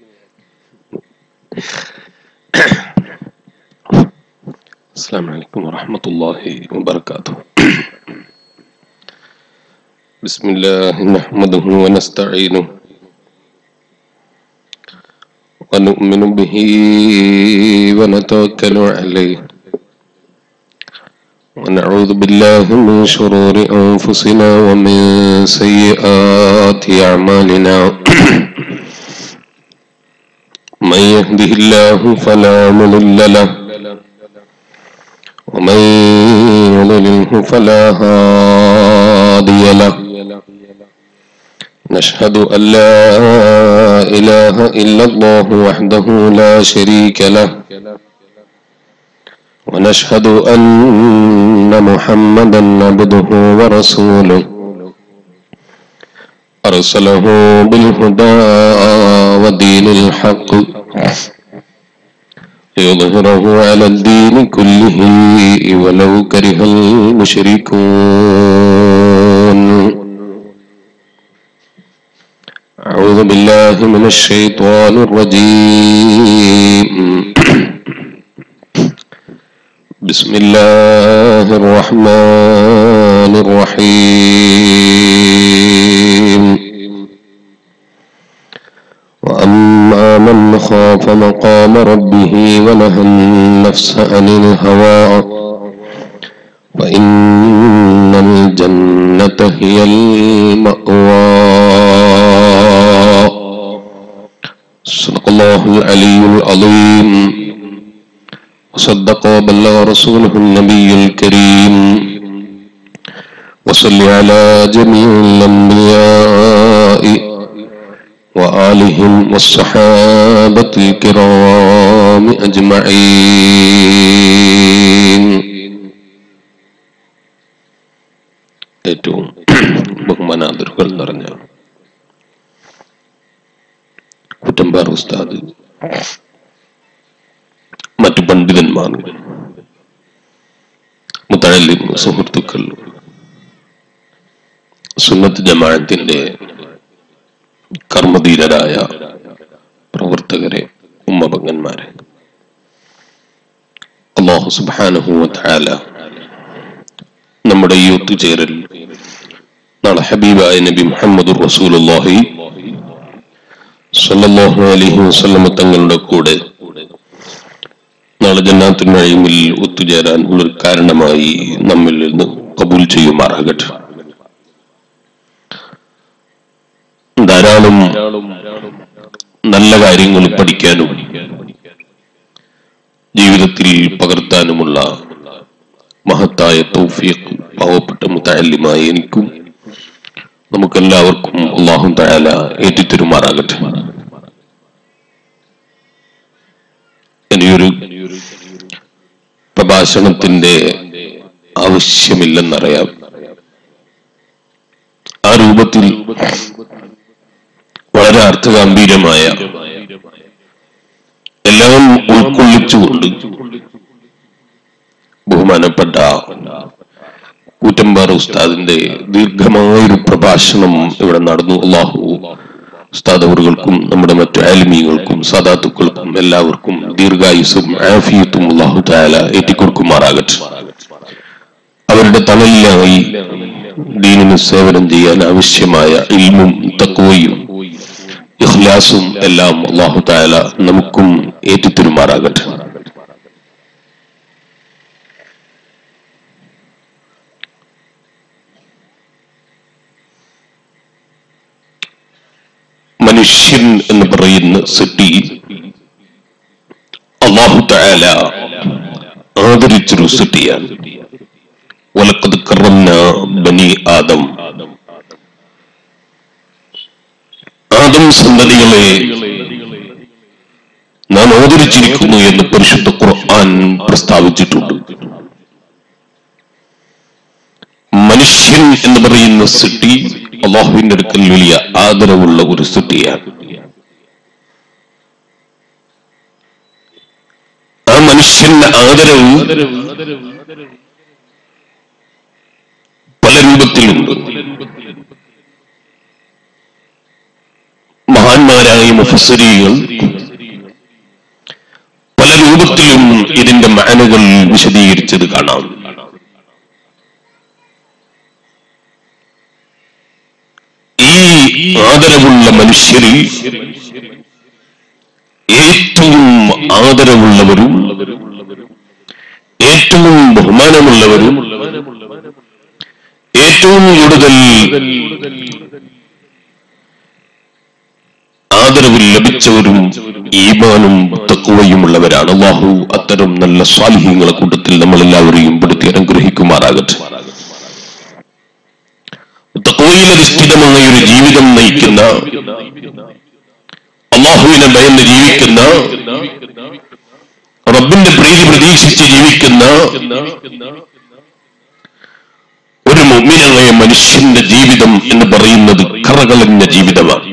السلام عليكم ورحمة الله وبركاته بسم الله نحمده ونستعينه ونؤمن به ونتوكل عليه ونعوذ بالله من شرور أنفسنا ومن سيئات أعمالنا من يهده الله فلا مضل له ومن يضلله فلا هادي له نشهد أن لا إله إلا الله وحده لا شريك له ونشهد أن محمدا عبده ورسوله أرسله بالهدى ودين الحق ليظهره على الدين كله ولو كره المشركون أعوذ بالله من الشيطان الرجيم بسم الله الرحمن الرحيم وأما من خاف مقام ربه ونهى النفس عن الهوى فإن الجنة هي المأوى صدق الله العلي العظيم وصدق وبلغ رسوله النبي الكريم وصل على جميع الأنبياء وآلهم والصحابة الكرام أجمعين ഏറ്റവും ബഹുമാനാദരുകൾ നിറഞ്ഞ കുറ്റമ്പാർ ഉസ്താദ് മറ്റു പണ്ഡിതന്മാർ മുത്തഴല്ലി സുഹൃത്തുക്കൾ സുന്നത്ത് ജമാഅത്തിന്റെ കർമ്മധീരരായ പ്രവർത്തകരെ ഉമ്മപങ്ങന്മാരെ അള്ളാഹു സുബാനുഹൂല നമ്മുടെ ഈ ഒത്തുചേരൽ നാളെ ഹബീബായ നബി മുഹമ്മദ് റസൂലുള്ളാഹി സല്ലല്ലാഹു അലൈഹി വസല്ലം തങ്ങളുടെ കൂടെ നാളെ ജന്നാത്തുൽ നഈമിൽ ഒത്തുചേരാൻ ഒരു കാരണമായി നമ്മിൽ നിന്ന് കബൂൽ ചെയ്യുമാറാകട്ടെ ധാരാളം നല്ല കാര്യങ്ങൾ പഠിക്കാനും ജീവിതത്തിൽ പകർത്താനുമുള്ള മഹത്തായ തൗഫീഖ് പാവപ്പെട്ട മുത്തല്ലിമായ എനിക്കും നമുക്കെല്ലാവർക്കും അള്ളാഹു തയാല ഏറ്റിത്തരുമാറാകട്ടെ ഇനിയൊരു പ്രഭാഷണത്തിന്റെ ആവശ്യമില്ലെന്നറിയാം ആ രൂപത്തിൽ വളരെ അർത്ഥഗാംഭീര്യമായ എല്ലാം ഉൾക്കൊള്ളിച്ചുകൊണ്ട് ബഹുമാനപ്പെട്ട കൂറ്റമ്പാറ ഉസ്താദിന്റെ ദീർഘമായൊരു പ്രഭാഷണം ഇവിടെ നടന്നു അള്ളാഹു ഉസ്താദ് അവറുകൾക്കും നമ്മുടെ മറ്റു ആലിമീകൾക്കും സാദാത്തുക്കൾക്കും എല്ലാവർക്കും ദീർഘായുസും ആഫിയത്തും അള്ളാഹു താല ഏറ്റിക്കൊടുക്കുമാറാകട്ടെ അവരുടെ തണലിലായി ദീനിന് സേവനം ചെയ്യാൻ ആവശ്യമായ ഇൽമും തക്കവയും ഇഖ്ലാസും എല്ലാം അള്ളാഹു താല നമുക്കും ഏറ്റിത്തരുമാറാകട്ടെ മനുഷ്യൻ എന്ന് പറയുന്ന സിട്ടി അള്ളാഹു താല ആദരിച്ചൊരു സിട്ടിയാണ് വലക്കത് കറന്ന ബനി ആദം ആദം സന്തതികളെ നാം അവതരിച്ചിരിക്കുന്നു എന്ന് പരിശുദ്ധ ഖുർആൻ പ്രസ്താവിച്ചിട്ടുണ്ട് മനുഷ്യൻ എന്ന് പറയുന്ന സിട്ടി അള്ളാഹുവിന്റെ അടുക്കൽ വലിയ ആദരവുള്ള ഒരു സിട്ടിയാണ് ആ മനുഷ്യന്റെ ആദരവ് പല രൂപത്തിലുണ്ട് മഹാന്മാരായ മുഫസ്സിരീകൾ പല രൂപത്തിലും ഇതിന്റെ മാനുകൾ വിശദീകരിച്ചത് കാണാം ഈ ആദരവുള്ള മനുഷ്യരിൽ ഏറ്റവും ആദരവുള്ളവരും ഏറ്റവും ബഹുമാനമുള്ളവരും ഏറ്റവും കൂടുതൽ ആദരവ് ലഭിച്ചവരും ഈമാനും തക്കുവയുമുള്ളവരാണ് അള്ളാഹു അത്തരം നല്ല സ്വാലിഹ്യങ്ങളെ കൂട്ടത്തിൽ നമ്മൾ എല്ലാവരെയും പെടുത്തി അനുഗ്രഹിക്കുമാറാകട്ടെ തക്കുവയിൽ അധിഷ്ഠിതമായ ഒരു ജീവിതം നയിക്കുന്ന അള്ളാഹുവിനെ ഭയന്ന് ജീവിക്കുന്ന റബ്ബിന്റെ പ്രീതി പ്രതീക്ഷിച്ച് ജീവിക്കുന്ന ഒരു മുമ്മിനായ മനുഷ്യന്റെ ജീവിതം എന്ന് പറയുന്നത് കറകളഞ്ഞ ജീവിതമാണ്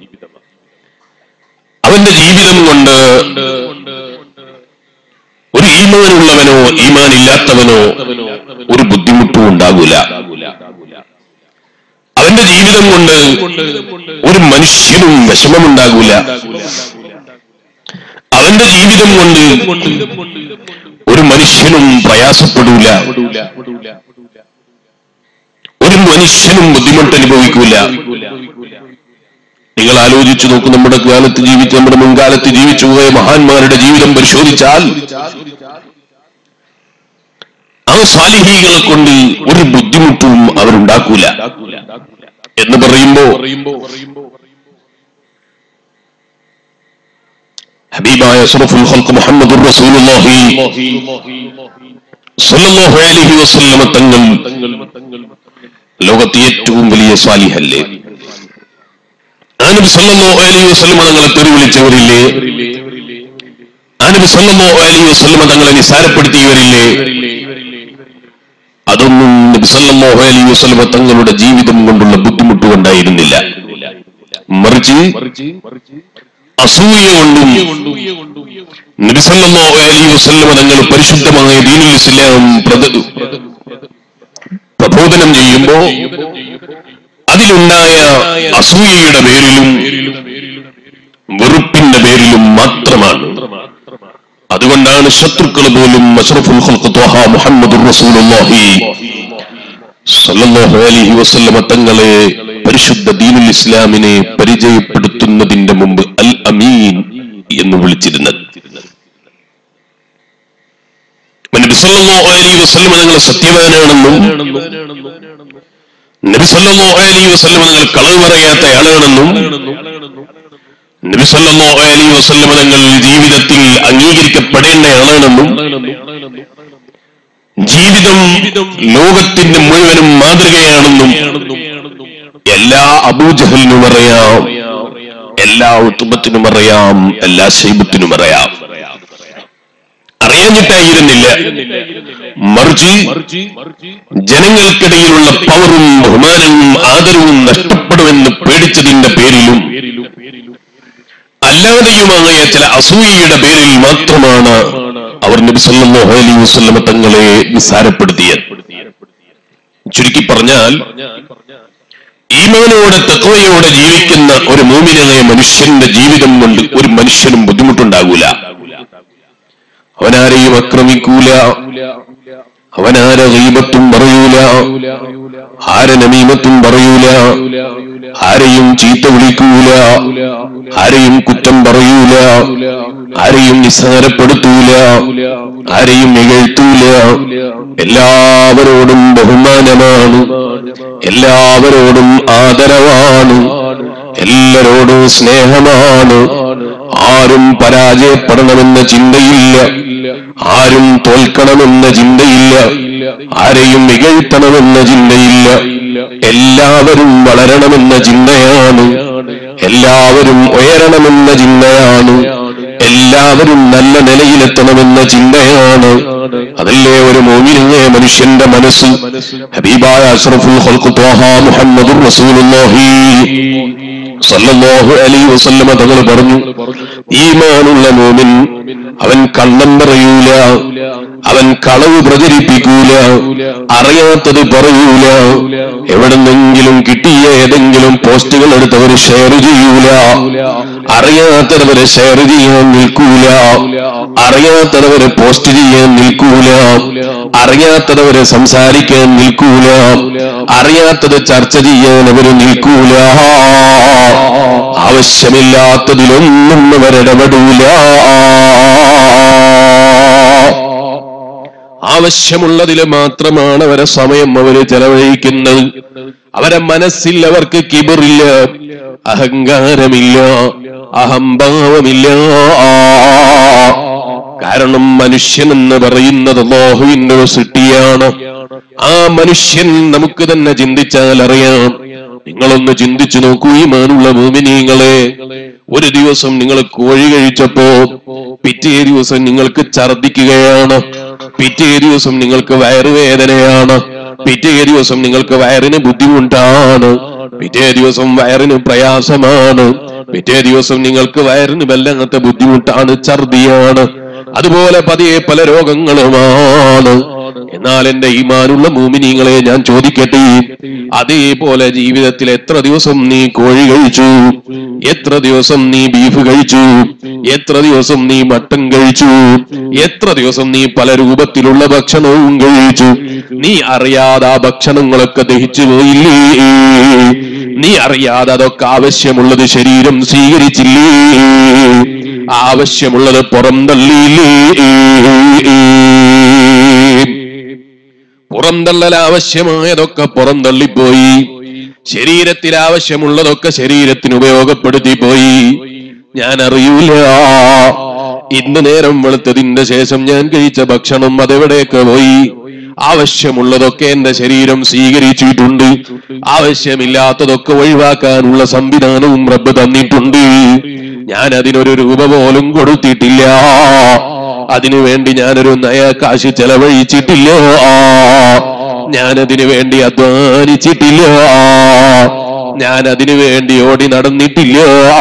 അവന്റെ ജീവിതം കൊണ്ട് ഒരു ഈമാനുള്ളവനോ ഈമാൻ ഇല്ലാത്തവനോ ഒരു ബുദ്ധിമുട്ടും ഉണ്ടാകൂല അവന്റെ ജീവിതം കൊണ്ട് ഒരു മനുഷ്യനും വിഷമമുണ്ടാകൂല അവന്റെ ജീവിതം കൊണ്ട് ഒരു മനുഷ്യനും പ്രയാസപ്പെടൂല ഒരു മനുഷ്യനും ബുദ്ധിമുട്ട് അനുഭവിക്കൂല നിങ്ങൾ ആലോചിച്ചു നോക്കൂ നമ്മുടെ കാലത്ത് ജീവിച്ച നമ്മുടെ മുൻകാലത്ത് ജീവിച്ചു പോയ മഹാന്മാരുടെ ജീവിതം പരിശോധിച്ചാൽ ആ സാലിഹികളെ കൊണ്ട് ഒരു ബുദ്ധിമുട്ടും അവരുണ്ടാക്കൂല എന്ന് പറയുമ്പോ ഹബീബായ സുറഫുൽ ഖൽഖ് മുഹമ്മദുർ റസൂലുള്ളാഹി സ്വല്ലല്ലാഹു അലൈഹി വസല്ലമ തങ്ങൾ ലോകത്തെ ഏറ്റവും വലിയ സ്വാലിഹല്ലേ ആനബി സല്ലല്ലാഹു അലൈഹി വസല്ലമ തങ്ങളെ തെറി വിളിച്ചവരില്ലേ ആനബി സല്ലല്ലാഹു അലൈഹി വസല്ലമ തങ്ങളെ നിസാരപ്പെടുത്തിയവരില്ലേ അതൊന്നും നബി സല്ലല്ലാഹു അലൈഹി വസല്ലമ തങ്ങളുടെ ജീവിതം കൊണ്ടുള്ള ബുദ്ധിമുട്ട് കൊണ്ടായിരുന്നില്ല മറിച്ച് അസൂയ കൊണ്ടും നബി സല്ലല്ലാഹു അലൈഹി വസല്ലമ തങ്ങൾ പരിശുദ്ധമായ ദീനുൽ ഇസ്ലാം പ്രത- പ്രബോധനം ചെയ്യുമ്പോ അതിലുണ്ടായ അസൂയയുടെ പേരിലും വെറുപ്പിന്റെ പേരിലും മാത്രമാണ് അതുകൊണ്ടാണ് ശത്രുക്കൾ പോലും അഷ്റഫുൽ ഖൽഖ് ത്വഹ മുഹമ്മദുർ റസൂലുള്ളാഹി സല്ലല്ലാഹു അലൈഹി വസല്ലമ തങ്ങളെ പരിശുദ്ധ ദീനുൽ ഇസ്ലാമിനെ പരിചയപ്പെടുത്തുന്നതിന്റെ മുമ്പ് അൽ അമീൻ എന്ന് വിളിച്ചിരുന്നത് നബി സല്ലല്ലാഹു അലൈഹി വസല്ലമ തങ്ങൾ സത്യവാനാണെന്നും നബി സല്ലല്ലാഹു അലൈഹി വസല്ലമ തങ്ങൾ കളവ് പറയാത്ത ആളാണെന്നും നബി സല്ലല്ലാഹു അലൈഹി വസല്ലമ തങ്ങൾ ജീവിതത്തിൽ അംഗീകരിക്കപ്പെടേണ്ട ആളാണെന്നും ജീവിതം ലോകത്തിന്റെ മുഴുവനും മാതൃകയാണെന്നും എല്ലാ അബൂജഹലിനും അറിയാം എല്ലാ ഉത്തുബത്തിനും അറിയാം എല്ലാ ശൈബത്തിനും അറിയാം അറിയാഞ്ഞിട്ടായിരുന്നില്ല മറിച്ച് ജനങ്ങൾക്കിടയിലുള്ള പവറും ബഹുമാനവും ആദരവും നഷ്ടപ്പെടുമെന്ന് പേടിച്ചതിന്റെ പേരിലും അല്ലാതെയുമായ ചില അസൂയയുടെ പേരിൽ മാത്രമാണ് അവർ നബി സല്ലല്ലാഹു അലൈഹി വസല്ലമ തങ്ങളെ നിസാരപ്പെടുത്തിയത് ചുരുക്കി പറഞ്ഞാൽ ഈമാനോടെ തത്വയോടെ ജീവിക്കുന്ന ഒരു മൂമിനായ മനുഷ്യന്റെ ജീവിതം കൊണ്ട് ഒരു മനുഷ്യനും ബുദ്ധിമുട്ടുണ്ടാകൂല അവനാരെയും ആക്രമിക്കൂല അവനാരെ ഗീബത്തും പറയൂല ആരെ നമീമത്തും പറയൂല ആരെയും ചീത്ത വിളിക്കൂല ആരെയും കുറ്റം പറയൂല ആരെയും നിസ്സാരപ്പെടുത്തൂല ആരെയും ഇകഴ്ത്തൂല എല്ലാവരോടും ബഹുമാനമാണ് എല്ലാവരോടും ആദരവാണ് എല്ലാരോടും സ്നേഹമാണ് ആരും പരാജയപ്പെടണമെന്ന ചിന്തയില്ല ആരും തോൽക്കണമെന്ന ചിന്തയില്ല ആരെയും ഇകഴ്ത്തണമെന്ന ചിന്തയില്ല എല്ലാവരും വളരണമെന്ന ചിന്തയാണ് എല്ലാവരും ഉയരണമെന്ന ചിന്തയാണ് എല്ലാവരും നല്ല നിലയിലെത്തണമെന്ന ചിന്തയാണ് അതല്ലേ ഒരു മോമിനെ മനുഷ്യന്റെ മനസ്സ് ഹബീബായ അഷ്റഫുൽ ഖൽഖ് ത്വാഹ മുഹമ്മദുർ റസൂലുള്ളാഹി സല്ലല്ലാഹു അലൈഹി വസല്ലമ തങ്ങൾ പറഞ്ഞു ഈമാനുള്ള മോമിൻ അവൻ കള്ളം പറയൂല അവൻ കളവ് പ്രചരിപ്പിക്കൂല അറിയാത്തത് പറയൂല എവിടെന്നെങ്കിലും കിട്ടിയ ഏതെങ്കിലും പോസ്റ്റുകൾ എടുത്തവർ ഷെയർ ചെയ്യൂല അറിയാത്തവരെ ഷെയർ ചെയ്യാൻ നിൽക്കൂല അറിയാത്തവരെ പോസ്റ്റ് ചെയ്യാൻ നിൽക്കൂല അറിയാത്തവരെ സംസാരിക്കാൻ നിൽക്കൂല അറിയാത്തത് ചർച്ച ചെയ്യാൻ അവർ നിൽക്കൂല ആവശ്യമില്ലാത്തതിലൊന്നും അവരിടപെടൂല ആവശ്യമുള്ളതിൽ മാത്രമാണ് അവരെ സമയം അവര് ചെലവഴിക്കുന്നത് അവരെ മനസ്സിൽ അവർക്ക് കിബറില്ല അഹങ്കാരമില്ല അഹംഭാവമില്ല കാരണം മനുഷ്യൻ എന്ന് പറയുന്നത് ലോഹുവിന്റെ ഒരു സൃഷ്ടിയാണ് ആ മനുഷ്യൻ നമുക്ക് തന്നെ ചിന്തിച്ചാൽ അറിയാം നിങ്ങളൊന്ന് ചിന്തിച്ചു നോക്കൂ ഈ മാനുള്ള ഭൂമിനീങ്ങളെ ഒരു ദിവസം നിങ്ങൾ കോഴി കഴിച്ചപ്പോ പിറ്റേ ദിവസം നിങ്ങൾക്ക് ഛർദിക്കുകയാണ് പിറ്റേ ദിവസം നിങ്ങൾക്ക് വയറുവേദനയാണ് പിറ്റേ ദിവസം നിങ്ങൾക്ക് വയറിന് ബുദ്ധിമുട്ടാണ് പിറ്റേ ദിവസം വയറിന് പ്രയാസമാണ് പിറ്റേ ദിവസം നിങ്ങൾക്ക് വയറിന് വല്ലങ്ങനത്തെ ബുദ്ധിമുട്ടാണ് ഛർദിയാണ് അതുപോലെ പതിയെ പല രോഗങ്ങളുമാണ് എന്നാൽ എന്റെ ഈമാനുള്ള മൂമിനീങ്ങളെ ഞാൻ ചോദിക്കട്ടെ അതേപോലെ ജീവിതത്തിൽ എത്ര ദിവസം നീ കോഴി കഴിച്ചു എത്ര ദിവസം നീ ബീഫ് കഴിച്ചു എത്ര ദിവസം നീ മട്ടൻ കഴിച്ചു എത്ര ദിവസം നീ പല രൂപത്തിലുള്ള ഭക്ഷണവും കഴിച്ചു നീ അറിയാതെ ആ ഭക്ഷണങ്ങളൊക്കെ ദഹിച്ചു പോയില്ലേ നീ അറിയാതെ അതൊക്കെ ആവശ്യമുള്ളത് ശരീരം സ്വീകരിച്ചില്ലേ ആവശ്യമുള്ളത് പുറം തള്ളിയില്ലേ പുറന്തള്ളൽ ആവശ്യമായതൊക്കെ പുറന്തള്ളിപ്പോയി ശരീരത്തിൽ ആവശ്യമുള്ളതൊക്കെ ശരീരത്തിന് ഉപയോഗപ്പെടുത്തി പോയി ഞാൻ അറിയൂല ഇന്ന് നേരം വെളുത്തതിന്റെ ശേഷം ഞാൻ കഴിച്ച ഭക്ഷണം അതെവിടെയൊക്കെ പോയി ആവശ്യമുള്ളതൊക്കെ എന്റെ ശരീരം സ്വീകരിച്ചിട്ടുണ്ട് ആവശ്യമില്ലാത്തതൊക്കെ ഒഴിവാക്കാനുള്ള സംവിധാനവും റബ്ബ് തന്നിട്ടുണ്ട് ഞാൻ അതിനൊരു രൂപ പോലും കൊടുത്തിട്ടില്ല അതിനുവേണ്ടി ഞാനൊരു നയ കാശ് ചെലവഴിച്ചിട്ടില്ല ഞാനതിനു വേണ്ടി അധ്വാനിച്ചിട്ടില്ല ഞാൻ അതിനു വേണ്ടി ഓടി നടന്നിട്ടില്ല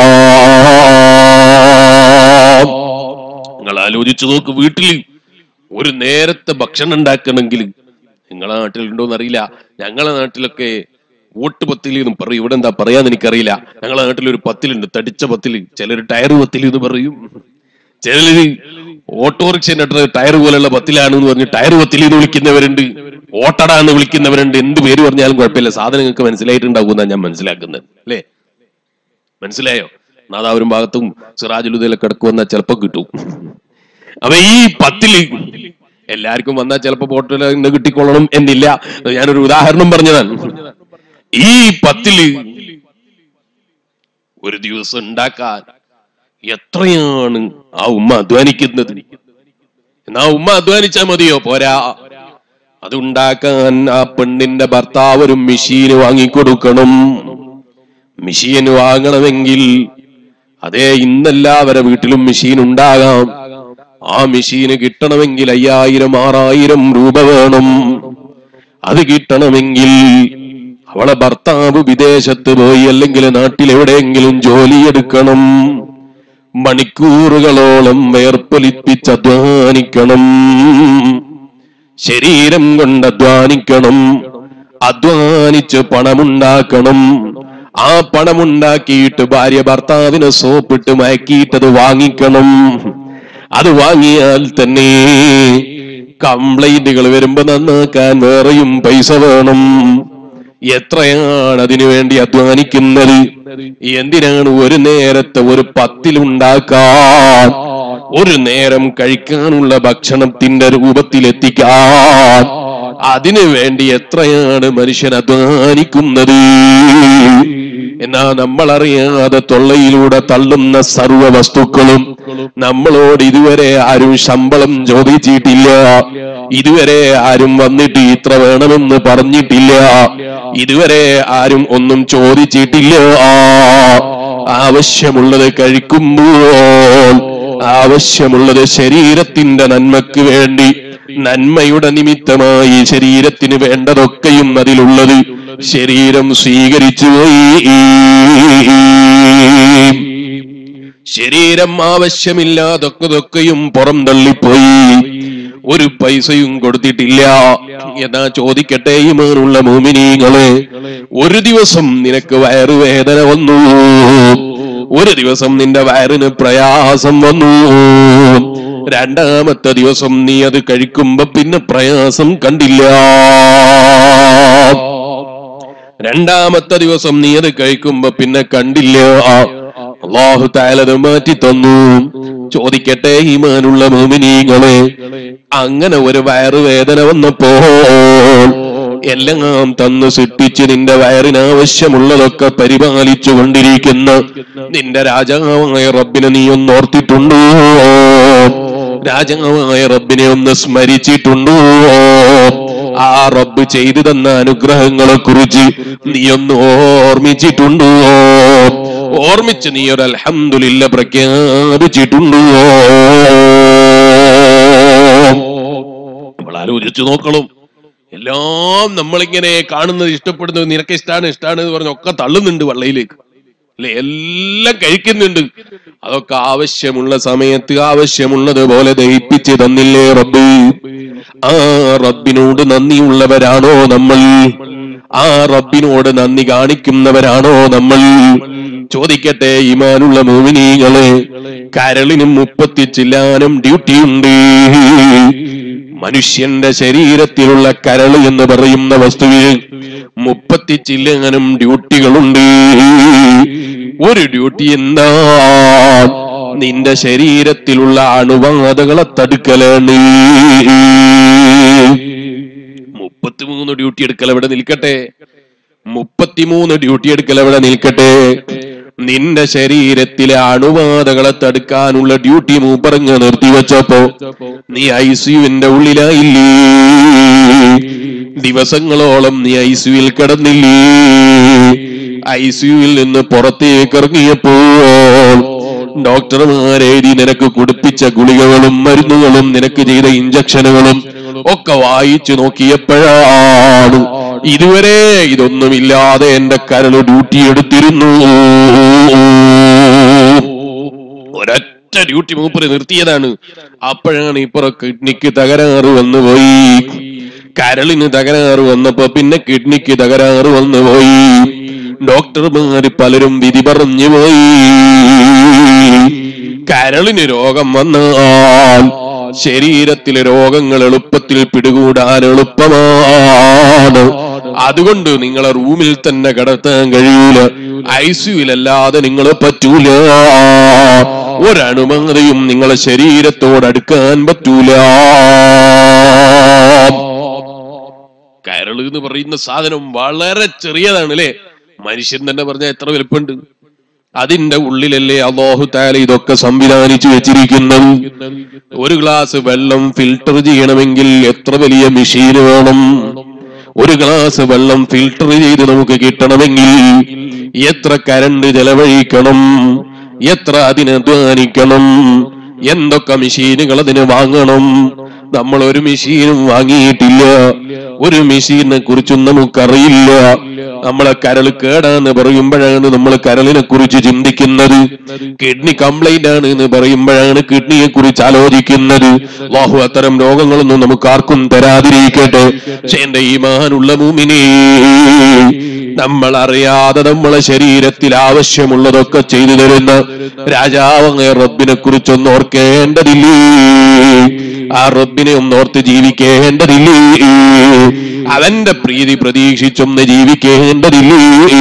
നിങ്ങൾ ആലോചിച്ചു നോക്ക് വീട്ടിൽ ഒരു നേരത്തെ ഭക്ഷണം ഉണ്ടാക്കണമെങ്കിൽ നിങ്ങളെ നാട്ടിലുണ്ടോന്ന് അറിയില്ല ഞങ്ങളെ നാട്ടിലൊക്കെ വോട്ട് പത്തില് എന്നും പറയും ഇവിടെ എന്താ പറയാന്ന് എനിക്കറിയില്ല ഞങ്ങളെ നാട്ടിൽ ഒരു പത്തിലുണ്ട് തടിച്ച പത്തില് ചിലർ ടയർ പത്തില് എന്ന് പറയും ചിലര് ഓട്ടോറിക്ഷ ടയർ പോലുള്ള പത്തിലാണ് എന്ന് പറഞ്ഞ് ടയർ പത്തിൽ എന്ന് വിളിക്കുന്നവരുണ്ട് ഓട്ടട എന്ന് വിളിക്കുന്നവരുണ്ട് എന്ത് പേര് പറഞ്ഞാലും കുഴപ്പമില്ല സാധനങ്ങൾക്ക് മനസ്സിലായിട്ടുണ്ടാകുന്ന ഞാൻ മനസ്സിലാക്കുന്നത് അല്ലേ മനസ്സിലായോ നാദാവരും ഭാഗത്തും സിറാജുലുദയിലൊക്കെ കിടക്കുവന്ന ചിലപ്പോ കിട്ടും അപ്പൊ ഈ പത്തില് എല്ലാവർക്കും വന്നാൽ ചിലപ്പോ പോട്ടിൽ നിന്ന് കിട്ടിക്കൊള്ളണം എന്നില്ല ഞാനൊരു ഉദാഹരണം പറഞ്ഞതാണ് ഈ പത്തില് ഒരു ദിവസം ഉണ്ടാക്കാൻ എത്രയാണ് ആ ഉമ്മ അധ്വാനിക്കുന്നത് എന്നാ ഉമ്മ അധ്വാനിച്ചാ മതിയോ പോരാ അതുണ്ടാക്കാൻ ആ പെണ്ണിന്റെ ഭർത്താവ് ഒരു മെഷീൻ വാങ്ങിക്കൊടുക്കണം മെഷീൻ വാങ്ങണമെങ്കിൽ അതേ ഇന്നെല്ലാവരെ വീട്ടിലും മെഷീൻ ഉണ്ടാകാം ആ മെഷീന് കിട്ടണമെങ്കിൽ അയ്യായിരം ആറായിരം രൂപ വേണം അത് കിട്ടണമെങ്കിൽ അവളെ ഭർത്താവ് വിദേശത്ത് പോയി അല്ലെങ്കിൽ നാട്ടിൽ എവിടെയെങ്കിലും ജോലിയെടുക്കണം മണിക്കൂറുകളോളം വേർപ്പൊലിപ്പിച്ച് അധ്വാനിക്കണം ശരീരം കൊണ്ട് അധ്വാനിക്കണം അധ്വാനിച്ച് പണമുണ്ടാക്കണം ആ പണമുണ്ടാക്കിയിട്ട് ഭാര്യ ഭർത്താവിനെ സോപ്പിട്ട് മയക്കിയിട്ടത് വാങ്ങിക്കണം അത് വാങ്ങിയാൽ തന്നെ കംപ്ലൈന്റുകൾ വരുമ്പോ നന്നാക്കാൻ വേറെയും പൈസ വേണം എത്രയാണ് അതിനു വേണ്ടി അധ്വാനിക്കുന്നത് എന്തിനാണ് ഒരു നേരത്തെ ഒരു പത്തിലുണ്ടാക്കാൻ ഒരു നേരം കഴിക്കാനുള്ള ഭക്ഷണത്തിന്റെ രൂപത്തിലെത്തിക്കാൻ അതിനു വേണ്ടി എത്രയാണ് മനുഷ്യൻ അധ്വാനിക്കുന്നത് എന്നാ നമ്മൾ അറിയാതെ തൊള്ളയിലൂടെ തള്ളുന്ന സർവ വസ്തുക്കളും നമ്മളോട് ഇതുവരെ ആരും ശമ്പളം ചോദിച്ചിട്ടില്ല ഇതുവരെ ആരും വന്നിട്ട് ഇത്ര വേണമെന്ന് പറഞ്ഞിട്ടില്ല ഇതുവരെ ആരും ഒന്നും ചോദിച്ചിട്ടില്ല ആവശ്യമുള്ളത് കഴിക്കുമ്പോൾ ആവശ്യമുള്ളത് ശരീരത്തിന്റെ നന്മക്ക് വേണ്ടി നന്മയുടെ നിമിത്തമായി ശരീരത്തിന് വേണ്ടതൊക്കെയും അതിലുള്ളത് ശരീരം സ്വീകരിച്ചു പോയി ശരീരം ആവശ്യമില്ലാതൊക്കെതൊക്കെയും പുറം തള്ളിപ്പോയി ഒരു പൈസയും കൊടുത്തിട്ടില്ല എന്നാ ചോദിക്കട്ടെ ഇമാനുള്ള മോമിനീങ്ങളെ ഒരു ദിവസം നിനക്ക് വയറുവേദന വന്നു ഒരു ദിവസം നിന്റെ വയറിന് പ്രയാസം വന്നു രണ്ടാമത്തെ ദിവസം നീ അത് കഴിക്കുമ്പോ പിന്നെ പ്രയാസം കണ്ടില്ല രണ്ടാമത്തെ ദിവസം നീ അത് കഴിക്കുമ്പോ പിന്നെ കണ്ടില്ല അള്ളാഹു താലത് മാറ്റി തന്നു ചോദിക്കട്ടെ ഈമാനുള്ള മോമിനീങ്ങളെ അങ്ങനെ ഒരു വയറുവേദന വന്നപ്പോൾ എല്ലാം തന്നു സൃഷ്ടിച്ച് നിന്റെ വയറിന് ആവശ്യമുള്ളതൊക്കെ പരിപാലിച്ചു കൊണ്ടിരിക്കുന്ന നിന്റെ രാജാവായ റബ്ബിനെ നീ ഒന്ന് ഓർത്തിട്ടുണ്ടോ രാജാവായ റബ്ബിനെ ഒന്ന് സ്മരിച്ചിട്ടുണ്ടോ ആ റബ്ബ് ചെയ്തു തന്ന അനുഗ്രഹങ്ങളെ കുറിച്ച് നീ ഒന്ന് ഓർമ്മിച്ചിട്ടുണ്ടോ ഓർമ്മിച്ച് നീ ഒരു അൽഹംദുലില്ല പ്രഖ്യാപിച്ചിട്ടുണ്ടോ നമ്മൾ ആലോചിച്ചു നോക്കണം എല്ലാം നമ്മളിങ്ങനെ കാണുന്നത് ഇഷ്ടപ്പെടുന്നത് നിനക്ക് ഇഷ്ടമാണ് ഇഷ്ടമാണ് എന്ന് പറഞ്ഞ ഒക്കെ തള്ളുന്നുണ്ട് വള്ളയിലേക്ക് അല്ലെ എല്ലാം കഴിക്കുന്നുണ്ട് അതൊക്കെ ആവശ്യമുള്ള സമയത്ത് ആവശ്യമുള്ളത് പോലെ ദഹിപ്പിച്ച് തന്നില്ലേ റബ്ബ് ആ റബ്ബിനോട് നന്ദിയുള്ളവരാണോ നമ്മൾ ആ റബ്ബിനോട് നന്ദി കാണിക്കുന്നവരാണോ നമ്മൾ ചോദിക്കട്ടെ ഇമാനുള്ള മോമിനീകളെ കരളിനും മുപ്പത്തി ചില്ലാനും ഡ്യൂട്ടിയുണ്ട് മനുഷ്യന്റെ ശരീരത്തിലുള്ള കരള് എന്ന് പറയുന്ന വസ്തുവിൽ മുപ്പത്തി ചില്ലങ്ങനും ഡ്യൂട്ടികളുണ്ട് ഒരു ഡ്യൂട്ടി എന്താ നിന്റെ ശരീരത്തിലുള്ള അണുബാധകളെ തടുക്കലാണ് മുപ്പത്തിമൂന്ന് ഡ്യൂട്ടി എടുക്കൽ അവിടെ നിൽക്കട്ടെ മുപ്പത്തിമൂന്ന് ഡ്യൂട്ടി എടുക്കൽ അവിടെ നിൽക്കട്ടെ നിന്റെ ശരീരത്തിലെ അണുബാധകളെ തടുക്കാനുള്ള ഡ്യൂട്ടി മൂപ്പറങ്ങ് നിർത്തിവെച്ചപ്പോ നീ ഐ സിയുവിന്റെ ഉള്ളിലായില്ലേ ദിവസങ്ങളോളം നീ ഐ സിയുവിൽ കിടന്നില്ലേ ഐ സിയുവിൽ നിന്ന് പുറത്തേക്ക് ഇറങ്ങിയപ്പോൾ ഡോക്ടർമാരെഴുതി നിനക്ക് കുടിപ്പിച്ച ഗുളികകളും മരുന്നുകളും നിനക്ക് ചെയ്ത ഇഞ്ചക്ഷനുകളും ഒക്കെ വായിച്ചു നോക്കിയപ്പോഴാണ് ഇതുവരെ ഇതൊന്നുമില്ലാതെ എന്റെ കരള് ഡ്യൂട്ടി എടുത്തിരുന്നു ഒരൊറ്റ ഡ്യൂട്ടി മൂപ്പര് നിർത്തിയതാണ് അപ്പോഴാണ് ഇപ്പുറ കിഡ്നിക്ക് തകരാറ് വന്നുപോയി കരളിന് തകരാറ് വന്നപ്പോ പിന്നെ കിഡ്നിക്ക് തകരാറ് വന്നുപോയി ഡോക്ടർമാര് പലരും വിധി പറഞ്ഞു പോയി കരളിന് രോഗം വന്നാൽ ശരീരത്തിലെ രോഗങ്ങൾ എളുപ്പത്തിൽ പിടികൂടാൻ എളുപ്പമാണ് അതുകൊണ്ട് നിങ്ങളെ റൂമിൽ തന്നെ കിടത്താൻ കഴിയൂല ഐസിയുലല്ലാതെ നിങ്ങൾ പറ്റൂല ഒരണുമതിയും നിങ്ങളെ ശരീരത്തോട് അടുക്കാൻ പറ്റൂല കരള് എന്ന് പറയുന്ന സാധനം വളരെ ചെറിയതാണ് അല്ലേ മനുഷ്യൻ തന്നെ പറഞ്ഞാൽ എത്ര വലുപ്പമുണ്ട് അതിന്റെ ഉള്ളിലല്ലേ അള്ളാഹു താല ഇതൊക്കെ സംവിധാനിച്ചു വെച്ചിരിക്കുന്നത് ഒരു ഗ്ലാസ് വെള്ളം ഫിൽട്ടർ ചെയ്യണമെങ്കിൽ എത്ര വലിയ മെഷീൻ വേണം ഒരു ഗ്ലാസ് വെള്ളം ഫിൽട്ടർ ചെയ്ത് നമുക്ക് കിട്ടണമെങ്കിൽ എത്ര കരണ്ട് ചെലവഴിക്കണം എത്ര അതിന് അധ്വാനിക്കണം എന്തൊക്കെ മെഷീനുകൾ അതിന് വാങ്ങണം നമ്മൾ ഒരു മെഷീനും വാങ്ങിയിട്ടില്ല ഒരു മെഷീനെ കുറിച്ചും നമുക്കറിയില്ല നമ്മളെ കരൾ കേടാന്ന് പറയുമ്പോഴാണ് നമ്മൾ കരളിനെ കുറിച്ച് ചിന്തിക്കുന്നത് കിഡ്നി കംപ്ലൈന്റ് ആണ് എന്ന് പറയുമ്പോഴാണ് കിഡ്നിയെ കുറിച്ച് ആലോചിക്കുന്നത് വാഹു അത്തരം രോഗങ്ങളൊന്നും നമുക്ക് ആർക്കും തരാതിരിക്കട്ടെ പക്ഷെ എന്റെ ഈമാനുള്ള മൂമിനെ നമ്മൾ അറിയാതെ നമ്മളെ ശരീരത്തിൽ ആവശ്യമുള്ളതൊക്കെ ചെയ്തു തരുന്ന രാജാവങ്ങ റബ്ബിനെ കുറിച്ചൊന്ന് ഓർക്കേണ്ടതില്ലേ ആ റബ്ബിനെ ഒന്ന് ഓർത്ത് ജീവിക്കേണ്ടതില്ലേ അവന്റെ പ്രീതി പ്രതീക്ഷിച്ചൊന്ന് ജീവിക്കേണ്ടതില്ലേ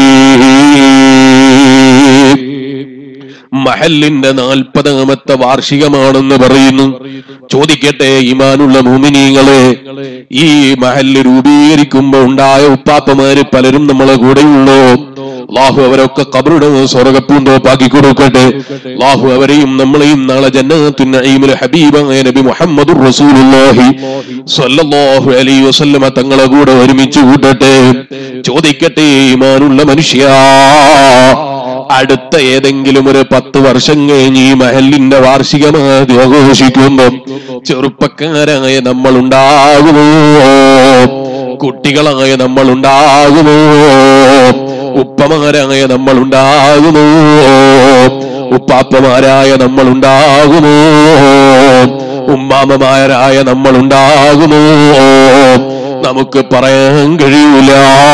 മഹലിന്റെ നാൽപ്പതാമത്തെ വാർഷികമാണെന്ന് പറയുന്നു ചോദിക്കട്ടെ ഇമാനുള്ള മുമിനീങ്ങളെ ഈ മഹല് രൂപീകരിക്കുമ്പോ ഉണ്ടായ ഉപ്പാപ്പമാര് പലരും നമ്മളെ കൂടെയുള്ളോ ലാഹു അവരൊക്കെ കബറുടെ സ്വർഗപ്പൂന്തോപ്പാക്കി കൊടുക്കട്ടെ ലാഹു അവരെയും നമ്മളെയും നാളെ ജന്നത്തുൽ ഹബീബായ നബി മുഹമ്മദ് റസൂലുള്ളാഹി സ്വല്ലല്ലാഹു അലൈഹി വസല്ലമ തങ്ങളെ കൂടെ ഒരുമിച്ച് കൂട്ടട്ടെ ചോദിക്കട്ടെ ഈമാനുള്ള മനുഷ്യ അടുത്ത ഏതെങ്കിലും ഒരു പത്ത് വർഷം കഴിഞ്ഞ് ഈ മഹലിന്റെ വാർഷികമായി ആഘോഷിക്കുമ്പോ ചെറുപ്പക്കാരായ നമ്മൾ ഉണ്ടാകുമോ കുട്ടികളായ നമ്മൾ ഉണ്ടാകുമോ ഉപ്പമാരായ നമ്മൾ ഉണ്ടാകുമോ ഉപ്പാപ്പമാരായ നമ്മൾ ഉണ്ടാകുമോ ഉമ്മാമ്മമാരായ നമ്മൾ ഉണ്ടാകുമോ നമുക്ക് പറയാൻ കഴിയൂല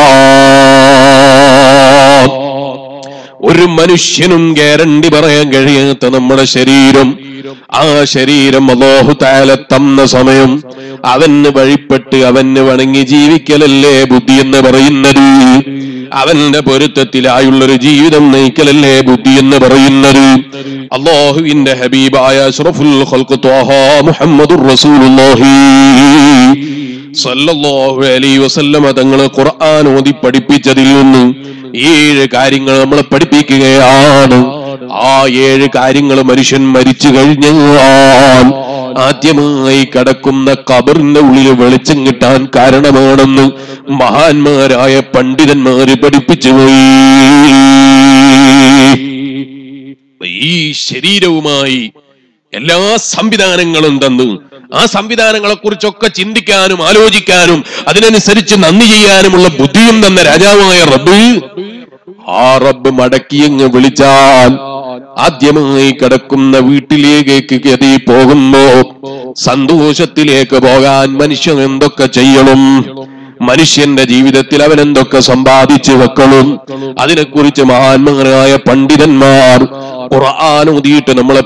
ഒരു മനുഷ്യനും ഗ്യാരണ്ടി പറയാൻ കഴിയാത്ത നമ്മുടെ ശരീരം ആ ശരീരം അള്ളാഹു താല തന്ന സമയം അവന് വഴിപ്പെട്ട് അവന് വണങ്ങി ജീവിക്കലല്ലേ ബുദ്ധി എന്ന് പറയുന്നത് അവന്റെ പൊരുത്തത്തിലായുള്ളൊരു ജീവിതം നയിക്കലല്ലേ ബുദ്ധി എന്ന് പറയുന്നത് അള്ളാഹുവിന്റെ ഹബീബായ അഷ്റഫുൽ ഖൽഖ് ത്വാഹ മുഹമ്മദുർ റസൂലുള്ളാഹി സല്ലല്ലാഹു അലൈഹി വസല്ലമ തങ്ങളെ ഖുർആൻ ഓതി പഠിപ്പിച്ചതിൽ നിന്ന് ഏഴ് കാര്യങ്ങൾ നമ്മളെ പഠിപ്പിക്കുകയാണ് ആ ഏഴ് കാര്യങ്ങൾ മനുഷ്യൻ മരിച്ചു കഴിഞ്ഞാൽ ആദ്യമായി കടക്കുന്ന കബറിന്റെ ഉള്ളിൽ വെളിച്ചം കിട്ടാൻ കാരണമാണെന്ന് മഹാന്മാരായ പണ്ഡിതന്മാര് പഠിപ്പിച്ചു പോയി ഈ ശരീരവുമായി എല്ലാ സംവിധാനങ്ങളും തന്നു ആ സംവിധാനങ്ങളെ കുറിച്ചൊക്കെ ചിന്തിക്കാനും ആലോചിക്കാനും അതിനനുസരിച്ച് നന്ദി ചെയ്യാനുമുള്ള ബുദ്ധിയും തന്ന രാജാവായ റബ്ബ് ആ റബ്ബ് മടക്കിയങ്ങ് വിളിച്ചാൽ ആദ്യമായി കിടക്കുന്ന വീട്ടിലേക്ക് ഗതി പോകുമ്പോ സന്തോഷത്തിലേക്ക് പോകാൻ മനുഷ്യൻ എന്തൊക്കെ ചെയ്യണം മനുഷ്യന്റെ ജീവിതത്തിൽ അവൻ എന്തൊക്കെ സമ്പാദിച്ചു വെക്കണം അതിനെക്കുറിച്ച് മഹാന്മാരായ പണ്ഡിതന്മാർ ഖുർആൻ ഊതിയിട്ട് നമ്മളെ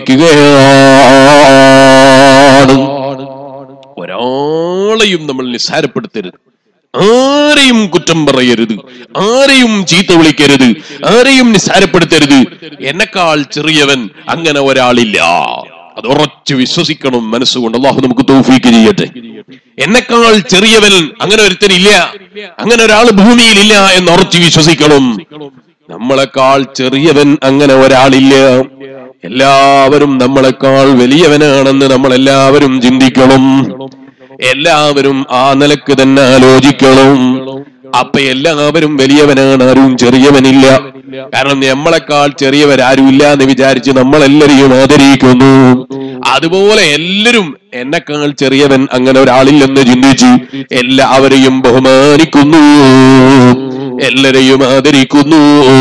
പഠിപ്പിക്കുകയാണ് ഒരാളെയും നമ്മൾ നിസ്സാരപ്പെടുത്തരുത് ആരെയും കുറ്റം പറയരുത് ആരെയും ചീത്ത വിളിക്കരുത് ആരെയും നിസ്സാരപ്പെടുത്തരുത് എന്നെക്കാൾ ചെറിയവൻ അങ്ങനെ ഒരാളില്ല അത് ഉറച്ചു വിശ്വസിക്കണം മനസ്സുകൊണ്ട് അള്ളാഹു നമുക്ക് തോഫീക്ക് ചെയ്യട്ടെ എന്നെക്കാൾ ചെറിയവൻ അങ്ങനെ ഒരുത്തനില്ല അങ്ങനെ ഒരാൾ ഭൂമിയിലില്ല എന്ന് ഉറച്ചു വിശ്വസിക്കണം നമ്മളെക്കാൾ ചെറിയവൻ അങ്ങനെ ഒരാളില്ല എല്ലാവരും നമ്മളെക്കാൾ വലിയവനാണെന്ന് നമ്മൾ എല്ലാവരും ചിന്തിക്കണം എല്ലാവരും ആ നിലക്ക് തന്നെ ആലോചിക്കണം അപ്പൊ എല്ലാവരും വലിയവനാണ് ആരും ചെറിയവനില്ല കാരണം നമ്മളെക്കാൾ ചെറിയവരാരും ഇല്ല എന്ന് വിചാരിച്ച് നമ്മളെല്ലാരെയും ആദരിക്കുന്നു അതുപോലെ എല്ലാവരും എന്നെക്കാൾ ചെറിയവൻ അങ്ങനെ ഒരാളില്ലെന്ന് ചിന്തിച്ച് എല്ലാവരെയും ബഹുമാനിക്കുന്നു എല്ലാരെയും ആദരിക്കുന്നു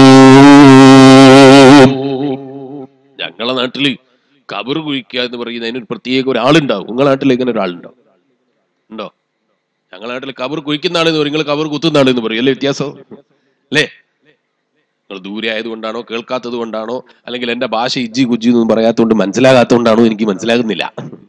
ഞങ്ങളെ നാട്ടില് കബർ കുഴിക്കുക എന്ന് പറയുന്ന അതിനൊരു പ്രത്യേക ഒരാളുണ്ടാവും നിങ്ങളെ നാട്ടിൽ ഇങ്ങനെ ഒരാളുണ്ടാവും ഉണ്ടോ ഞങ്ങളെ നാട്ടിൽ കബർ കുഴിക്കുന്ന ആളെന്ന് പറയും നിങ്ങൾ കബർ കുത്തുന്ന ആളെന്ന് പറയും അല്ലേ വ്യത്യാസം അല്ലേ നിങ്ങൾ ദൂരെ ആയതുകൊണ്ടാണോ കേൾക്കാത്തത് കൊണ്ടാണോ അല്ലെങ്കിൽ എന്റെ ഭാഷ ഇജ്ജി കുജ്ജി എന്ന് പറയാത്തതുകൊണ്ട് മനസ്സിലാകാത്തതുകൊണ്ടാണോ എനിക്ക് മനസ്സിലാകുന്നില്ല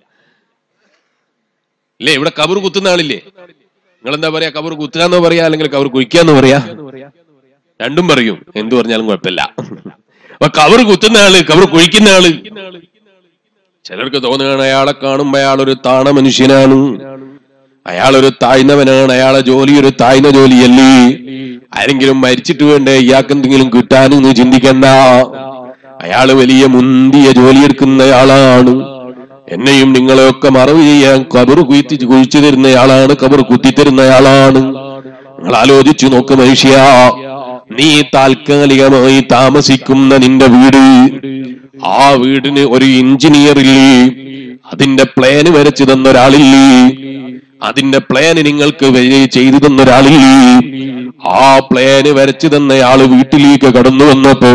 അല്ലേ ഇവിടെ കബർ കുത്തുന്ന ആളില്ലേ നിങ്ങൾ എന്താ പറയാ കബർ കുത്തുക എന്ന് പറയാ അല്ലെങ്കിൽ കബർ കുഴിക്കുക എന്ന് പറയാ രണ്ടും പറയും എന്തു പറഞ്ഞാലും കുഴപ്പമില്ല അപ്പൊ കബർ കുത്തുന്ന ആള് കബർ കുഴിക്കുന്ന ആള് ചിലർക്ക് തോന്നുകയാണ് അയാളെ കാണുമ്പോ അയാൾ ഒരു താണ മനുഷ്യനാണ് അയാൾ ഒരു താഴ്ന്നവനാണ് അയാളെ ജോലി ഒരു താഴ്ന്ന ജോലിയല്ലേ ആരെങ്കിലും മരിച്ചിട്ട് വേണ്ടേ ഇയാൾക്ക് എന്തെങ്കിലും കിട്ടാനെന്ന് ചിന്തിക്കണ്ട അയാള് വലിയ മുന്തിയ ജോലിയെടുക്കുന്നയാളാണ് എന്നെയും നിങ്ങളെയൊക്കെ മറവ് ചെയ്യാൻ കബർ കുത്തി കുഴിച്ചു തരുന്നയാളാണ് കബർ കുത്തിത്തരുന്നയാളാണ് നിങ്ങൾ ആലോചിച്ചു നോക്ക് മനുഷ്യ നീ താൽക്കാലികമായി താമസിക്കുന്ന നിന്റെ വീട് ആ വീടിന് ഒരു എഞ്ചിനീയർ ഇല്ലേ അതിന്റെ പ്ലാന് വരച്ചു തന്ന ഒരാളില്ലേ അതിന്റെ പ്ലാന് നിങ്ങൾക്ക് വരെ ചെയ്തു തന്ന ഒരാളില്ലേ ആ പ്ലാന് വരച്ചു തന്നയാള് വീട്ടിലേക്ക് കടന്നു വന്നപ്പോ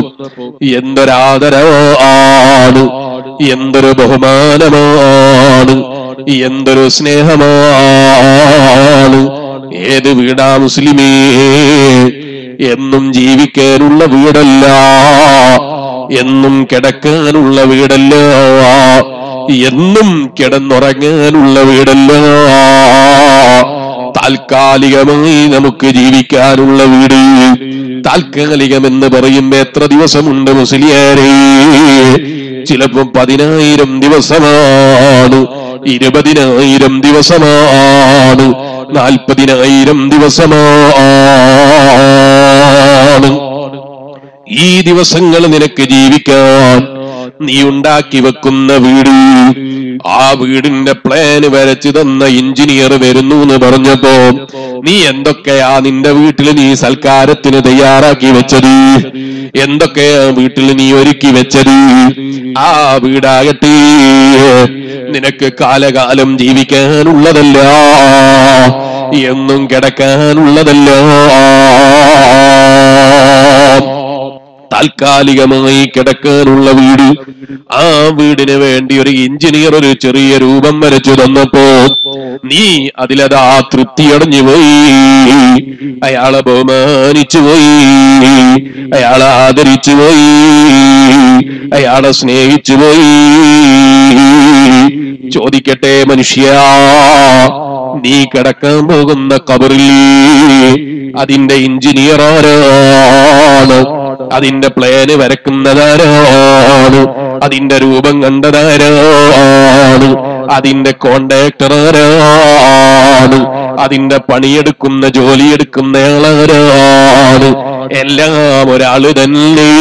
എന്തൊരാദരവാണ് എന്തൊരു ബഹുമാനമാണ് എന്തൊരു സ്നേഹമാണ് ഏത് വീടാ മുസ്ലിമേ എന്നും ജീവിക്കാനുള്ള വീടല്ല എന്നും കിടക്കാനുള്ള വീടല്ല എന്നും കിടന്നുറങ്ങാനുള്ള വീടല്ല താൽക്കാലികമായി നമുക്ക് ജീവിക്കാനുള്ള വീട് താൽക്കാലികമെന്ന് പറയുമ്പോ എത്ര ദിവസമുണ്ട് മുസ്ലിയാരെ ചിലപ്പോ പതിനായിരം ദിവസമാണ് ഇരുപതിനായിരം ദിവസമാണ് നാൽപ്പതിനായിരം ദിവസമാണ് ഈ ദിവസങ്ങൾ നിനക്ക് ജീവിക്കാൻ നീ ഉണ്ടാക്കി വെക്കുന്ന വീട് ആ വീടിന്റെ പ്ലാന് വരച്ചു തന്ന എഞ്ചിനീയർ വരുന്നു എന്ന് പറഞ്ഞപ്പോ നീ എന്തൊക്കെയാ നിന്റെ വീട്ടിൽ നീ സൽക്കാരത്തിന് തയ്യാറാക്കി വെച്ചത് എന്തൊക്കെയാ വീട്ടിൽ നീ ഒരുക്കി വെച്ചത് ആ വീടാകട്ടെ നിനക്ക് കാലകാലം ജീവിക്കാനുള്ളതല്ല എന്നും കിടക്കാനുള്ളതല്ല താൽക്കാലികമായി കിടക്കാനുള്ള വീട് ആ വീടിന് വേണ്ടി ഒരു എഞ്ചിനീയർ ഒരു ചെറിയ രൂപം വരച്ചു തന്നപ്പോ നീ അതിലതാ തൃപ്തിയടഞ്ഞു പോയി അയാളെ ബഹുമാനിച്ചു പോയി അയാളെ ആദരിച്ചു പോയി അയാളെ സ്നേഹിച്ചു പോയി ചോദിക്കട്ടെ മനുഷ്യ നീ കിടക്കാൻ പോകുന്ന കബറിൽ അതിന്റെ എഞ്ചിനീയർ ആരാണ് അതിന്റെ പ്ലാന് വരക്കുന്നതാരാണ് അതിന്റെ രൂപം കണ്ടതാരാണ് അതിന്റെ കോണ്ടാക്ടർ ആരാണ് അതിന്റെ പണിയെടുക്കുന്ന ജോലിയെടുക്കുന്ന ആളാരാണ് എല്ലാം ഒരാള് തന്നെ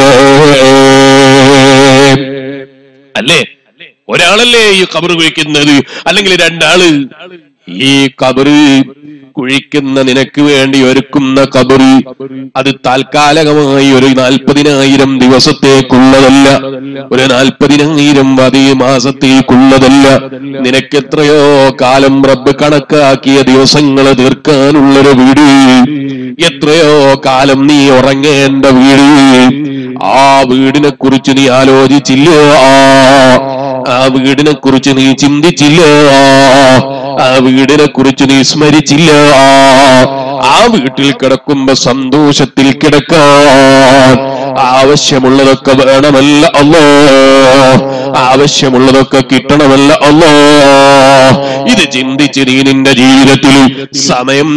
അല്ലേ ഒരാളല്ലേ ഈ കബറ് കുഴിക്കുന്നത് അല്ലെങ്കിൽ രണ്ടാള് ഈ കബറ് കുഴിക്കുന്ന നിനക്ക് വേണ്ടി ഒരുക്കുന്ന കബറ് അത് താൽക്കാലികമായി ഒരു നാൽപ്പതിനായിരം ദിവസത്തേക്കുള്ളതല്ല ഒരു നാൽപ്പതിനായിരം അതേ മാസത്തേക്കുള്ളതല്ല നിനക്ക് എത്രയോ കാലം റബ്ബ് കണക്കാക്കിയ ദിവസങ്ങൾ തീർക്കാനുള്ളൊരു വീട് എത്രയോ കാലം നീ ഉറങ്ങേണ്ട വീട് ആ വീടിനെ കുറിച്ച് നീ ആലോചിച്ചില്ല ആ വീടിനെ കുറിച്ച് നീ ചിന്തിച്ചില്ല ആ വീടിനെ കുറിച്ച് നീ സ്മരിച്ചില്ല ആ വീട്ടിൽ കിടക്കുമ്പോ സന്തോഷത്തിൽ കിടക്കാൻ ആവശ്യമുള്ളതൊക്കെ വേണമല്ല അല്ലോ ആവശ്യമുള്ളതൊക്കെ കിട്ടണമല്ല അല്ലോ ഇത് ചിന്തിച്ച് നീ നിന്റെ ജീവിതത്തിൽ സമയം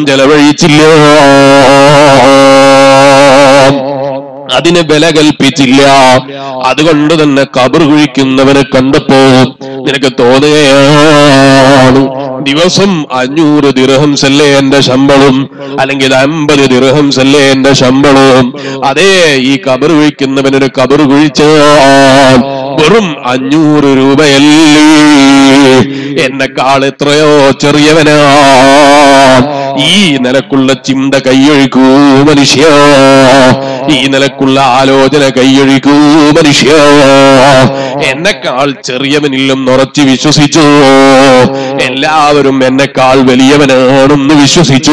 ചെലവഴിച്ചില്ല അതിന് വില കൽപ്പിച്ചില്ല അതുകൊണ്ട് തന്നെ കബർ കുഴിക്കുന്നവനെ കണ്ടപ്പോ നിനക്ക് തോന്നുകയാണ് ദിവസം അഞ്ഞൂറ് ദിർഹംസ് അല്ലേ എന്റെ ശമ്പളം അല്ലെങ്കിൽ അമ്പത് ദിർഹംസ് അല്ലേ എന്റെ ശമ്പളം അതേ ഈ കബർ കുഴിക്കുന്നവനൊരു കബർ കുഴിച്ചാൽ വെറും അഞ്ഞൂറ് രൂപയല്ലേ എന്നെക്കാൾ എത്രയോ ചെറിയവനാ ഈ നിലക്കുള്ള ചിന്ത കൈയൊഴിക്കൂ മനുഷ്യ ഈ നിലക്കുള്ള ആലോചന കൈയൊഴിക്കൂ മനുഷ്യ എന്നെക്കാൾ ചെറിയവനിലും ഉറച്ചു വിശ്വസിച്ചു എല്ലാവരും എന്നെക്കാൾ വലിയവനാണെന്ന് വിശ്വസിച്ചു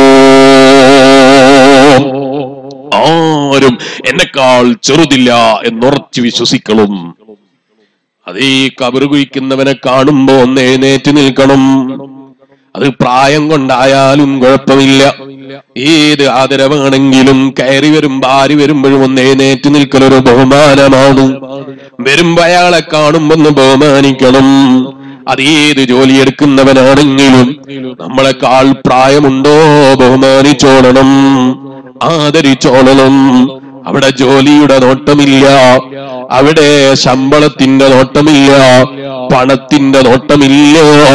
ആരും എന്നെക്കാൾ ചെറുതില്ല എന്നുറച്ചു വിശ്വസിക്കണം അതേ കബറ് കുഴിക്കുന്നവനെ കാണുമ്പോ ഒന്ന് എഴുന്നേറ്റ് നിൽക്കണം അത് പ്രായം കൊണ്ടായാലും കുഴപ്പമില്ല ഏത് ആദരവാണെങ്കിലും കയറി വരുമ്പോ ആര് വരുമ്പോഴും ഒന്ന് എഴുന്നേറ്റ് നിൽക്കലൊരു ബഹുമാനമാണ് വരുമ്പോ അയാളെ കാണുമ്പോ ഒന്ന് ബഹുമാനിക്കണം അതേത് ജോലിയെടുക്കുന്നവനാണെങ്കിലും നമ്മളെക്കാൾ പ്രായമുണ്ടോ ബഹുമാനിച്ചോളണം ആദരിച്ചോളണം അവിടെ ജോലിയുടെ നോട്ടമില്ല അവിടെ ശമ്പളത്തിന്റെ നോട്ടമില്ല പണത്തിന്റെ നോട്ടമില്ല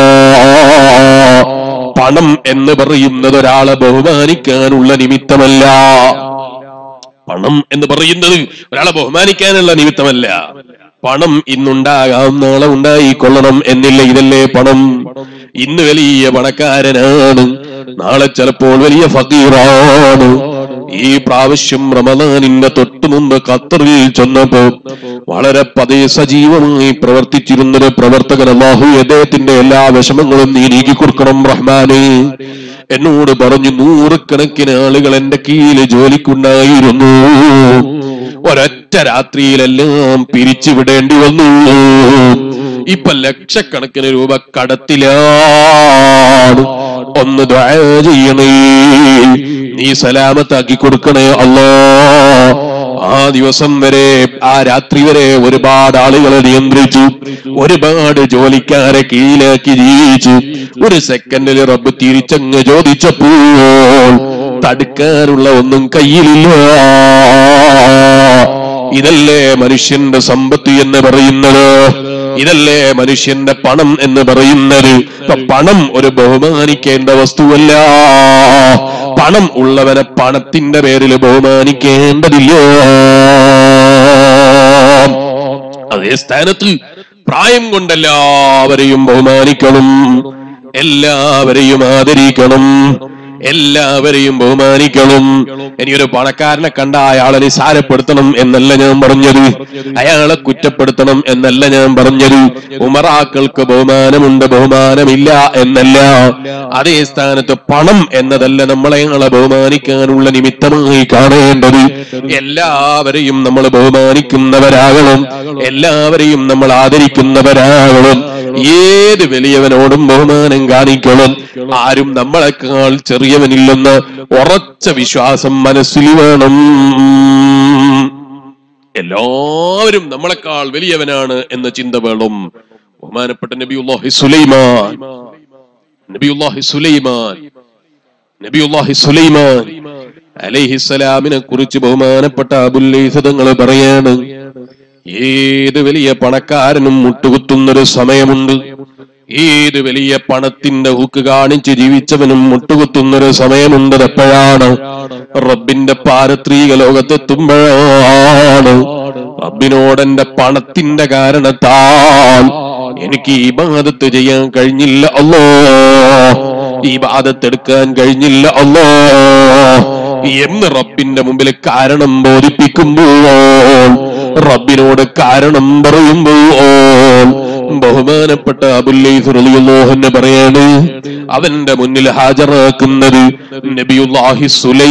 പണം എന്ന് പറയുന്നത് ഒരാളെ ബഹുമാനിക്കാനുള്ള നിമിത്തമല്ല പണം എന്ന് പറയുന്നത് ഒരാളെ ബഹുമാനിക്കാനുള്ള നിമിത്തമല്ല പണം ഇന്നുണ്ടാകാം നാളെ ഉണ്ടായിക്കൊള്ളണം എന്നില്ല ഇതല്ലേ പണം ഇന്ന് വലിയ പണക്കാരനാണ് നാളെ ചിലപ്പോൾ വലിയ ഫക്കീറാണ് ഈ പ്രാവശ്യം റമദാനിന്റെ തൊട്ടു മുമ്പ് ഖത്തറിൽ ചെന്നപ്പോ വളരെ പതേ സജീവമായി പ്രവർത്തിച്ചിരുന്നൊരു പ്രവർത്തകൻ അള്ളാഹു അദ്ദേഹത്തിന്റെ എല്ലാ വിഷമങ്ങളും നീ നീക്കി കൊടുക്കണം റഹ്മാനെ എന്നോട് പറഞ്ഞു നൂറുകണക്കിന് ആളുകൾ എന്റെ കീഴില് ജോലിക്കുണ്ടായിരുന്നു ഒരൊറ്റ രാത്രിയിലെല്ലാം പിരിച്ചുവിടേണ്ടി വന്നു ഇപ്പൊ ലക്ഷക്കണക്കിന് രൂപ കടത്തിലാണ് ഒന്ന് ദ്വാ ചെയ്യണേ നീ സലാമത്താക്കി കൊടുക്കണേ അല്ലോ ആ ദിവസം വരെ ആ രാത്രി വരെ ഒരുപാട് ആളുകളെ നിയന്ത്രിച്ചു ഒരുപാട് ജോലിക്കാരെ കീഴിലാക്കി ജീവിച്ചു ഒരു സെക്കൻഡിൽ റബ്ബ് തിരിച്ചങ്ങ് ചോദിച്ചപ്പോൾ തടുക്കാനുള്ള ഒന്നും കയ്യിലില്ല ഇതല്ലേ മനുഷ്യന്റെ സമ്പത്ത് എന്ന് പറയുന്നത് ഇതല്ലേ മനുഷ്യന്റെ പണം എന്ന് പറയുന്നത് ഇപ്പൊ പണം ഒരു ബഹുമാനിക്കേണ്ട വസ്തുവല്ല പണം ഉള്ളവനെ പണത്തിന്റെ പേരിൽ ബഹുമാനിക്കേണ്ടതില്ല അതേ സ്ഥാനത്ത് പ്രായം കൊണ്ടെല്ലാവരെയും ബഹുമാനിക്കണം എല്ലാവരെയും ആദരിക്കണം എല്ലാവരെയും ബഹുമാനിക്കണം ഇനിയൊരു പണക്കാരനെ കണ്ട അയാളെ നിസാരപ്പെടുത്തണം എന്നല്ല ഞാൻ പറഞ്ഞത് അയാളെ കുറ്റപ്പെടുത്തണം എന്നല്ല ഞാൻ പറഞ്ഞത് ഉമറാക്കൾക്ക് ബഹുമാനമുണ്ട് ബഹുമാനമില്ല എന്നല്ല അതേ സ്ഥാനത്ത് പണം എന്നതല്ല നമ്മളെ അയാളെ ബഹുമാനിക്കാനുള്ള നിമിത്തമായി കാണേണ്ടത് എല്ലാവരെയും നമ്മൾ ബഹുമാനിക്കുന്നവരാകണം എല്ലാവരെയും നമ്മൾ ആദരിക്കുന്നവരാകണം ഏത് വലിയവനോടും ബഹുമാനം കാണിക്കണം ആരും നമ്മളെക്കാൾ ചെറിയവനില്ലെന്ന് ഉറച്ച വിശ്വാസം മനസ്സിൽ വേണം എല്ലാവരും നമ്മളെക്കാൾ വലിയവനാണ് എന്ന ചിന്ത വേണം ബഹുമാനപ്പെട്ട നബിയുല്ലാഹി സുലൈമാൻ നബിയുല്ലാഹി സുലൈമാൻ നബിയുല്ലാഹി സുലൈമാൻ അലൈഹിസ്സലാമിനെ കുറിച്ച് ബഹുമാനപ്പെട്ട അബുല്ലീസതങ്ങൾ പറയാണ് ഏത് വലിയ പണക്കാരനും മുട്ടുകുത്തുന്നൊരു സമയമുണ്ട് ഏത് വലിയ പണത്തിന്റെ ഹുക്ക് കാണിച്ച് ജീവിച്ചവനും മുട്ടുകുത്തുന്നൊരു സമയമുണ്ട് എപ്പോഴാണ് റബ്ബിന്റെ പാരത്രീക ലോകത്തെത്തുമ്പോഴാണ് റബ്ബിനോടെന്റെ പണത്തിന്റെ കാരണത്താൽ എനിക്ക് ഈ ബാധത്ത് ചെയ്യാൻ കഴിഞ്ഞില്ല അല്ലോ ഈ ബാധത്തെടുക്കാൻ കഴിഞ്ഞില്ല അല്ലോ എന്ന് റബ്ബിന്റെ മുമ്പിൽ കാരണം ബോധിപ്പിക്കുമ്പോൾ റബ്ബിനോട് കാരണം പറയുമ്പോൾ ബഹുമാനപ്പെട്ട അബുല്ലൈഹുറിയോഹന് പറയാണ് അവന്റെ മുന്നിൽ ഹാജരാക്കുന്നത് നബിയുല്ലാഹി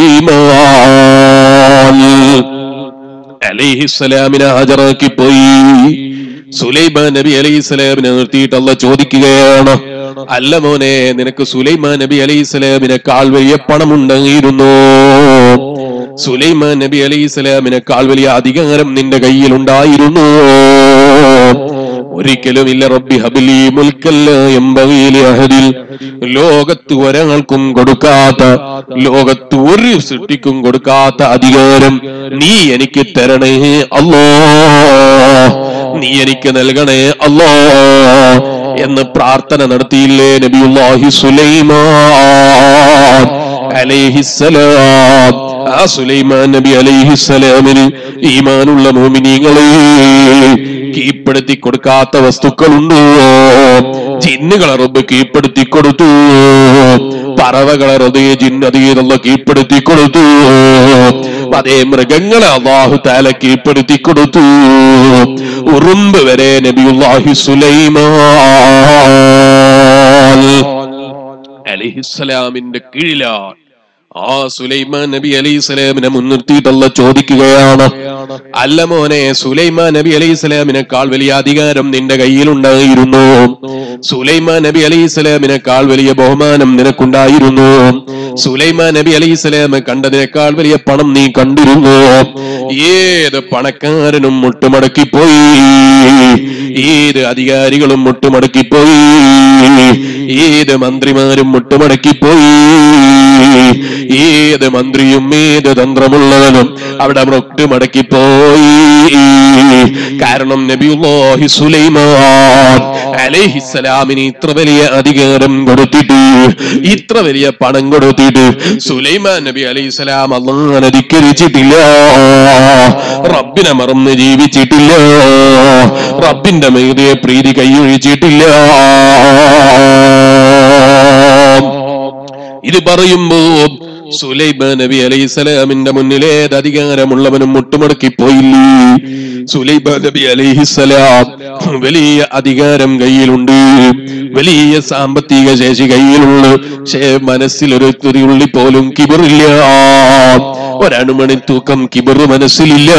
സുലൈമാൻ അലൈഹിസ്സലാമിനെ ഹാജരാക്കി പോയി സുലൈമാൻ നബി അലൈഹിസ്സലാമിനെ നിർത്തിയിട്ട് അല്ല ചോദിക്കുകയാണ് അല്ല മോനെ നിനക്ക് സുലൈമാൻ നബി അലൈഹിസ്സലാമിനെക്കാൾ വലിയ പണമുണ്ടായിരുന്നു സുലൈമാൻ നബി അലൈഹിസ്സലാമിനെക്കാൾ വലിയ അധികാരം നിന്റെ കയ്യിലുണ്ടായിരുന്നു ഒരിക്കലുമില്ല റബ്ബി ഹബിലി മുൽക്കല്ല എമ്പകയിലെ അഹദിൽ ലോകത്ത് ഒരാൾക്കും കൊടുക്കാത്ത ലോകത്ത് ഒരു സൃഷ്ടിക്കും കൊടുക്കാത്ത അധികാരം നീ എനിക്ക് തരണേ അല്ലോ നീ എനിക്ക് നൽകണേ അല്ലോ എന്ന് പ്രാർത്ഥന നടത്തിയില്ലേ നബിയുല്ലാഹി സുലൈമാൻ അലൈഹിസ്സലാം ആ സുലൈമാൻ നബി അലൈഹിസ്സലാമിന് ഈമാനുള്ള മോമിനീങ്ങളെ കീഴ്പ്പെടുത്തി കൊടുക്കാത്ത വസ്തുക്കളുണ്ടോ ജിന്നുകളെ റബ്ബ് കീഴ്പ്പെടുത്തി കൊടുത്തു പറവകളെ ഹൃദയ ജിന്നതീതുള്ള കീഴ്പ്പെടുത്തി കൊടുത്തു അതേ മൃഗങ്ങളെ അള്ളാഹു താല കീഴ്പ്പെടുത്തി കൊടുത്തു ഉറുമ്പ് വരെ നബിയുല്ലാഹി സുലൈമാൻ അലിഹിസ്സലാമിന്റെ കീഴിലാണ് ആ സുലൈമാൻ നബി അലൈഹി സ്വലാമിനെ മുൻനിർത്തിയിട്ടുള്ള ചോദിക്കുകയാണ് അല്ല മോനെ സുലൈമാൻ നബി അലൈഹി സ്വലാമിനെക്കാൾ വലിയ അധികാരം നിന്റെ കയ്യിലുണ്ടായിരുന്നു സുലൈമാൻ നബി അലൈഹി സ്വലാമിനെക്കാൾ വലിയ ബഹുമാനം നിനക്കുണ്ടായിരുന്നു സുലൈമാൻ നബി അലൈഹി സ്വലാമെ കണ്ടതിനേക്കാൾ വലിയ പണം നീ കണ്ടിരുന്നു ഏത് പണക്കാരനും മുട്ടുമടക്കിപ്പോയി ഏത് അധികാരികളും മുട്ടുമടക്കിപ്പോയി ഏത് മന്ത്രിമാരും മുട്ടുമടക്കിപ്പോയി ഏത് മന്ത്രിയും ഏത് തന്ത്രമുള്ളവനും അവിടെ മുട്ട് മടക്കിപ്പോയി കാരണം നബിയുല്ലാഹി സുലൈമാൻ അലൈഹിസ്സലാമിന് ഇത്ര വലിയ അധികാരം കൊടുത്തിട്ട് ഇത്ര വലിയ പണം കൊടുത്തിട്ട് സുലൈമാൻ നബി അലൈഹിസ്സലാം അള്ളാൻ അധികരിച്ചിട്ടില്ല റബ്ബിനെ മറന്ന് ജീവിച്ചിട്ടില്ല റബ്ബിന്റെ മേതയെ പ്രീതി കൈയൊഴിച്ചിട്ടില്ല ഇത് പറയുമ്പോ സുലൈമാൻ നബി അലൈഹി സ്വലാമിന്റെ മുന്നിൽ ഏത് അധികാരമുള്ളവനും മുട്ടുമടക്കി പോയില്ലേ സുലൈമാൻ നബി അലൈഹിസ്സലാം വലിയ അധികാരം കയ്യിലുണ്ട് വലിയ സാമ്പത്തിക ശേഷി കയ്യിലുള്ള പക്ഷേ മനസ്സിൽ ഒരു തുരിയുള്ളി പോലും കിബറില്ല ഒരണുമണി തൂക്കം കിബർ മനസ്സിലില്ല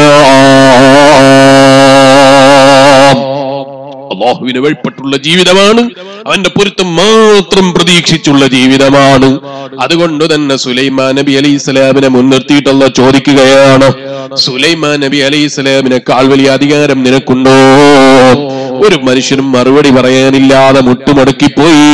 അള്ളാഹുവിന് വഴിപ്പെട്ടുള്ള ജീവിതമാണ് അവന്റെ പൊരുത്തം മാത്രം പ്രതീക്ഷിച്ചുള്ള ജീവിതമാണ് അതുകൊണ്ട് തന്നെ സുലൈമാൻ നബി അലൈഹി സ്വലാമിനെ മുൻനിർത്തിയിട്ടുള്ള ചോദിക്കുകയാണ് സുലൈമാൻ നബി അലൈഹി സ്വലാമിനെക്കാൾ വലിയ അധികാരം നിനക്കുണ്ടോ ഒരു മനുഷ്യനും മറുപടി പറയാനില്ലാതെ മുട്ടുമടക്കിപ്പോയി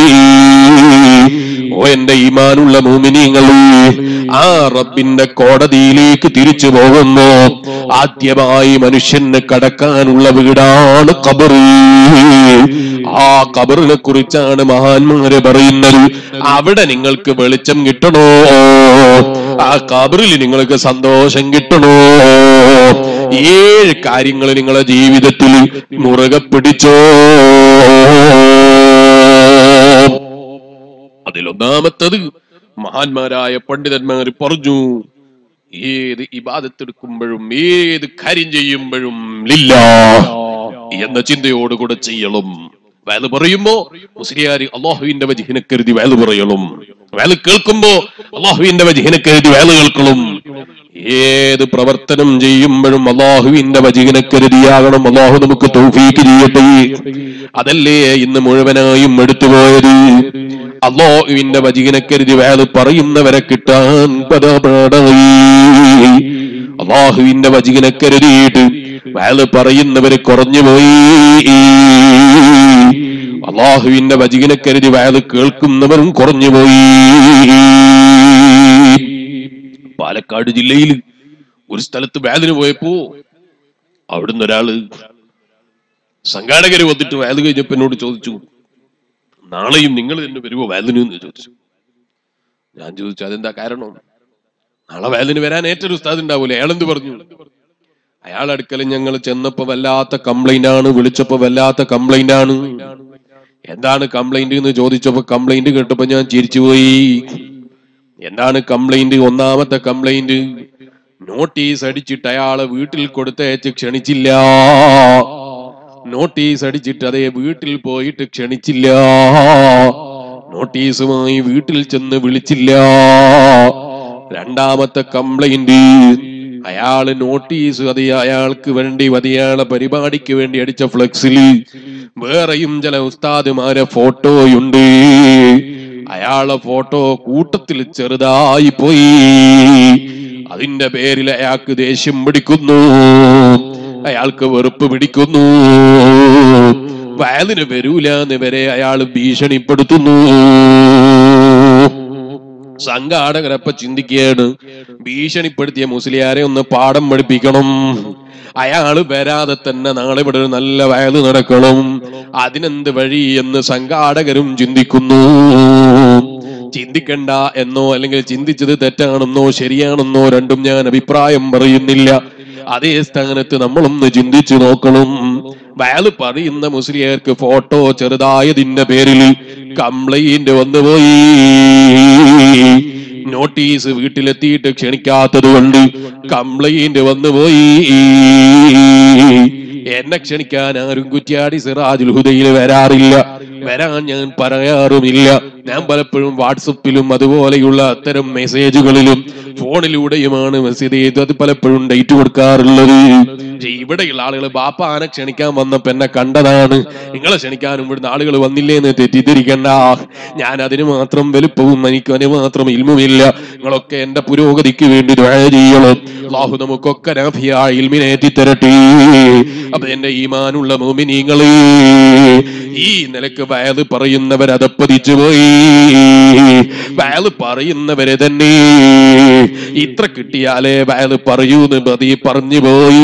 ഓ എന്റെ ഈമാനുള്ള മൂമിനീങ്ങൾ ആ റബ്ബിന്റെ കോടതിയിലേക്ക് തിരിച്ചു പോകുമ്പോ ആദ്യമായി മനുഷ്യന് കടക്കാനുള്ള വീടാണ് കബർ ആ കബറിനെ കുറിച്ചാണ് മഹാന്മാര് പറയുന്നത് അവിടെ നിങ്ങൾക്ക് വെളിച്ചം കിട്ടണോ ആ കബറിൽ നിങ്ങൾക്ക് സന്തോഷം കിട്ടണോ ഏഴ് കാര്യങ്ങൾ നിങ്ങളെ ജീവിതത്തിൽ മുറുകെ പിടിച്ചോ അതിലൊന്നാമത്തത് മഹാന്മാരായ പണ്ഡിതന്മാർ പറഞ്ഞു ഏത് ഇബാദത്തെടുക്കുമ്പോഴും ഏത് കാര്യം ചെയ്യുമ്പോഴും ലില്ല എന്ന ചിന്തയോടുകൂടെ ചെയ്യണം വേല പറയുമ്പോ മുസ്ലിയാര് അള്ളാഹുവിന്റെ വജിഹിനെ കരുതി വേല പറയണം വേല കേൾക്കുമ്പോ അള്ളാഹുവിന്റെ വജിഹിനെ കരുതി വേല കേൾക്കണം ഏത് പ്രവർത്തനം ചെയ്യുമ്പോഴും അള്ളാഹുവിന്റെ വജിഹിനെ കരുതിയാകണം അള്ളാഹു നമുക്ക് തൗഫീക്ക് ചെയ്യട്ടെ അതല്ലേ ഇന്ന് മുഴുവനായും എടുത്തുപോയത് അള്ളാഹുവിന്റെ വജിഹിനെ കരുതി വേല പറയുന്നവരെ കിട്ടാൻ പദപാടായി അള്ളാഹുവിന്റെ വജിഹിനെ കരുതിയിട്ട് വേല പറയുന്നവര് കുറഞ്ഞുപോയി അള്ളാഹുവിന്റെ വജിഹിനെ കരുതി വേല കേൾക്കുന്നവരും കുറഞ്ഞുപോയി പാലക്കാട് ജില്ലയിൽ ഒരു സ്ഥലത്ത് വേദന പോയപ്പോ അവിടുന്ന് ഒരാള് സംഘാടകര് വന്നിട്ട് വേല കഴിഞ്ഞപ്പോ എന്നോട് ചോദിച്ചു നാളെയും നിങ്ങൾ തന്നെ വരുമോ വേദന എന്ന് ചോദിച്ചു ഞാൻ ചോദിച്ചു അതെന്താ കാരണം നാളെ വേദന വരാൻ ഏറ്റൊരു ഉസ്താദ് ഉണ്ടാവൂലേ അയാളെന്ത് പറഞ്ഞു അയാൾ അടുക്കൽ ഞങ്ങൾ ചെന്നപ്പോ വല്ലാത്ത കംപ്ലൈന്റ് ആണ് വിളിച്ചപ്പോ വല്ലാത്ത കംപ്ലൈന്റ് ആണ് എന്താണ് കംപ്ലൈന്റ് എന്ന് ചോദിച്ചപ്പോ കംപ്ലൈന്റ് കേട്ടപ്പോ ഞാൻ ചിരിച്ചുപോയി എന്താണ് കംപ്ലൈന്റ് ഒന്നാമത്തെ കംപ്ലൈന്റ് നോട്ടീസ് അടിച്ചിട്ട് അയാളെ വീട്ടിൽ കൊടുത്തയച്ച് ക്ഷണിച്ചില്ല നോട്ടീസ് അടിച്ചിട്ട് അതേ വീട്ടിൽ പോയിട്ട് ക്ഷണിച്ചില്ല നോട്ടീസുമായി വീട്ടിൽ ചെന്ന് വിളിച്ചില്ല രണ്ടാമത്തെ കംപ്ലൈന്റ് അയാള് നോട്ടീസ് അത് അയാൾക്ക് വേണ്ടി അയാളെ പരിപാടിക്ക് വേണ്ടി അടിച്ച ഫ്ലെക്സിൽ വേറെയും ചില ഉസ്താദുമാരെ ഫോട്ടോയുണ്ട് അയാളെ ഫോട്ടോ കൂട്ടത്തിൽ ചെറുതായി പോയി അതിന്റെ പേരിൽ അയാൾക്ക് ദേഷ്യം പിടിക്കുന്നു അയാൾക്ക് വെറുപ്പ് പിടിക്കുന്നു വയലിന് വരൂല എന്ന് വരെ അയാൾ ഭീഷണിപ്പെടുത്തുന്നു സംഘാടകരപ്പ ചിന്തിക്കുകയാണ് ഭീഷണിപ്പെടുത്തിയ മുസ്ലിയാരെ ഒന്ന് പാഠം പഠിപ്പിക്കണം അയാള് വരാതെ തന്നെ നാളെ ഇവിടെ ഒരു നല്ല വയല് നടക്കണം അതിനെന്ത് വഴി എന്ന് സംഘാടകരും ചിന്തിക്കുന്നു ചിന്തിക്കണ്ട എന്നോ അല്ലെങ്കിൽ ചിന്തിച്ചത് തെറ്റാണെന്നോ ശരിയാണെന്നോ രണ്ടും ഞാൻ അഭിപ്രായം പറയുന്നില്ല അതേ സ്ഥാനത്ത് നമ്മളൊന്ന് ചിന്തിച്ചു നോക്കണം വയല് പറയുന്ന മുസ്ലിയർക്ക് ഫോട്ടോ ചെറുതായതിന്റെ പേരിൽ കംപ്ലൈന്റ് വന്നുപോയി നോട്ടീസ് വീട്ടിലെത്തിയിട്ട് ക്ഷണിക്കാത്തത് കൊണ്ട് കംപ്ലൈന്റ് വന്നുപോയി എന്നെ ക്ഷണിക്കാൻ ആരും കുറ്റ്യാടി സിറാജുൽ ഹുദയിൽ വരാറില്ല വരാൻ ഞാൻ പറയാറുമില്ല ഞാൻ പലപ്പോഴും വാട്സപ്പിലും അതുപോലെയുള്ള അത്തരം മെസ്സേജുകളിലും ഫോണിലൂടെയുമാണ് മെസ്സേജ് ചെയ്ത് അത് പലപ്പോഴും ഡേറ്റ് കൊടുക്കാറുള്ളത് പക്ഷേ ഇവിടെയുള്ള ആളുകൾ ബാപ്പാനെ ക്ഷണിക്കാൻ വന്നപ്പോ എന്നെ കണ്ടതാണ് നിങ്ങളെ ക്ഷണിക്കാനും ഇവിടുന്ന് ആളുകൾ വന്നില്ലേ എന്ന് തെറ്റിദ്ധരിക്കണ്ട ഞാൻ അതിന് മാത്രം വലുപ്പവും എനിക്ക് അതിന് മാത്രം ഇൽമുമില്ല നിങ്ങളൊക്കെ എന്റെ പുരോഗതിക്ക് വേണ്ടി ദുആ ചെയ്യണം അള്ളാഹു നമുക്കൊക്കെ നാഫിയ ഇൽമിനെ എത്തിത്തരട്ടെ അപ്പൊ എന്റെ ഈമാനുള്ള മോമിനീങ്ങളെ ഈ നിലക്ക് വയത് പറയുന്നവർ അതപ്പതിച്ചു പോയി വയത് പറയുന്നവരെ തന്നെ ഇത്ര കിട്ടിയാലേ വയത് പറയൂന്ന് പ്രതി പറഞ്ഞു പോയി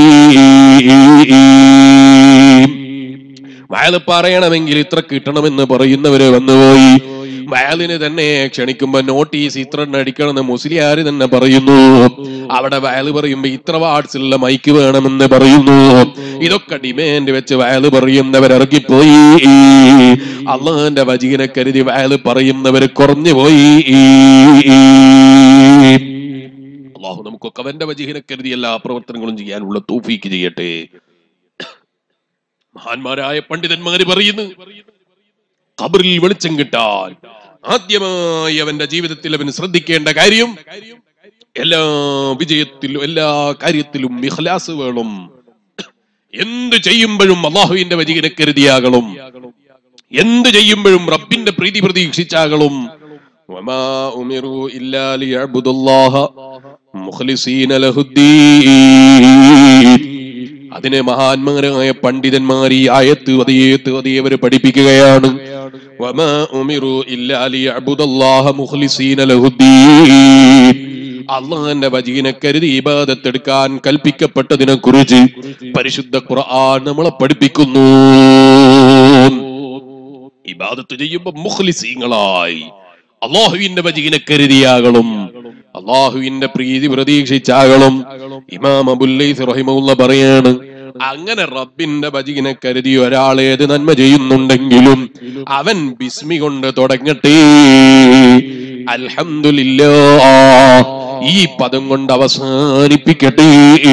വയല് പറയണമെങ്കിൽ ഇത്ര കിട്ടണമെന്ന് പറയുന്നവര് വന്നുപോയി വയലിന് തന്നെ ക്ഷണിക്കുമ്പോ നോട്ടീസ് ഇത്ര എണ്ണം അടിക്കണമെന്ന് മുസ്ലിയാര് തന്നെ പറയുന്നു അവിടെ വയല് പറയുമ്പോ ഇത്ര വാട്സ് ഉള്ള മൈക്ക് വേണമെന്ന് പറയുന്നു ഇതൊക്കെ ഡിമാൻഡ് വെച്ച് വയല് പറയുന്നവർ ഇറങ്ങിപ്പോയി അള്ളാന്റെ വജീനെ കരുതി വയല് പറയുന്നവര് കുറഞ്ഞു പോയി അള്ളാഹു നമുക്കൊക്കെ അവന്റെ വജീഹിനെ കരുതി എല്ലാ പ്രവർത്തനങ്ങളും ചെയ്യാനുള്ള തൂഫീക്ക് ചെയ്യട്ടെ മഹാന്മാരായ പണ്ഡിതന്മാര് പറയുന്നു ഖബറിൽ വെളിച്ചം കിട്ടാൻ ആദ്യമായി അവന്റെ ജീവിതത്തിൽ അവൻ ശ്രദ്ധിക്കേണ്ട കാര്യം എല്ലാ വിജയത്തിലും എല്ലാ കാര്യത്തിലും ഇഖ്ലാസ് വേണം എന്ത് ചെയ്യുമ്പോഴും അള്ളാഹുവിന്റെ വജീനെ കരുതിയാകണം എന്ത് ചെയ്യുമ്പോഴും റബ്ബിന്റെ പ്രീതി പ്രതീക്ഷിച്ചാകണം വമാ ഉമിറു ഇല്ലാ ലിയഅ്ബുദുല്ലാഹ മുഖ്ലിസീന ലഹുദ്ദീൻ അതിനെ മഹാന്മാരായ പണ്ഡിതന്മാർ ഈ ആയത്ത് അതേ അതേ അവര് പഠിപ്പിക്കുകയാണ് വമാ ഉമിറു ഇല്ലാ ലിയഅ്ബുദല്ലാഹ മുഖ്ലിസീന ലഹുദ്ദീൻ അള്ളാന്റെ വജീനെ കരുതി ഇബാദത്തെടുക്കാൻ കൽപ്പിക്കപ്പെട്ടതിനെ കുറിച്ച് പരിശുദ്ധ ഖുർആൻ നമ്മളെ പഠിപ്പിക്കുന്നു ഇബാദത്ത് ചെയ്യുമ്പോ മുഖ്ലിസീങ്ങളായി അള്ളാഹുവിന്റെ വജീനെ കരുതിയാകണം അള്ളാഹുവിന്റെ പ്രീതി പ്രതീക്ഷിച്ചാകണം ഇമാം അബുല്ലൈസ് റഹിമുള്ള പറയാണ് അങ്ങനെ റബ്ബിന്റെ വജീനെ കരുതി ഒരാൾ ഏത് നന്മ ചെയ്യുന്നുണ്ടെങ്കിലും അവൻ ബിസ്മി കൊണ്ട് തുടങ്ങട്ടെ അൽഹംദുലില്ലാ ഈ പദം കൊണ്ട് അവസാനിപ്പിക്കട്ടെ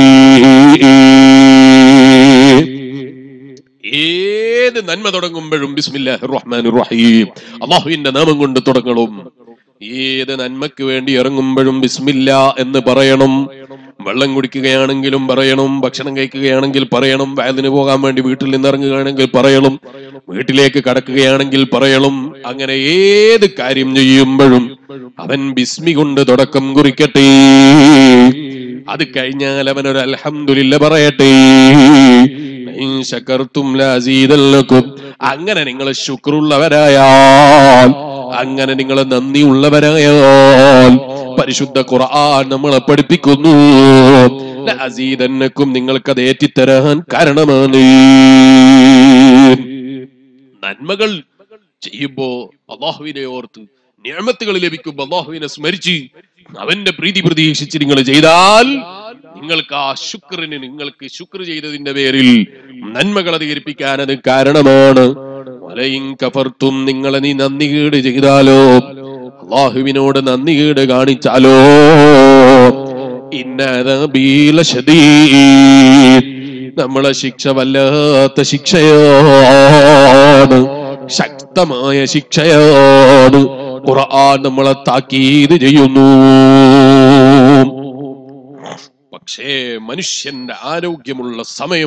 ഏത് നന്മ തുടങ്ങുമ്പോഴും ബിസ്മില്ലാഹിർ റഹ്മാനിർ റഹീം അള്ളാഹുവിന്റെ നാമം കൊണ്ട് തുടങ്ങണം ഏത് നന്മക്ക് വേണ്ടി ഇറങ്ങുമ്പോഴും ബിസ്മില്ല എന്ന് പറയണം വെള്ളം കുടിക്കുകയാണെങ്കിലും പറയണം ഭക്ഷണം കഴിക്കുകയാണെങ്കിൽ പറയണം വയലിന് പോകാൻ വേണ്ടി വീട്ടിൽ നിന്ന് ഇറങ്ങുകയാണെങ്കിൽ പറയണം വീട്ടിലേക്ക് കടക്കുകയാണെങ്കിൽ പറയണം അങ്ങനെ ഏത് കാര്യം ചെയ്യുമ്പോഴും അവൻ ബിസ്മി കൊണ്ട് തുടക്കം കുറിക്കട്ടെ അത് കഴിഞ്ഞാൽ അവൻ ഒരു അൽഹംദുലില്ല പറയട്ടെ ഇൻ ശകർത്തും ലഅസീദല്ലക്കും. അങ്ങനെ നിങ്ങൾ ശുക്രുള്ളവരായാൽ അങ്ങനെ നിങ്ങൾ നന്ദിയുള്ളവരായാൽ പരിശുദ്ധ ഖുർആൻ നമ്മളെ പഠിപ്പിക്കുന്നു ലഅസീദന്നക്കും നിങ്ങൾക്കത് ഏറ്റിത്തരാൻ കാരണമാണ് നന്മകൾ ചെയ്യുമ്പോ അള്ളാഹുവിനെ ഓർത്ത് നിയമത്തുകൾ ലഭിക്കുമ്പോ അള്ളാഹുവിനെ സ്മരിച്ച് അവന്റെ പ്രീതി പ്രതീക്ഷിച്ച് നിങ്ങൾ ചെയ്താൽ നിങ്ങൾക്ക് ആ ശുക്രിന് നിങ്ങൾക്ക് ശുക്ർ ചെയ്തതിന്റെ പേരിൽ നന്മകൾ അധികരിപ്പിക്കാൻ അത് കാരണമാണ് വലയും കഫർത്തും നിങ്ങളെ നീ നന്ദികേട് ചെയ്താലോ അള്ളാഹുവിനോട് നന്ദികേട് കാണിച്ചാലോ ഇന്നതബീല നമ്മളെ ശിക്ഷ വല്ലാത്ത ശിക്ഷയാണ് ശക്തമായ ശിക്ഷയാണ് ഖുർആൻ നമ്മളെ താക്കീത് ചെയ്യുന്നു പക്ഷേ മനുഷ്യന്റെ ആരോഗ്യമുള്ള സമയം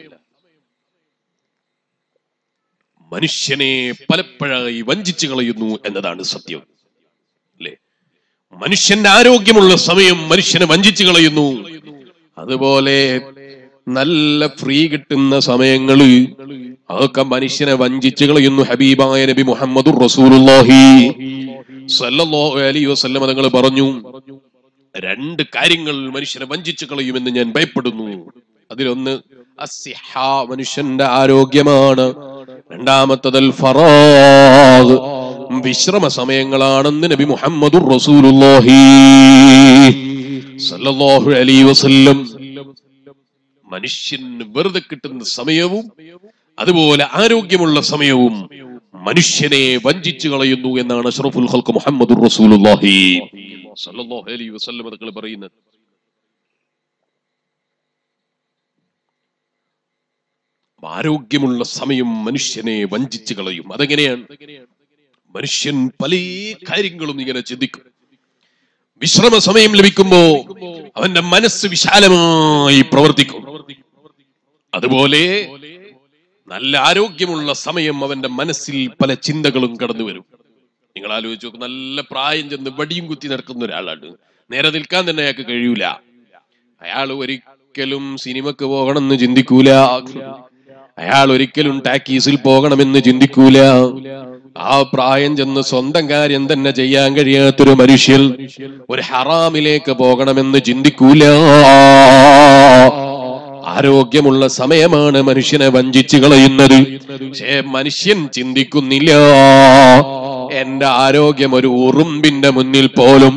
മനുഷ്യനെ പലപ്പോഴായി വഞ്ചിച്ചു കളയുന്നു എന്നതാണ് സത്യം അല്ലേ മനുഷ്യന്റെ ആരോഗ്യമുള്ള സമയം മനുഷ്യനെ വഞ്ചിച്ചു കളയുന്നു അതുപോലെ നല്ല ഫ്രീ കിട്ടുന്ന സമയങ്ങള് അതൊക്കെ മനുഷ്യനെ വഞ്ചിച്ചു കളയുന്നു ഹബീബായ നബി മുഹമ്മദ് റസൂലുള്ളാഹി സല്ലല്ലാഹു അലൈഹി വസല്ലം തങ്ങൾ പറഞ്ഞു രണ്ട് കാര്യങ്ങൾ മനുഷ്യനെ വഞ്ചിച്ചു കളയുമെന്ന് ഞാൻ ഭയപ്പെടുന്നു അതിലൊന്ന് അസ്സിഹ മനുഷ്യന്റെ ആരോഗ്യമാണ് രണ്ടാമത്തതൽ ഫറാഗ് വിശ്രമ സമയങ്ങളാണെന്ന് നബി മുഹമ്മദ് റസൂലുള്ളാഹി സല്ലല്ലാഹു അലൈഹി വസല്ലം മനുഷ്യന് വെറുതെ കിട്ടുന്ന സമയവും അതുപോലെ ആരോഗ്യമുള്ള സമയവും മനുഷ്യനെ വഞ്ചിച്ചു കളയുന്നു എന്നാണ് അഷ്റഫുൽ ഖൽഖ് മുഹമ്മദ് റസൂലുള്ളാഹി സല്ലല്ലാഹു അലൈഹി വസല്ലം തങ്ങൾ പറയുന്നത് ആരോഗ്യമുള്ള സമയം മനുഷ്യനെ വഞ്ചിച്ചു കളയും അതെങ്ങനെയാണ് മനുഷ്യൻ പല കാര്യങ്ങളും ഇങ്ങനെ ചിന്തിക്കും വിശ്രമ സമയം ലഭിക്കുമ്പോ അവന്റെ മനസ്സ് വിശാലമായി പ്രവർത്തിക്കും അതുപോലെ നല്ല ആരോഗ്യമുള്ള സമയം അവന്റെ മനസ്സിൽ പല ചിന്തകളും കടന്നു വരും നിങ്ങൾ ആലോചിച്ച് നോക്ക് നല്ല പ്രായം ചെന്ന് വടിയും കുത്തി നടക്കുന്ന ഒരാളാണ് നേരെ നിൽക്കാൻ തന്നെ അയാൾക്ക് കഴിയൂല അയാൾ ഒരിക്കലും സിനിമക്ക് പോകണമെന്ന് ചിന്തിക്കൂല അയാൾ ഒരിക്കലും ടാക്കീസിൽ പോകണമെന്ന് ചിന്തിക്കൂല ആ പ്രായം ചെന്ന് സ്വന്തം കാര്യം തന്നെ ചെയ്യാൻ കഴിയാത്തൊരു മനുഷ്യൻ ഒരു ഹറാമിലേക്ക് പോകണമെന്ന് ചിന്തിക്കൂല ആരോഗ്യമുള്ള സമയമാണ് മനുഷ്യനെ വഞ്ചിച്ചു കളയുന്നത് പക്ഷേ മനുഷ്യൻ ചിന്തിക്കുന്നില്ല എന്റെ ആരോഗ്യം ഒരു ഉറുമ്പിന്റെ മുന്നിൽ പോലും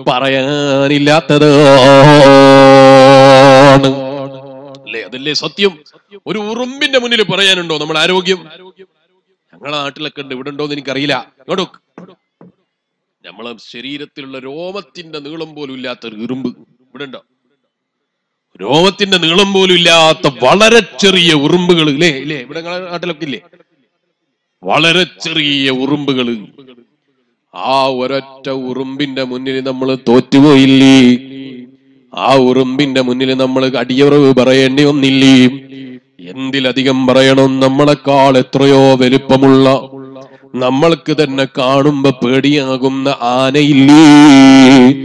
പറയാനില്ലാത്തതാണ് അല്ലേ അതല്ലേ സത്യം ഒരു ഉറുമ്പിന്റെ മുന്നിൽ പറയാനുണ്ടോ നമ്മുടെ ആരോഗ്യം ഞങ്ങളെ നാട്ടിലൊക്കെ ഉണ്ട് ഇവിടെ ഉണ്ടോ എന്ന് എനിക്കറിയില്ല ഇങ്ങോട്ട് നോക്ക്. നമ്മളെ ശരീരത്തിലുള്ള രോമത്തിന്റെ നീളം പോലും ഇല്ലാത്ത ഒരു ഉറുമ്പ് ഇവിടെ ഉണ്ടോ രോമത്തിന്റെ നീളം പോലും ഇല്ലാത്ത വളരെ ചെറിയ ഉറുമ്പുകൾ ഇല്ലേ ഇല്ലേ ഇവിടെ നിങ്ങളെ നാട്ടിലൊക്കെ ഇല്ലേ വളരെ ചെറിയ ഉറുമ്പുകൾ ആ ഒരൊറ്റ ഉറുമ്പിന്റെ മുന്നിൽ നമ്മൾ തോറ്റുപോയില്ലേ ആ ഉറുമ്പിന്റെ മുന്നിൽ നമ്മൾ അടിയറവ് പറയേണ്ടി വന്നില്ലേ എന്തിലധികം പറയണം നമ്മളെക്കാൾ എത്രയോ വലുപ്പമുള്ള നമ്മൾക്ക് തന്നെ കാണുമ്പോ പേടിയാകുന്ന ആനയില്ലേ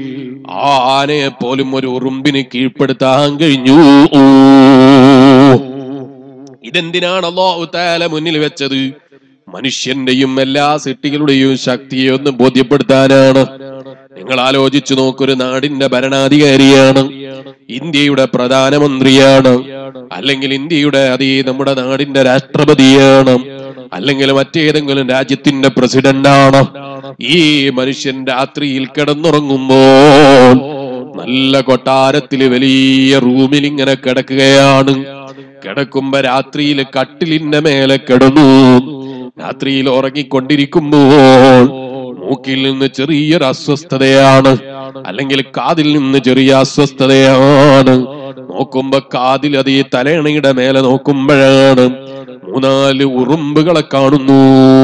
ആ ആനയെ പോലും ഒരു ഉറുമ്പിന് കീഴ്പ്പെടുത്താൻ കഴിഞ്ഞു ഇതെന്തിനാണ് അള്ളാഹു താല മുന്നിൽ വെച്ചത് മനുഷ്യന്റെയും എല്ലാ സൃഷ്ടികളുടെയും ശക്തിയെ ഒന്ന് ബോധ്യപ്പെടുത്താനാണ് നിങ്ങൾ ആലോചിച്ചു നോക്കൊരു നാടിന്റെ ഭരണാധികാരിയാണ് ഇന്ത്യയുടെ പ്രധാനമന്ത്രിയാണ് അല്ലെങ്കിൽ ഇന്ത്യയുടെ അതേ നമ്മുടെ നാടിന്റെ രാഷ്ട്രപതിയാണ് അല്ലെങ്കിൽ മറ്റേതെങ്കിലും രാജ്യത്തിന്റെ പ്രസിഡന്റാണ് ഈ മനുഷ്യൻ രാത്രിയിൽ കിടന്നുറങ്ങുമ്പോൾ നല്ല കൊട്ടാരത്തില് വലിയ റൂമിൽ ഇങ്ങനെ കിടക്കുകയാണ് കിടക്കുമ്പോ രാത്രിയിൽ കട്ടിലിന്റെ മേലെ കിടന്നു രാത്രിയിൽ ഉറങ്ങിക്കൊണ്ടിരിക്കുമ്പോൾ മൂക്കിൽ നിന്ന് ചെറിയൊരു അസ്വസ്ഥതയാണ് അല്ലെങ്കിൽ കാതിൽ നിന്ന് ചെറിയ അസ്വസ്ഥതയാണ് നോക്കുമ്പോ കാതിൽ അത് ഈ തലയണയുടെ മേലെ നോക്കുമ്പോഴാണ് മൂന്നാല് ഉറുമ്പുകളെ കാണുന്നു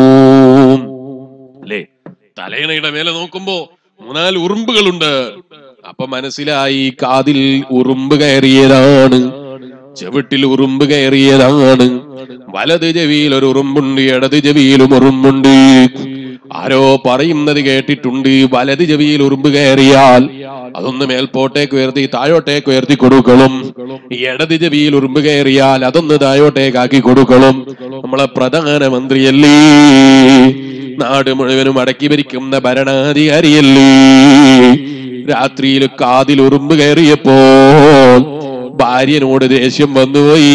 അല്ലേ തലയണയുടെ മേലെ നോക്കുമ്പോ മൂന്നാല് ഉറുമ്പുകളുണ്ട് അപ്പൊ മനസ്സിലായി കാതിൽ ഉറുമ്പ് കയറിയതാണ് ചെവിട്ടിൽ ഉറുമ്പ് കയറിയതാണ് വലത് ചെവിയിൽ ഒരു ഉറുമ്പുണ്ട് ഇടത് ചെവിയിലും ഉറുമ്പുണ്ട് ആരോ പറയുന്നത് കേട്ടിട്ടുണ്ട് വലത് ചെവിയിൽ ഉറുമ്പ് കയറിയാൽ അതൊന്ന് മേൽപോട്ടേക്ക് ഉയർത്തി താഴോട്ടേക്ക് ഉയർത്തി കൊടുക്കണം ഇടത് ചെവിയിൽ ഉറുമ്പ് കയറിയാൽ അതൊന്ന് താഴോട്ടേക്കാക്കി കൊടുക്കണം നമ്മളെ പ്രധാനമന്ത്രിയല്ലേ നാട് മുഴുവനും അടക്കി ഭരിക്കുന്ന ഭരണാധികാരിയല്ലേ രാത്രിയിൽ കാതിൽ ഉറുമ്പ് കയറിയപ്പോൾ ഭാര്യനോട് ദേഷ്യം വന്നുപോയി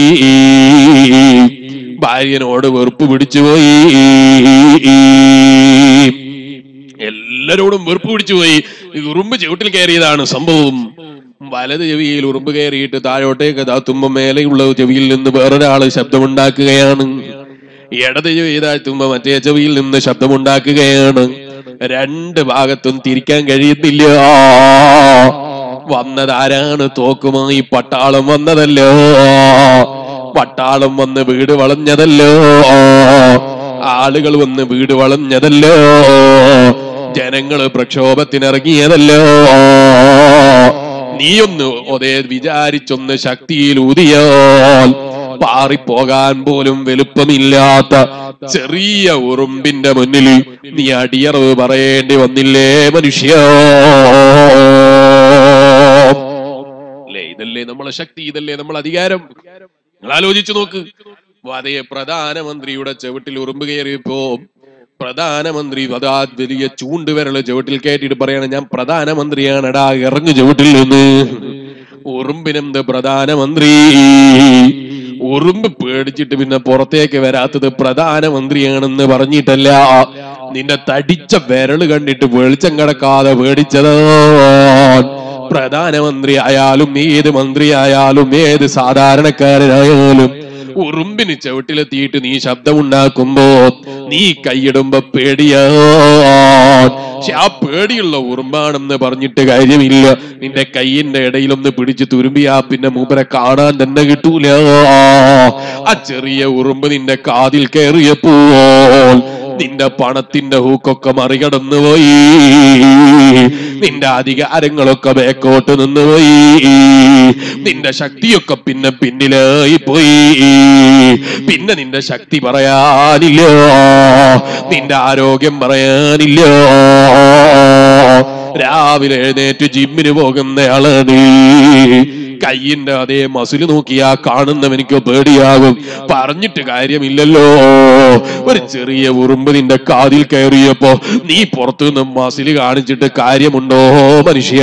ഭാര്യനോട് വെറുപ്പ് പിടിച്ചുപോയി എല്ലാരോടും വെറുപ്പ് പിടിച്ചുപോയി ഈ ഉറുമ്പ് ചുവട്ടിൽ കയറിയതാണ് സംഭവം വലത് ചെവിയിൽ ഉറുമ്പ് കയറിയിട്ട് താഴോട്ടേക്ക് താത്തുമ്പോ മേലെയുള്ള ചെവിയിൽ നിന്ന് വേറൊരാള് ശബ്ദമുണ്ടാക്കുകയാണ് ഇടത് ചെവി താഴ്ത്തുമ്പോ മറ്റേ ചെവിയിൽ നിന്ന് ശബ്ദമുണ്ടാക്കുകയാണ് രണ്ട് ഭാഗത്തും തിരിക്കാൻ കഴിയുന്നില്ല വന്നതാരാണ് തോക്കുമായി പട്ടാളം വന്നതല്ലോ പട്ടാളം വന്ന് വീട് വളഞ്ഞതല്ലോ ആളുകൾ വന്ന് വീട് വളഞ്ഞതല്ലോ ജനങ്ങള് പ്രക്ഷോഭത്തിനിറങ്ങിയതല്ലോ നീയൊന്ന് ഒതേ വിചാരിച്ചൊന്ന് ശക്തിയിൽ ഊതിയാൽ പാറിപ്പോകാൻ പോലും വലുപ്പമില്ലാത്ത ചെറിയ ഉറുമ്പിന്റെ മുന്നിൽ നീ അടിയറവ് പറയേണ്ടി വന്നില്ലേ മനുഷ്യ അല്ലേ ഇതല്ലേ നമ്മളെ ശക്തി ഇതല്ലേ നമ്മളെ അധികാരം നിങ്ങൾ ആലോചിച്ചു നോക്ക് അതേ പ്രധാനമന്ത്രിയുടെ ചവിട്ടിൽ ഉറുമ്പ് കയറിയപ്പോ പ്രധാനമന്ത്രി അതാ വലിയ ചൂണ്ടുവിരല് ചവിട്ടിൽ കയറ്റിട്ട് പറയണ ഞാൻ പ്രധാനമന്ത്രിയാണെടാ ഇറങ്ങു ചവിട്ടിൽ നിന്ന് ഉറുമ്പിനെന്ത് പ്രധാനമന്ത്രി ഉറുമ്പ് പേടിച്ചിട്ട് പിന്നെ പുറത്തേക്ക് വരാത്തത് പ്രധാനമന്ത്രിയാണെന്ന് പറഞ്ഞിട്ടല്ല നിന്റെ തടിച്ച വിരല് കണ്ടിട്ട് വെളിച്ചം കിടക്കാതെ പേടിച്ചത് പ്രധാനമന്ത്രി ആയാലും ഏത് മന്ത്രി ആയാലും ഏത് സാധാരണക്കാരനായാലും ഉറുമ്പിന് ചവിട്ടിലെത്തിയിട്ട് നീ ശബ്ദമുണ്ടാക്കുമ്പോ നീ കൈയിടുമ്പോ പേടിയാ പക്ഷെ ആ പേടിയുള്ള ഉറുമ്പാണെന്ന് പറഞ്ഞിട്ട് കാര്യമില്ല നിന്റെ കൈയിന്റെ ഇടയിലൊന്ന് പിടിച്ച് തുരുമ്പിയാ പിന്നെ മൂപ്പരെ കാണാൻ തന്നെ കിട്ടൂല ആ ചെറിയ ഉറുമ്പ് നിന്റെ കാതിൽ കയറിയപ്പോൾ നിന്റെ പണത്തിന്റെ ഹൂക്കൊക്കെ മറികടന്നു പോയി നിന്റെ അധികാരങ്ങളൊക്കെ ബേക്കോട്ട് നിന്നുപോയി നിന്റെ ശക്തിയൊക്കെ പിന്നെ പിന്നിലായി പോയി പിന്നെ നിന്റെ ശക്തി പറയാനില്ല നിന്റെ ആരോഗ്യം പറയാനില്ല രാവിലെ എഴുന്നേറ്റ് ജിമ്മിന് പോകുന്നയാള് നീ കയ്യിന്റെ അതേ മസില് നോക്കിയാ കാണുന്നവനിക്ക് പേടിയാകും പറഞ്ഞിട്ട് കാര്യമില്ലല്ലോ ഒരു ചെറിയ ഉറുമ്പ് നിന്റെ കാതിൽ കയറിയപ്പോ നീ പുറത്തുനിന്ന് മസില് കാണിച്ചിട്ട് കാര്യമുണ്ടോ മനുഷ്യ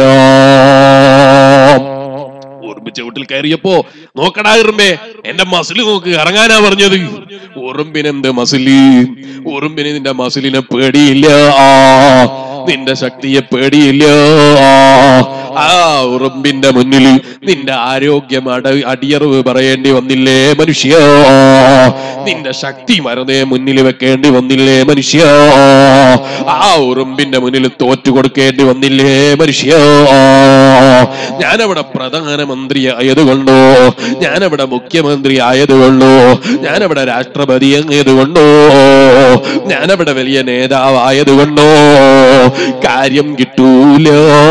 ഉറുമ്പ് ചവിട്ടിൽ കയറിയപ്പോ നോക്കടാ ഇറുമ്പേ എന്റെ മസില് നോക്ക് ഇറങ്ങാനാ പറഞ്ഞത് ഉറുമ്പിനെന്ത് മസില് ഉറുമ്പിന് നിന്റെ മസിലിനെ പേടിയില്ല നിന്റെ ശക്തിയെ പേടിയില്ല ആ ഉറുമ്പിന്റെ മുന്നിൽ നിന്റെ ആരോഗ്യം അട അടിയറവ് പറയേണ്ടി വന്നില്ലേ മനുഷ്യ നിന്റെ ശക്തി മറന്നേ മുന്നിൽ വെക്കേണ്ടി വന്നില്ലേ മനുഷ്യ ആ ഉറുമ്പിന്റെ മുന്നിൽ തോറ്റു കൊടുക്കേണ്ടി വന്നില്ലേ മനുഷ്യ ഞാനവിടെ പ്രധാനമന്ത്രി ആയതുകൊണ്ടോ ഞാനവിടെ മുഖ്യമന്ത്രി ആയതുകൊണ്ടോ ഞാനവിടെ രാഷ്ട്രപതി ആയതുകൊണ്ടോ ഞാനവിടെ വലിയ നേതാവായതുകൊണ്ടോ കാര്യം കിട്ടൂല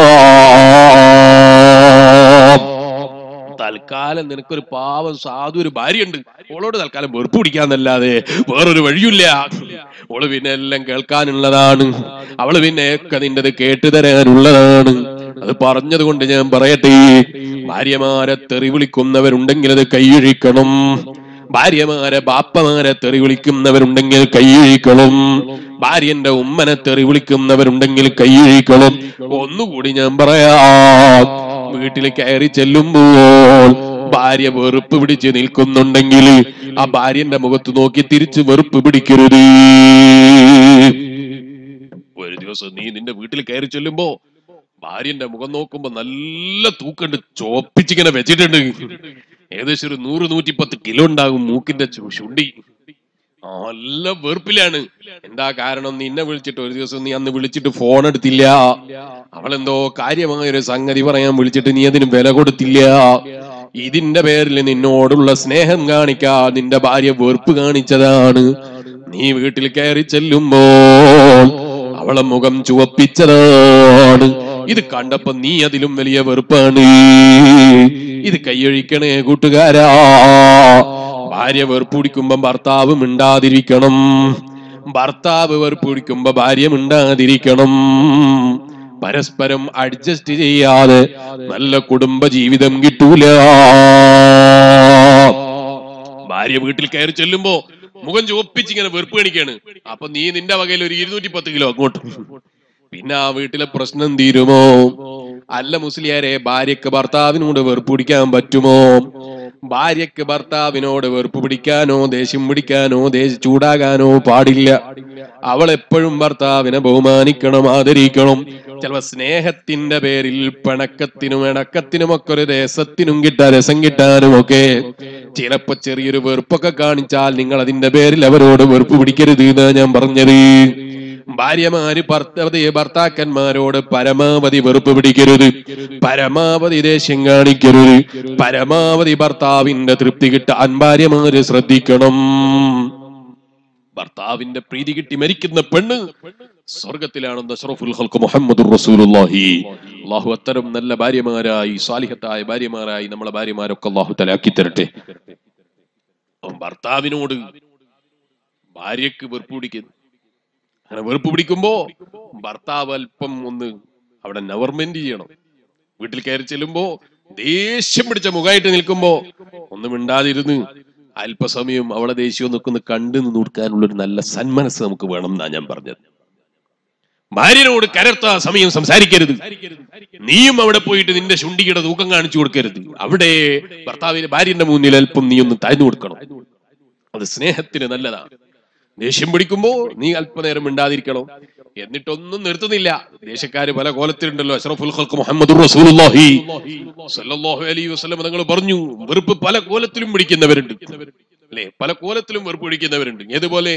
തൽക്കാലം നിനക്കൊരു പാവം സാധു ഒരു ഭാര്യയുണ്ട് ഓളോട് തൽക്കാലം വെറുപ്പ് പിടിക്കാന്നല്ലാതെ വേറൊരു വഴിയില്ല ഓള് പിന്നെ എല്ലാം കേൾക്കാനുള്ളതാണ് അവള് പിന്നെ ഒക്കെ നിന്റത് കേട്ടു തരാനുള്ളതാണ് അത് പറഞ്ഞത് കൊണ്ട് ഞാൻ പറയട്ടെ ഭാര്യമാരെ തെറി വിളിക്കുന്നവരുണ്ടെങ്കിൽ അത് കൈയൊഴിക്കണം ഭാര്യമാരെ ബാപ്പമാരെ തെറി വിളിക്കുന്നവരുണ്ടെങ്കിൽ കൈയൊഴിക്കണം ഭാര്യന്റെ ഉമ്മനെ തെറി വിളിക്കുന്നവരുണ്ടെങ്കിൽ കൈയൊഴിക്കണം ഒന്നുകൂടി ഞാൻ പറയാം വീട്ടിൽ കയറി ചെല്ലുമ്പോൾ ഭാര്യ വെറുപ്പ് പിടിച്ച് നിൽക്കുന്നുണ്ടെങ്കിൽ ആ ഭാര്യന്റെ മുഖത്ത് നോക്കി തിരിച്ച് വെറുപ്പ് പിടിക്കരുത് ഒരു ദിവസം നീ നിന്റെ വീട്ടിൽ കയറി ചെല്ലുമ്പോ ഭാര്യന്റെ മുഖം നോക്കുമ്പോ നല്ല തൂക്കണ്ട് ചോപ്പിച്ചിങ്ങനെ വെച്ചിട്ടുണ്ട് ഏകദേശം ഒരു നൂറ് നൂറ്റിപ്പത്ത് കിലോ ഉണ്ടാകും മൂക്കിന്റെ ചു- ശുണ്ടി നല്ല വെറുപ്പിലാണ് എന്താ കാരണം നിന്നെ വിളിച്ചിട്ട് ഒരു ദിവസം നീ അന്ന് വിളിച്ചിട്ട് ഫോൺ എടുത്തില്ല അവളെന്തോ കാര്യമായ ഒരു സംഗതി പറയാൻ വിളിച്ചിട്ട് നീ അതിന് വില കൊടുത്തില്ല ഇതിന്റെ പേരിൽ നിന്നോടുള്ള സ്നേഹം കാണിക്കാൻ നിന്റെ ഭാര്യ വെറുപ്പ് കാണിച്ചതാണ് നീ വീട്ടിൽ കയറി ചെല്ലുമ്പോൾ അവളെ മുഖം ചുവപ്പിച്ചതാണ് ഇത് കണ്ടപ്പോ നീ അതിലും വലിയ വെറുപ്പാണ് ഇത് കൈയൊഴിക്കണേ കൂട്ടുകാരാ ഭാര്യ വെറുപ്പ് പിടിക്കുമ്പോ ഭർത്താവ് മിണ്ടാതിരിക്കണം ഭർത്താവ് വെറുപ്പ് പിടിക്കുമ്പോ ഭാര്യ മിണ്ടാതിരിക്കണം പരസ്പരം അഡ്ജസ്റ്റ് ചെയ്യാതെ നല്ല കുടുംബ ജീവിതം കിട്ടൂല ഭാര്യ വീട്ടിൽ കയറി ചെല്ലുമ്പോ മുഖം ചുവപ്പിച്ചിങ്ങനെ വെറുപ്പ് കാണിക്കാണ് അപ്പൊ നീ നിന്റെ വകയിൽ ഒരു ഇരുന്നൂറ്റി പത്ത് കിലോ അങ്ങോട്ട് പിന്നെ ആ വീട്ടിലെ പ്രശ്നം തീരുമോ അല്ല മുസ്ലിയാരെ ഭാര്യക്ക് ഭർത്താവിനോട് വെറുപ്പ് പിടിക്കാൻ പറ്റുമോ ഭാര്യക്ക് ഭർത്താവിനോട് വെറുപ്പ് പിടിക്കാനോ ദേഷ്യം പിടിക്കാനോ ദേശ ചൂടാകാനോ പാടില്ല അവൾ എപ്പോഴും ഭർത്താവിനെ ബഹുമാനിക്കണം ആദരിക്കണം ചിലപ്പോ സ്നേഹത്തിന്റെ പേരിൽ പിണക്കത്തിനും ഇണക്കത്തിനും ഒക്കെ ഒരു രസത്തിനും കിട്ടാ രസം കിട്ടാനും ഒക്കെ ചിലപ്പോ ചെറിയൊരു വെറുപ്പൊക്കെ കാണിച്ചാൽ നിങ്ങൾ അതിന്റെ പേരിൽ അവരോട് വെറുപ്പ് പിടിക്കരുത് എന്നാ ഞാൻ പറഞ്ഞത് ഭാര്യമാര് ഭർത്തവതി ഭർത്താക്കന്മാരോട് പരമാവധി വെറുപ്പ് പിടിക്കരുത് പരമാവധി ദേഷ്യം കാണിക്കരുത് പരമാവധി ഭർത്താവിന്റെ തൃപ്തി കിട്ടാൻ ഭാര്യമാര് ശ്രദ്ധിക്കണം ഭർത്താവിന്റെ പ്രീതി കിട്ടി മരിക്കുന്ന പെണ്ണ് സ്വർഗത്തിലാണെന്ന് അഷ്റഫുൽ ഹൽക്ക് മുഹമ്മദ് റസൂലുള്ളാഹി അള്ളാഹു അത്തരം നല്ല ഭാര്യമാരായി സാലിഹത്തായ ഭാര്യമാരായി നമ്മളെ ഭാര്യമാരൊക്കെ അള്ളാഹു തലാക്കി തരട്ടെ അപ്പം ഭർത്താവിനോട് ഭാര്യക്ക് വെറുപ്പ് പിടിക്കുന്നു അങ്ങനെ വെറുപ്പ് പിടിക്കുമ്പോ ഭർത്താവ് അല്പം ഒന്ന് അവിടെ നവർമെന്റ് ചെയ്യണം വീട്ടിൽ കയറി ചെല്ലുമ്പോ ദേഷ്യം പിടിച്ച മുഖമായിട്ട് നിൽക്കുമ്പോ ഒന്ന് മിണ്ടാതിരുന്ന് അല്പസമയം അവളെ ദേഷ്യം നിൽക്കുന്ന കണ്ടു നിൽക്കാനുള്ള ഒരു നല്ല സന്മനസ് നമുക്ക് വേണം എന്നാ ഞാൻ പറഞ്ഞത് ഭാര്യനോട് കരർത്ത സമയം സംസാരിക്കരുത് നീയും അവിടെ പോയിട്ട് നിന്റെ ശുണ്ടിയുടെ തൂക്കം കാണിച്ചു കൊടുക്കരുത് അവിടെ ഭർത്താവിന്റെ ഭാര്യന്റെ മുന്നിൽ അല്പം നീ ഒന്ന് താഴ്ന്നു കൊടുക്കണം അത് സ്നേഹത്തിന് നല്ലതാണ് ദേഷ്യം പിടിക്കുമ്പോ നീ അല്പനേരം മിണ്ടാതിരിക്കണം എന്നിട്ടൊന്നും നിർത്തുന്നില്ല ദേശക്കാര് പല കോലത്തിലുണ്ടല്ലോ അഷ്റഫുൽ ഖൽഖ് മുഹമ്മദ് റസൂലുള്ളാഹി സല്ലല്ലാഹു അലൈഹി വസല്ലം തങ്ങൾ പറഞ്ഞു വെറുപ്പ് പല കോലത്തിലും പിടിക്കുന്നവരുണ്ട് അല്ലെ പല കോലത്തിലും വെറുപ്പ് പിടിക്കുന്നവരുണ്ട് ഏതുപോലെ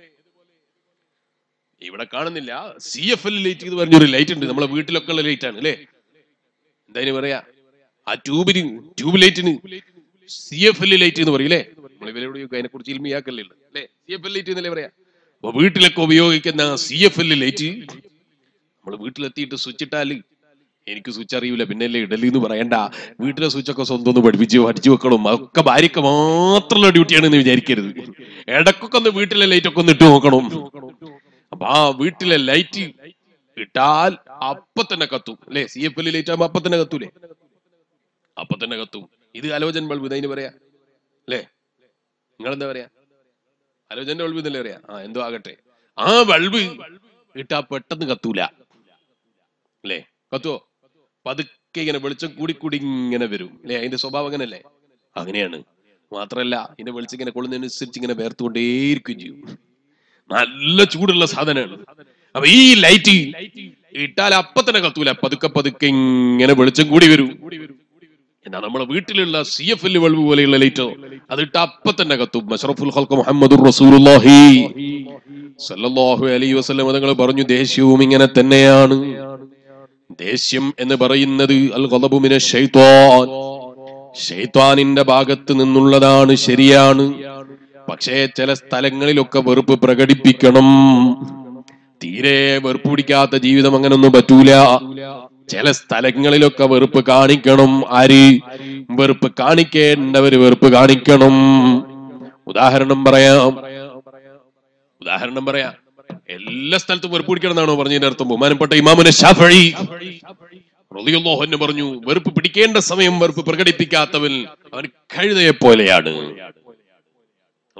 ഇവിടെ കാണുന്നില്ല സി എഫ് എൽ ലൈറ്റ് എന്ന് പറഞ്ഞൊരു ലൈറ്റ് ഉണ്ട് നമ്മളെ വീട്ടിലൊക്കെ ഉള്ള ലൈറ്റ് ആണ് അല്ലെ എന്താ പറയാ ആ ട്യൂബിന് tube light C F L light എന്ന് പറയും അല്ലേ നമ്മൾ ഇവരോട് അതിനെ കുറിച്ച് ഇൽമിയാക്കല്ലേ ഉള്ളത് അല്ലേ സി എഫ് എൽ ലൈറ്റ് എന്നല്ലേ പറയാ അപ്പൊ വീട്ടിലൊക്കെ ഉപയോഗിക്കുന്ന സി എഫ് എൽ ലൈറ്റ് നമ്മൾ വീട്ടിലെത്തിയിട്ട് സ്വിച്ച് ഇട്ടാല് എനിക്ക് സ്വിച്ച് അറിയില്ല പിന്നെ അല്ലേ ഇടല് എന്ന് പറയണ്ട വീട്ടിലെ സ്വിച്ച് ഒക്കെ സ്വന്തം ഒന്ന് പഠിപ്പിച്ച് പഠിച്ചു വെക്കണം അതൊക്കെ ഭാര്യക്ക് മാത്രമുള്ള ഡ്യൂട്ടിയാണെന്ന് വിചാരിക്കരുത് ഇടക്കൊക്കെ ഒന്ന് വീട്ടിലെ ലൈറ്റ് ഒക്കെ ഒന്ന് ഇട്ട് നോക്കണം അപ്പൊ ആ വീട്ടിലെ ലൈറ്റ് ഇട്ടാൽ അപ്പൊ തന്നെ കത്തും അല്ലെ സി എഫ് എൽ ലൈറ്റ് ആകുമ്പോ അപ്പൊ തന്നെ കത്തൂലേ അപ്പൊ തന്നെ കത്തും ഇത് അലോചൻ ബൾബ് ഇതിന് പറയാ അല്ലേ നിങ്ങൾ എന്താ പറയാ അലോചന്റെ ബൾബ് എന്നല്ലേ പറയാ ആ എന്തോ ആകട്ടെ ആ ബൾബ് ഇട്ടാ പെട്ടെന്ന് കത്തൂല അല്ലേ കത്തുവോ പതുക്കെ ഇങ്ങനെ വെളിച്ചം കൂടി കൂടി ഇങ്ങനെ വരും അല്ലേ അതിന്റെ സ്വഭാവം അങ്ങനല്ലേ അങ്ങനെയാണ് മാത്രല്ല ഇതിന്റെ വെളിച്ചം ഇങ്ങനെ കൊള്ളുന്നതിനനുസരിച്ച് ഇങ്ങനെ വേർത്തുകൊണ്ടേയിരിക്കും ചെയ്യും നല്ല ചൂടുള്ള സാധനമാണ് അപ്പൊ ഈ ലൈറ്റ് ഇട്ടാൽ അപ്പൊ തന്നെ കത്തൂല പതുക്കെ പതുക്കെ ഇങ്ങനെ വെളിച്ചം കൂടി വരും എന്നാ നമ്മളെ വീട്ടിലുള്ള സി എഫ് എൽ ബൾബ് പോലെയുള്ള ലൈറ്റോ അത് ഇട്ട അപ്പൊ തന്നെ കത്തും മഷറഫുൽ ഖൽഖ് മുഹമ്മദ് റസൂലുള്ളാഹി സല്ലല്ലാഹു അലൈഹി വസല്ലം തങ്ങൾ പറഞ്ഞു ദേഷ്യവും ഇങ്ങനെ തന്നെയാണ് ദേഷ്യം എന്ന് പറയുന്നത് അൽ ഖദബു മിന ശൈത്വാൻ ശൈത്വാനിന്റെ ഭാഗത്ത് നിന്നുള്ളതാണ് ശരിയാണ് പക്ഷേ ചില സ്ഥലങ്ങളിലൊക്കെ വെറുപ്പ് പ്രകടിപ്പിക്കണം തീരെ വെറുപ്പ് പിടിക്കാത്ത ജീവിതം അങ്ങനൊന്നും പറ്റൂല ചില സ്ഥലങ്ങളിലൊക്കെ വെറുപ്പ് കാണിക്കണം ആര് വെറുപ്പ് കാണിക്കേണ്ടവര് വെറുപ്പ് കാണിക്കണം ഉദാഹരണം പറയാം ഉദാഹരണം പറയാം എല്ലാ സ്ഥലത്തും വെറുപ്പ് പിടിക്കണം എന്നാണോ പറഞ്ഞതിന്റെ അർത്ഥം ബഹുമാനപ്പെട്ട ഇമാമുനെ ഷാഫി റളിയല്ലാഹു അൻഹു പറഞ്ഞു വെറുപ്പ് പിടിക്കേണ്ട സമയം വെറുപ്പ് പ്രകടിപ്പിക്കാത്തവൻ അവൻ കഴുതയെ പോലെയാണ്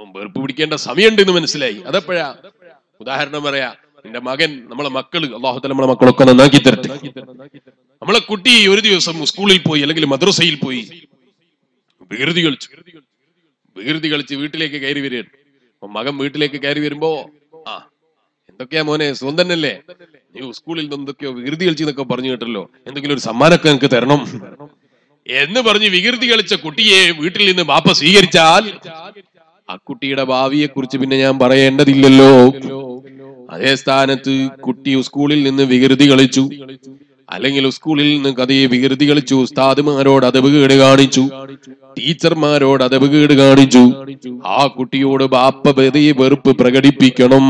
വെറുപ്പ് പിടിക്കേണ്ട സമയമുണ്ട് എന്ന് മനസ്സിലായി അതെപ്പോഴാ ഉദാഹരണം പറയാ എന്റെ മകൻ നമ്മളെ മക്കള് അള്ളാഹുത്തല നമ്മളെ മക്കളൊക്കെ നന്നാക്കി തരട്ടെ നമ്മളെ കുട്ടി ഒരു ദിവസം സ്കൂളിൽ പോയി അല്ലെങ്കിൽ മദ്രസയിൽ പോയി വികൃതി കളിച്ചു വികൃതി കളിച്ച് വീട്ടിലേക്ക് കയറി വരികയാണ് അപ്പൊ മകൻ വീട്ടിലേക്ക് കയറി വരുമ്പോ ആ എന്തൊക്കെയാ മോനെ സുഖം തന്നെയല്ലേ നീ സ്കൂളിൽ നിന്ന് എന്തൊക്കെയോ വികൃതി കളിച്ചു എന്നൊക്കെ പറഞ്ഞു കേട്ടല്ലോ എന്തെങ്കിലും ഒരു സമ്മാനമൊക്കെ എനിക്ക് തരണം എന്ന് പറഞ്ഞ് വികൃതി കളിച്ച കുട്ടിയെ വീട്ടിൽ നിന്ന് ബാപ്പ സ്വീകരിച്ചാൽ ആ കുട്ടിയുടെ ഭാവിയെ കുറിച്ച് പിന്നെ ഞാൻ പറയേണ്ടതില്ലല്ലോ അതേ സ്ഥാനത്ത് കുട്ടി സ്കൂളിൽ നിന്ന് വികൃതി കളിച്ചു അല്ലെങ്കിൽ സ്കൂളിൽ നിന്ന് കഥയെ വികൃതി കളിച്ചു ഉസ്താദുമാരോട് അതപകേട് കാണിച്ചു ടീച്ചർമാരോട് അതപകേട് കാണിച്ചു ആ കുട്ടിയോട് ബാപ്പ വെറിയെ വെറുപ്പ് പ്രകടിപ്പിക്കണം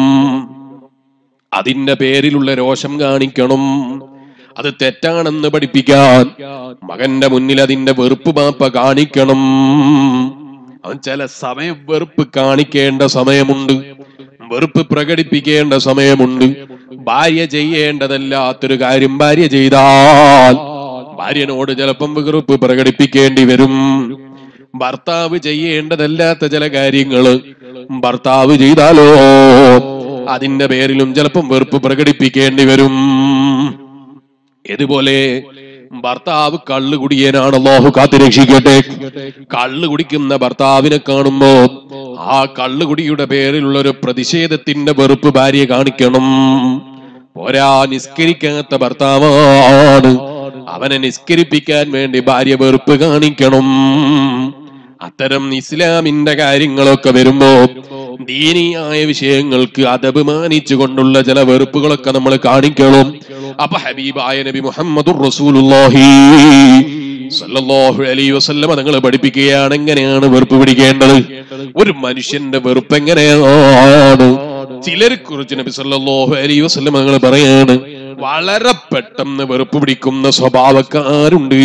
അതിന്റെ പേരിലുള്ള രോഷം കാണിക്കണം അത് തെറ്റാണെന്ന് പഠിപ്പിക്കാൻ മകന്റെ മുന്നിൽ അതിന്റെ വെറുപ്പ് ബാപ്പ കാണിക്കണം അവൻ ചില സമയം വെറുപ്പ് കാണിക്കേണ്ട സമയമുണ്ട് വെറുപ്പ് പ്രകടിപ്പിക്കേണ്ട സമയമുണ്ട് ഭാര്യ ചെയ്യേണ്ടതല്ലാത്തൊരു കാര്യം ഭാര്യ ചെയ്താൽ ഭാര്യനോട് ചിലപ്പം വെറുപ്പ് പ്രകടിപ്പിക്കേണ്ടി വരും ഭർത്താവ് ചെയ്യേണ്ടതല്ലാത്ത ചില കാര്യങ്ങള് ഭർത്താവ് ചെയ്താലോ അതിന്റെ പേരിലും ചിലപ്പം വെറുപ്പ് പ്രകടിപ്പിക്കേണ്ടി വരും ഇതുപോലെ ഭർത്താവ് കള്ള് കുടിയനാണ് അള്ളാഹു കാത്തു രക്ഷിക്കട്ടെ കള്ള് കുടിക്കുന്ന ഭർത്താവിനെ കാണുമ്പോ ആ കള്ളുകുടിയുടെ പേരിലുള്ള ഒരു പ്രതിഷേധത്തിന്റെ വെറുപ്പ് ഭാര്യ കാണിക്കണം പോരാ നിസ്കരിക്കാത്ത ഭർത്താവാണ് അവനെ നിസ്കരിപ്പിക്കാൻ വേണ്ടി ഭാര്യ വെറുപ്പ് കാണിക്കണം അത്തരം ഇസ്ലാമിന്റെ കാര്യങ്ങളൊക്കെ വരുമ്പോ ദീനിയായ വിഷയങ്ങൾക്ക് അതബ് മാനിച്ചുകൊണ്ടുള്ള ചില വെറുപ്പുകളൊക്കെ നമ്മൾ കാണിക്കണം അപ്പൊ ഹബീബായ നബി മുഹമ്മദുർ റസൂലുള്ളാഹി സല്ലല്ലാഹു അലൈഹി വസല്ലമ തങ്ങൾ പഠിപ്പിക്കുകയാണ് എങ്ങനെയാണ് വെറുപ്പ് പിടിക്കേണ്ടത് ഒരു മനുഷ്യന്റെ വെറുപ്പ് എങ്ങനെയാണ് ചിലരെ കുറിച്ച് നബി സല്ലല്ലാഹു അലൈഹി വസല്ലമ തങ്ങൾ പറയാണ് വളരെ പെട്ടെന്ന് വെറുപ്പ് പിടിക്കുന്ന സ്വഭാവക്കാരുണ്ട്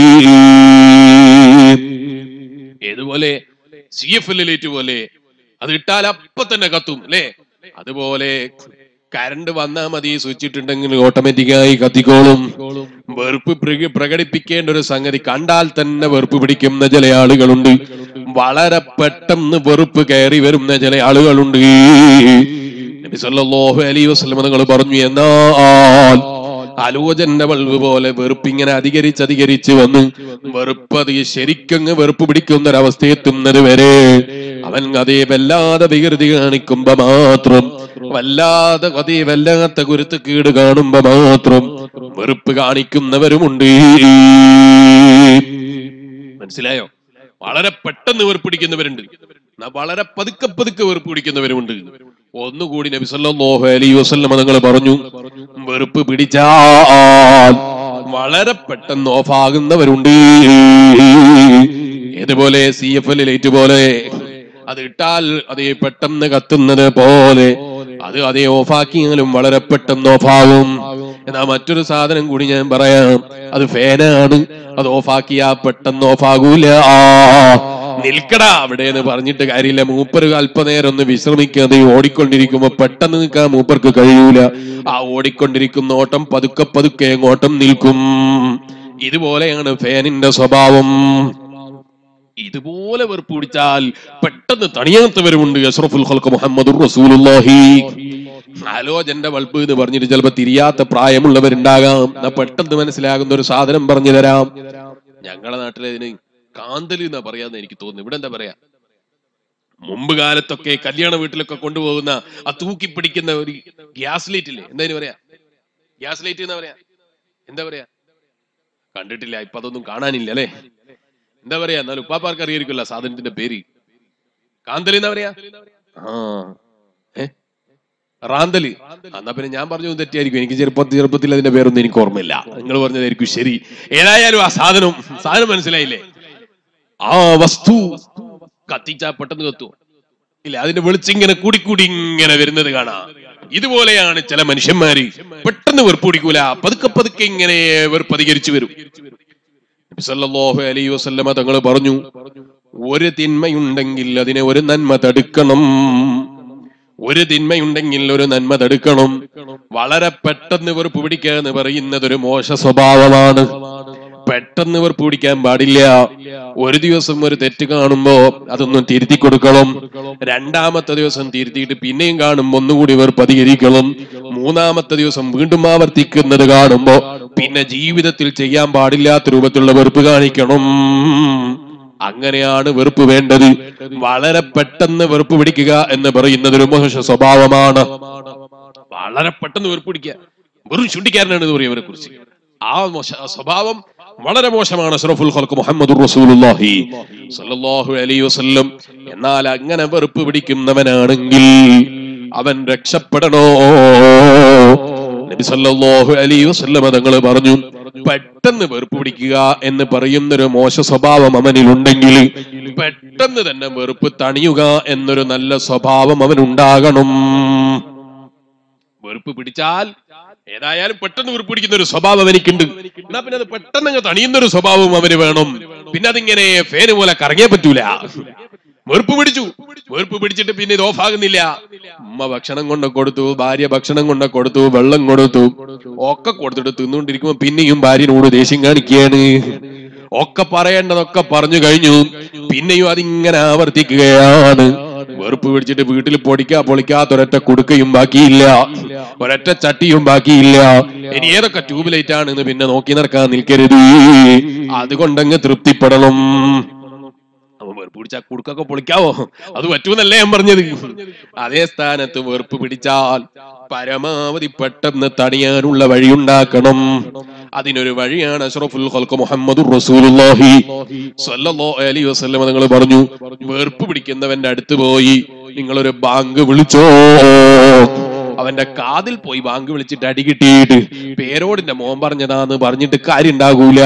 ഏതുപോലെ സി എഫ് എല്ലിലേറ്റ് പോലെ അത് ഇട്ടാൽ അപ്പൊ തന്നെ കത്തും അല്ലേ അതുപോലെ കറണ്ട് വന്നാ മതി സ്വിച്ച് ഇട്ടിട്ടുണ്ടെങ്കിൽ ഓട്ടോമാറ്റിക്കായി കത്തിക്കോളും വെറുപ്പ് പ്രക- പ്രകടിപ്പിക്കേണ്ട ഒരു സംഗതി കണ്ടാൽ തന്നെ വെറുപ്പ് പിടിക്കുന്ന ചില ആളുകളുണ്ട് വളരെ പെട്ടെന്ന് വെറുപ്പ് കയറി വരുന്ന ചില ആളുകളുണ്ട് നബി സല്ലല്ലാഹു അലൈഹി വസല്ലം നിങ്ങൾ പറഞ്ഞു എന്നാൽ ആലോചന്റെ ബൾബ് പോലെ വെറുപ്പ് ഇങ്ങനെ അധികരിച്ച് അധികരിച്ച് വന്ന് വെറുപ്പ് അത് ശരിക്കങ്ങ് വെറുപ്പ് പിടിക്കുന്ന ഒരവസ്ഥ എത്തുന്നത് വരെ അവൻ അതേ വല്ലാതെ വികൃതി കാണിക്കുമ്പോ മാത്രം വല്ലാതെ അതേ വല്ലാത്ത കുരുത്ത് കീട് കാണുമ്പോ മാത്രം വെറുപ്പ് കാണിക്കുന്നവരുമുണ്ട് മനസ്സിലായോ വളരെ പെട്ടെന്ന് വെറുപ്പിടിക്കുന്നവരുണ്ട് എന്നാ വളരെ പതുക്കെ പതുക്കെ വെറുപ്പ് പിടിക്കുന്നവരുമുണ്ട് ഒന്നുകൂടി നബി സല്ലല്ലാഹു അലൈഹി വസല്ലം തങ്ങൾ പറഞ്ഞു വെറുപ്പ് പിടിച്ചാൽ വളരെ പെട്ടെന്ന് ഓഫാകുന്നവരുണ്ട് ഇതുപോലെ സി എഫ് എൽ ലൈറ്റ് പോലെ അത് ഇട്ടാൽ അത് പെട്ടെന്ന് കത്തുന്നത് പോലെ അത് അതേ ഓഫാക്കിയാലും വളരെ പെട്ടെന്ന് ഓഫാകും എന്നാ മറ്റൊരു സാധനം കൂടി ഞാൻ പറയാം അത് ഫാനാണ് അത് ഓഫാക്കിയാ പെട്ടെന്ന് ഓഫാകൂല നിൽക്കടാ അവിടെ എന്ന് പറഞ്ഞിട്ട് കാര്യമില്ല മൂപ്പർ അല്പനേരം ഒന്ന് വിശ്രമിക്കാതെ ഓടിക്കൊണ്ടിരിക്കുമ്പോ പെട്ടെന്ന് നിൽക്കാൻ മൂപ്പർക്ക് കഴിയൂല ആ ഓടിക്കൊണ്ടിരിക്കുന്ന ഓട്ടം പതുക്കെ പതുക്കെ ഓട്ടം നിൽക്കും ഇതുപോലെയാണ് ഫാനിന്റെ സ്വഭാവം ഇതുപോലെ വെറുപ്പ് പിടിച്ചാൽ പെട്ടെന്ന് തണിയാത്തവരുമുണ്ട് അഷ്റഫുൽ ഖൽഖ് മുഹമ്മദുർ റസൂലുള്ളാഹി ആലോചന്റെ ബൾബ് എന്ന് പറഞ്ഞിട്ട് ചിലപ്പോ തിരിയാത്ത പ്രായമുള്ളവരുണ്ടാകാം എന്നാ പെട്ടെന്ന് മനസ്സിലാകുന്ന ഒരു സാധനം പറഞ്ഞു തരാം ഞങ്ങളുടെ നാട്ടിലെ ഇതിന് കാന്തല് എന്നാ പറയാന്ന് എനിക്ക് തോന്നുന്നു ഇവിടെ എന്താ പറയാ മുമ്പ് കാലത്തൊക്കെ കല്യാണ വീട്ടിലൊക്കെ കൊണ്ടുപോകുന്ന ആ തൂക്കി പിടിക്കുന്ന ഒരു ഗ്യാസ് ലൈറ്റ് ഇല്ലേ എന്താ ഇതിന് പറയാ ഗ്യാസ് ലൈറ്റ് എന്നാ പറയാ എന്താ പറയാ കണ്ടിട്ടില്ല ഇപ്പൊ അതൊന്നും കാണാനില്ല അല്ലേ എന്താ പറയാ എന്നാലും ഉപ്പാപ്പാർക്ക് അറിയായിരിക്കുമല്ലോ ആ സാധനത്തിന്റെ പേര് കാന്തല് എന്നാ പറയാ ആ ഏ റാന്തല് എന്നാ പിന്നെ ഞാൻ പറഞ്ഞു തെറ്റിയായിരിക്കും എനിക്ക് ചെറുപ്പത്തിൽ ചെറുപ്പത്തിൽ അതിന്റെ പേരൊന്നും എനിക്ക് ഓർമ്മയില്ല നിങ്ങൾ പറഞ്ഞതായിരിക്കും ശരി ഏതായാലും ആ സാധനം സാധനം മനസ്സിലായില്ലേ ആ വസ്തു കത്തിച്ചാ പെട്ടെന്ന് കത്തു ഇല്ല അതിന്റെ വെളിച്ചിങ്ങനെ കൂടിക്കൂടി ഇങ്ങനെ വരുന്നത് കാണാം ഇതുപോലെയാണ് ചില മനുഷ്യന്മാര് പെട്ടെന്ന് വെറുപ്പ് പിടിക്കൂല പതുക്കെ പതുക്കെ ഇങ്ങനെ വെറുപ്പ് അധികരിച്ചു വരും നബി സല്ലല്ലാഹു അലൈഹി വസല്ലമ തങ്ങൾ പറഞ്ഞു ഒരു തിന്മയുണ്ടെങ്കിൽ അതിനെ ഒരു നന്മ തടുക്കണം ഒരു തിന്മയുണ്ടെങ്കിൽ ഒരു നന്മ തടുക്കണം വളരെ പെട്ടെന്ന് വെറുപ്പ് പിടിക്കുക എന്ന് പറയുന്നത് ഒരു മോശ സ്വഭാവമാണ് പെട്ടെന്ന് വെറുപ്പ് പിടിക്കാൻ പാടില്ല ഒരു ദിവസം ഒരു തെറ്റ് കാണുമ്പോ അതൊന്നും തിരുത്തി കൊടുക്കണം രണ്ടാമത്തെ ദിവസം തിരുത്തിയിട്ട് പിന്നെയും കാണുമ്പോ ഒന്നുകൂടി വെറുപ്പ് അധികരിക്കണം മൂന്നാമത്തെ ദിവസം വീണ്ടും ആവർത്തിക്കുന്നത് കാണുമ്പോ പിന്നെ ജീവിതത്തിൽ ചെയ്യാൻ പാടില്ലാത്ത രൂപത്തിലുള്ള വെറുപ്പ് കാണിക്കണം അങ്ങനെയാണ് വെറുപ്പ് വേണ്ടത് വളരെ പെട്ടെന്ന് വെറുപ്പ് പിടിക്കുക എന്ന് പറയുന്നത് ഒരു മോശ സ്വഭാവമാണ് വളരെ പെട്ടെന്ന് വെറുപ്പ് പിടിക്കുക വെറും ചുണ്ടിക്കാരനാണ് എന്ന് പറയും അവരെ കുറിച്ച് ആ മോശ ആ സ്വഭാവം വളരെ മോശമാണ് അഷ്റഫുൽ ഖൽഖ് മുഹമ്മദ് റസൂലുള്ളാഹി സല്ലല്ലാഹു അലൈഹി വസല്ലം എന്നാൽ അങ്ങനെ വെറുപ്പ് പിടിക്കുന്നവനാണെങ്കിൽ അവൻ രക്ഷപ്പെടണോ നബി സല്ലല്ലാഹു അലൈഹി വസല്ലം തങ്ങൾ പറഞ്ഞു പെട്ടെന്ന് വെറുപ്പ് പിടിക്കുക എന്ന് പറയുന്ന ഒരു മോശ സ്വഭാവം അവനിലുണ്ടെങ്കിൽ പെട്ടെന്ന് തന്നെ വെറുപ്പ് തണിയുക എന്നൊരു നല്ല സ്വഭാവം അവനുണ്ടാകണം വെറുപ്പ് പിടിച്ചാൽ ഏതായാലും പെട്ടെന്ന് വെറുപ്പ് പിടിക്കുന്ന ഒരു സ്വഭാവം എനിക്കുണ്ട് എന്നാ പിന്നെ അത് പെട്ടെന്ന് അങ്ങ് തണിയുന്ന ഒരു സ്വഭാവം അവന് വേണം പിന്നെ അതിങ്ങനെ ഫേന് പോലെ കറങ്ങിയേ പറ്റൂല വെറുപ്പ് പിടിച്ചു വെറുപ്പ് പിടിച്ചിട്ട് പിന്നെ ഇത് ഓഫാകുന്നില്ല ഉമ്മ ഭക്ഷണം കൊണ്ട് കൊടുത്തു ഭാര്യ ഭക്ഷണം കൊണ്ട് കൊടുത്തു വെള്ളം കൊടുത്തു ഒക്കെ കൊടുത്തിട്ട് തിന്നുകൊണ്ടിരിക്കുമ്പോ പിന്നെയും ഭാര്യനോട് ദേഷ്യം കാണിക്കുകയാണ് ഒക്കെ പറയേണ്ടതൊക്കെ പറഞ്ഞു കഴിഞ്ഞു പിന്നെയും അതിങ്ങനെ ആവർത്തിക്കുകയാണ് വെറുപ്പ് പിടിച്ചിട്ട് വീട്ടിൽ പൊടിക്കാ പൊളിക്കാത്ത ഒരൊറ്റ കുടുക്കയും ബാക്കിയില്ല ഒരൊറ്റ ചട്ടിയും ബാക്കിയില്ല ഇനി ഏതൊക്കെ ട്യൂബ് ലൈറ്റ് ആണെന്ന് പിന്നെ നോക്കി നടക്കാൻ നിൽക്കരുത് അതുകൊണ്ടങ്ങ് തൃപ്തിപ്പെടണം അപ്പൊ വെറുപ്പ് പിടിച്ചാൽ കുടുക്കൊക്കെ പൊളിക്കാവോ അത് പറ്റൂന്നല്ലേ ഞാൻ പറഞ്ഞത് അതേ സ്ഥാനത്ത് വെറുപ്പ് പിടിച്ചാൽ പരമാവധി പെട്ടെന്ന് തണിയാനുള്ള വഴിയുണ്ടാക്കണം അതിനൊരു വഴിയാണ് അഷ്റഫുൽ ഖൽഖ് മുഹമ്മദുർ റസൂലുള്ളാഹി സ്വല്ലല്ലാഹു അലൈഹി വസല്ലം നിങ്ങൾ പറഞ്ഞു വെറുപ്പ് പിടിക്കുന്നവന്റെ അടുത്ത് പോയി നിങ്ങളൊരു ബാങ്ക് വിളിച്ചോ അവന്റെ കാതിൽ പോയി ബാങ്ക് വിളിച്ചിട്ട് അടി കിട്ടിയിട്ട് പേരോടിന്റെ മോൻ പറഞ്ഞതാന്ന് പറഞ്ഞിട്ട് കാര്യം ഉണ്ടാകൂല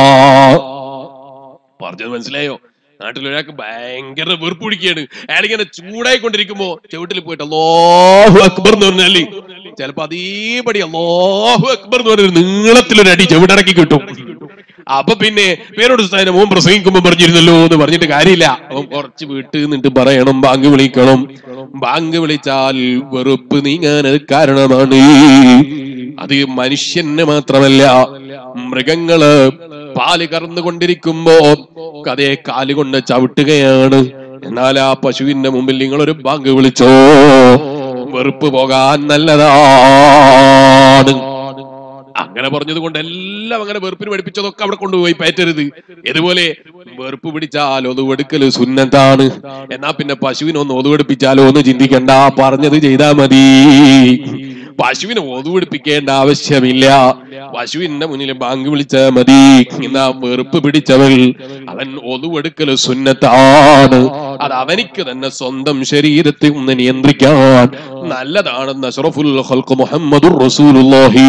പറഞ്ഞത് മനസ്സിലായോ നാട്ടിൽ ഒരാൾക്ക് ഭയങ്കര വെറുപ്പ് പിടിക്കുകയാണ് അയാൾ ഇങ്ങനെ ചൂടായി കൊണ്ടിരിക്കുമ്പോ ചവിട്ടിൽ പോയിട്ട് അല്ലാഹു അക്ബർ എന്ന് പറഞ്ഞാല് ചിലപ്പോ അതേപടി അല്ലാഹു അക്ബർ എന്ന് പറഞ്ഞൊരു നീളത്തിലൊരു അടി ചെവിടടക്കി കിട്ടും അപ്പൊ പിന്നെ പേരോട് സ്ഥാനം മോൻ പ്രസംഗിക്കുമ്പോ പറഞ്ഞിരുന്നല്ലോ എന്ന് പറഞ്ഞിട്ട് കാര്യമില്ല അവൻ കുറച്ച് വീട്ടിൽ നിന്നിട്ട് പറയണം ബാങ്ക് വിളിക്കണം ബാങ്ക് വിളിച്ചാൽ വെറുപ്പ് നീങ്ങാൻ അത് കാരണമാണ് അത് മനുഷ്യന് മാത്രമല്ല മൃഗങ്ങള് പാല് കറന്നുകൊണ്ടിരിക്കുമ്പോ അതേ കാല് കൊണ്ട് ചവിട്ടുകയാണ് എന്നാൽ ആ പശുവിന്റെ മുമ്പിൽ നിങ്ങൾ ഒരു ബാങ്ക് വിളിച്ചോ വെറുപ്പ് പോകാൻ നല്ലതാണ് അങ്ങനെ പറഞ്ഞത് കൊണ്ട് എല്ലാം അങ്ങനെ വെറുപ്പിന് പഠിപ്പിച്ചതൊക്കെ അവിടെ കൊണ്ടുപോയി പയറ്റരുത് ഇതുപോലെ വെറുപ്പ് പിടിച്ചാൽ ഒതുവെടുക്കല് സുന്നത്താണ് എന്നാ പിന്നെ പശുവിനെ ഒന്ന് ഒതുവെടുപ്പിച്ചാലോ ഒന്ന് ചിന്തിക്കണ്ട പറഞ്ഞത് ചെയ്താ മതി പശുവിനെ ഒതുവെടുപ്പിക്കേണ്ട ആവശ്യമില്ല പശുവിന്റെ മുന്നിൽ ബാങ്ക് വിളിച്ചാൽ മതി എന്നാ വെറുപ്പ് പിടിച്ചവൻ അവൻ ഒതുവെടുക്കല് സുന്നത്താണ് അത് അവനിക്ക് തന്നെ സ്വന്തം ശരീരത്തെ ഒന്ന് നിയന്ത്രിക്കാൻ നല്ലതാണെന്ന് അഷ്റഫുൽ ഖൽഖ് മുഹമ്മദുർ റസൂലുള്ളാഹി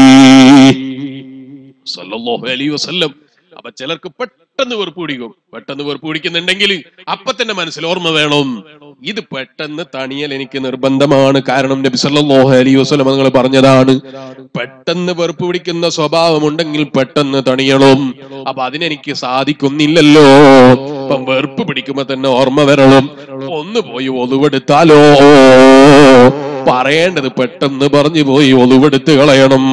സല്ലല്ലാഹു അലൈഹി വസല്ലം അപ്പൊ ചിലർക്ക് പെട്ടെന്ന് വെറുപ്പ് പിടിക്കും പെട്ടെന്ന് വെറുപ്പ് പിടിക്കുന്നുണ്ടെങ്കിൽ അപ്പൊ തന്നെ മനസ്സിൽ ഓർമ്മ വേണം ഇത് പെട്ടെന്ന് തണിയൽ എനിക്ക് നിർബന്ധമാണ് കാരണം നബി സല്ലല്ലാഹു അലൈഹി വസല്ലം നിങ്ങൾ പറഞ്ഞതാണ് പെട്ടെന്ന് വെറുപ്പ് പിടിക്കുന്ന സ്വഭാവമുണ്ടെങ്കിൽ പെട്ടെന്ന് തണിയണം അപ്പൊ അതിനെനിക്ക് സാധിക്കുന്നില്ലല്ലോ അപ്പം വെറുപ്പ് പിടിക്കുമ്പോ തന്നെ ഓർമ്മ വരണം ഒന്ന് പോയി ഒളിവെടുത്താലോ പറയേണ്ടത് പെട്ടെന്ന് പറഞ്ഞു പോയി ഒളിവെടുത്ത് കളയണം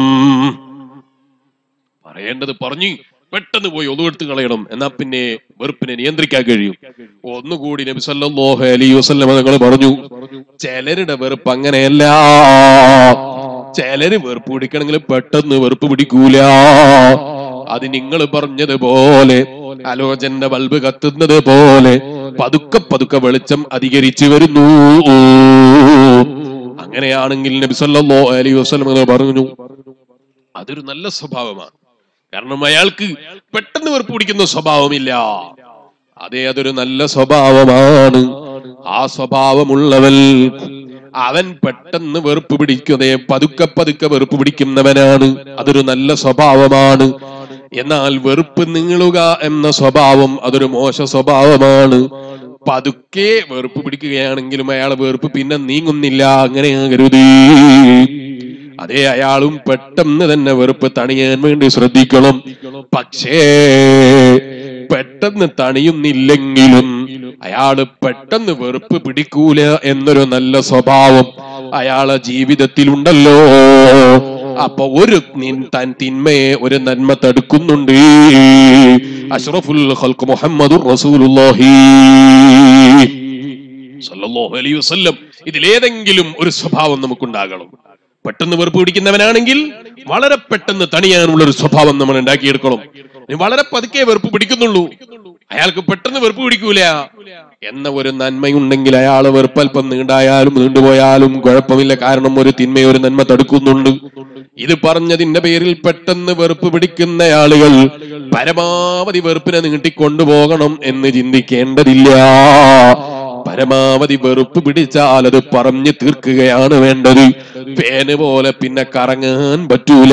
പറയേണ്ടത് പറഞ്ഞു പെട്ടെന്ന് പോയി ഒതുവെടുത്ത് കളയണം എന്നാ പിന്നെ വെറുപ്പിനെ നിയന്ത്രിക്കാൻ കഴിയും ഒന്നുകൂടി നബി സല്ലല്ലാഹു അലൈഹി വസല്ലം നിങ്ങൾ പറഞ്ഞു ചിലരുടെ വെറുപ്പ് അങ്ങനെയല്ല ചിലര് വെറുപ്പ് പിടിക്കണമെങ്കിൽ പെട്ടെന്ന് വെറുപ്പ് പിടിക്കൂല അത് നിങ്ങൾ പറഞ്ഞതുപോലെ അലോചന്റെ ബൾബ് കത്തുന്നത് പോലെ പതുക്കെ പതുക്കെ വെളിച്ചം അധികരിച്ചു വരുന്നു അങ്ങനെയാണെങ്കിൽ നബി സല്ലല്ലാഹു അലൈഹി വസല്ലം നിങ്ങൾ പറഞ്ഞു അതൊരു നല്ല സ്വഭാവമാണ് കാരണം അയാൾക്ക് പെട്ടെന്ന് വെറുപ്പ് പിടിക്കുന്ന സ്വഭാവമില്ല അതെ അതൊരു നല്ല സ്വഭാവമാണ് ആ സ്വഭാവമുള്ളവൻ അവൻ പെട്ടെന്ന് വെറുപ്പ് പിടിക്കുന്നേ പതുക്കെ പതുക്കെ വെറുപ്പ് പിടിക്കുന്നവനാണ് അതൊരു നല്ല സ്വഭാവമാണ് എന്നാൽ വെറുപ്പ് നീളുക എന്ന സ്വഭാവം അതൊരു മോശ സ്വഭാവമാണ് പതുക്കെ വെറുപ്പ് പിടിക്കുകയാണെങ്കിലും അയാൾ വെറുപ്പ് പിന്നെ നീങ്ങുന്നില്ല അങ്ങനെയാകരുത് അതേ അയാളും പെട്ടെന്ന് തന്നെ വെറുപ്പ് തണിയാൻ വേണ്ടി ശ്രദ്ധിക്കണം പക്ഷേ പെട്ടെന്ന് തണിയുന്നില്ലെങ്കിലും അയാള് പെട്ടെന്ന് വെറുപ്പ് പിടിക്കൂല എന്നൊരു നല്ല സ്വഭാവം അയാളെ ജീവിതത്തിലുണ്ടല്ലോ അപ്പൊ ഒരു നിൻ- താൻ തിന്മയെ ഒരു നന്മ തടുക്കുന്നുണ്ട് അഷ്റഫുൽ ഖൽഖ് മുഹമ്മദുർ റസൂലുള്ളാഹി സല്ലല്ലാഹു അലൈഹി വസല്ലം ഇതിലേതെങ്കിലും ഒരു സ്വഭാവം നമുക്കുണ്ടാകണം പെട്ടെന്ന് വെറുപ്പ് പിടിക്കുന്നവനാണെങ്കിൽ വളരെ പെട്ടെന്ന് തണിയാനുള്ള ഒരു സ്വഭാവം നമ്മൾ ഉണ്ടാക്കിയെടുക്കണം ഇനി വളരെ പതുക്കെ വെറുപ്പ് പിടിക്കുന്നുള്ളൂ അയാൾക്ക് പെട്ടെന്ന് വെറുപ്പ് പിടിക്കൂല എന്ന ഒരു നന്മയുണ്ടെങ്കിൽ അയാൾ വെറുപ്പൽപ്പം നീണ്ടായാലും നീണ്ടുപോയാലും കുഴപ്പമില്ല കാരണം ഒരു തിന്മ ഒരു നന്മ തടുക്കുന്നുണ്ട് ഇത് പറഞ്ഞതിന്റെ പേരിൽ പെട്ടെന്ന് വെറുപ്പ് പിടിക്കുന്ന ആളുകൾ പരമാവധി വെറുപ്പിനെ നീട്ടിക്കൊണ്ടുപോകണം എന്ന് ചിന്തിക്കേണ്ടതില്ല പരമാവധി വെറുപ്പ് പിടിച്ചാൽ അത് പറഞ്ഞു തീർക്കുകയാണ് വേണ്ടത് പേന് പോലെ പിന്നെ കറങ്ങാൻ പറ്റൂല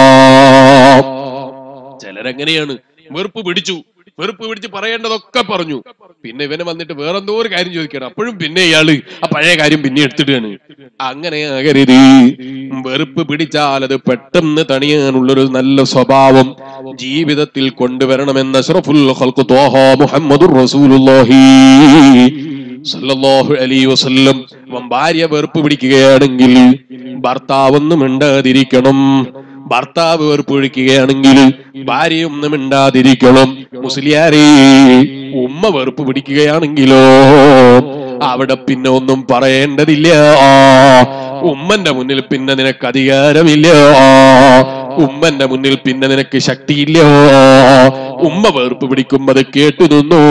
ചിലരെങ്ങനെയാണ് വെറുപ്പ് പിടിച്ചു വെറുപ്പ് പിടിച്ച് പറയേണ്ടതൊക്കെ പറഞ്ഞു പിന്നെ ഇവനെ വന്നിട്ട് വേറെന്തോ ഒരു കാര്യം ചോദിക്കണം അപ്പോഴും പിന്നെ ഇയാള് ആ പഴയ കാര്യം പിന്നെ എടുത്തിട്ടാണ് അങ്ങനെ ആകരുത് വെറുപ്പ് പിടിച്ചാൽ അത് പെട്ടെന്ന് തണിയാനുള്ളൊരു നല്ല സ്വഭാവം ജീവിതത്തിൽ കൊണ്ടുവരണമെന്ന അഷ്റഫുൽ ഖൽഖ് ത്വാഹ മുഹമ്മദുർ റസൂലുള്ളാഹി സല്ലല്ലാഹു അലൈഹി വസല്ലം അവൻ ഭാര്യ വെറുപ്പ് പിടിക്കുകയാണെങ്കിൽ ഭർത്താവൊന്നും മിണ്ടാതിരിക്കണം ഭർത്താവ് വെറുപ്പ് പിടിക്കുകയാണെങ്കിൽ ഭാര്യയൊന്നും മിണ്ടാതിരിക്കണം മുസ്ലിയാരെ ഉമ്മ വെറുപ്പ് പിടിക്കുകയാണെങ്കിലോ അവിടെ പിന്നെ ഒന്നും പറയേണ്ടതില്ല ഉമ്മന്റെ മുന്നിൽ പിന്നെ നിനക്ക് അധികാരമില്ല ഉമ്മന്റെ മുന്നിൽ പിന്നെ നിനക്ക് ശക്തിയില്ല ഉമ്മ വെറുപ്പ് പിടിക്കുമ്പോ അത് കേട്ടു നിന്നു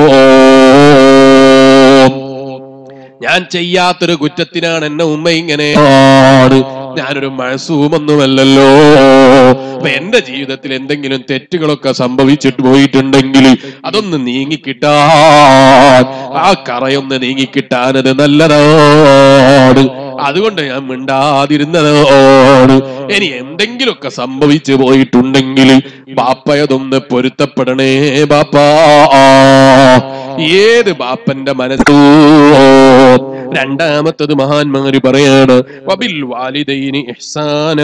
ഞാൻ ചെയ്യാത്തൊരു കുറ്റത്തിനാണ് എന്നെ ഉമ്മ ഇങ്ങനെ ആണ്. ഞാനൊരു മഴസൂമൊന്നുമല്ലല്ലോ അപ്പൊ എന്റെ ജീവിതത്തിൽ എന്തെങ്കിലും തെറ്റുകളൊക്കെ സംഭവിച്ചിട്ട് പോയിട്ടുണ്ടെങ്കിൽ അതൊന്ന് നീങ്ങിക്കിട്ടാൻ ആ കറയൊന്ന് നീങ്ങിക്കിട്ടാൻ അത് നല്ലതാണ് അതുകൊണ്ട് ഞാൻ മിണ്ടാതിരുന്നതാണ് ഇനി എന്തെങ്കിലുമൊക്കെ സംഭവിച്ചു പോയിട്ടുണ്ടെങ്കിൽ ബാപ്പയതൊന്ന് പൊരുത്തപ്പെടണേ ബാപ്പാ ഏത് ബാപ്പന്റെ മനസ്സോ രണ്ടാമത്തത് മഹാന്മാര് പറയാണ് വബിൽ വാലിദൈനി ഇഹ്സാന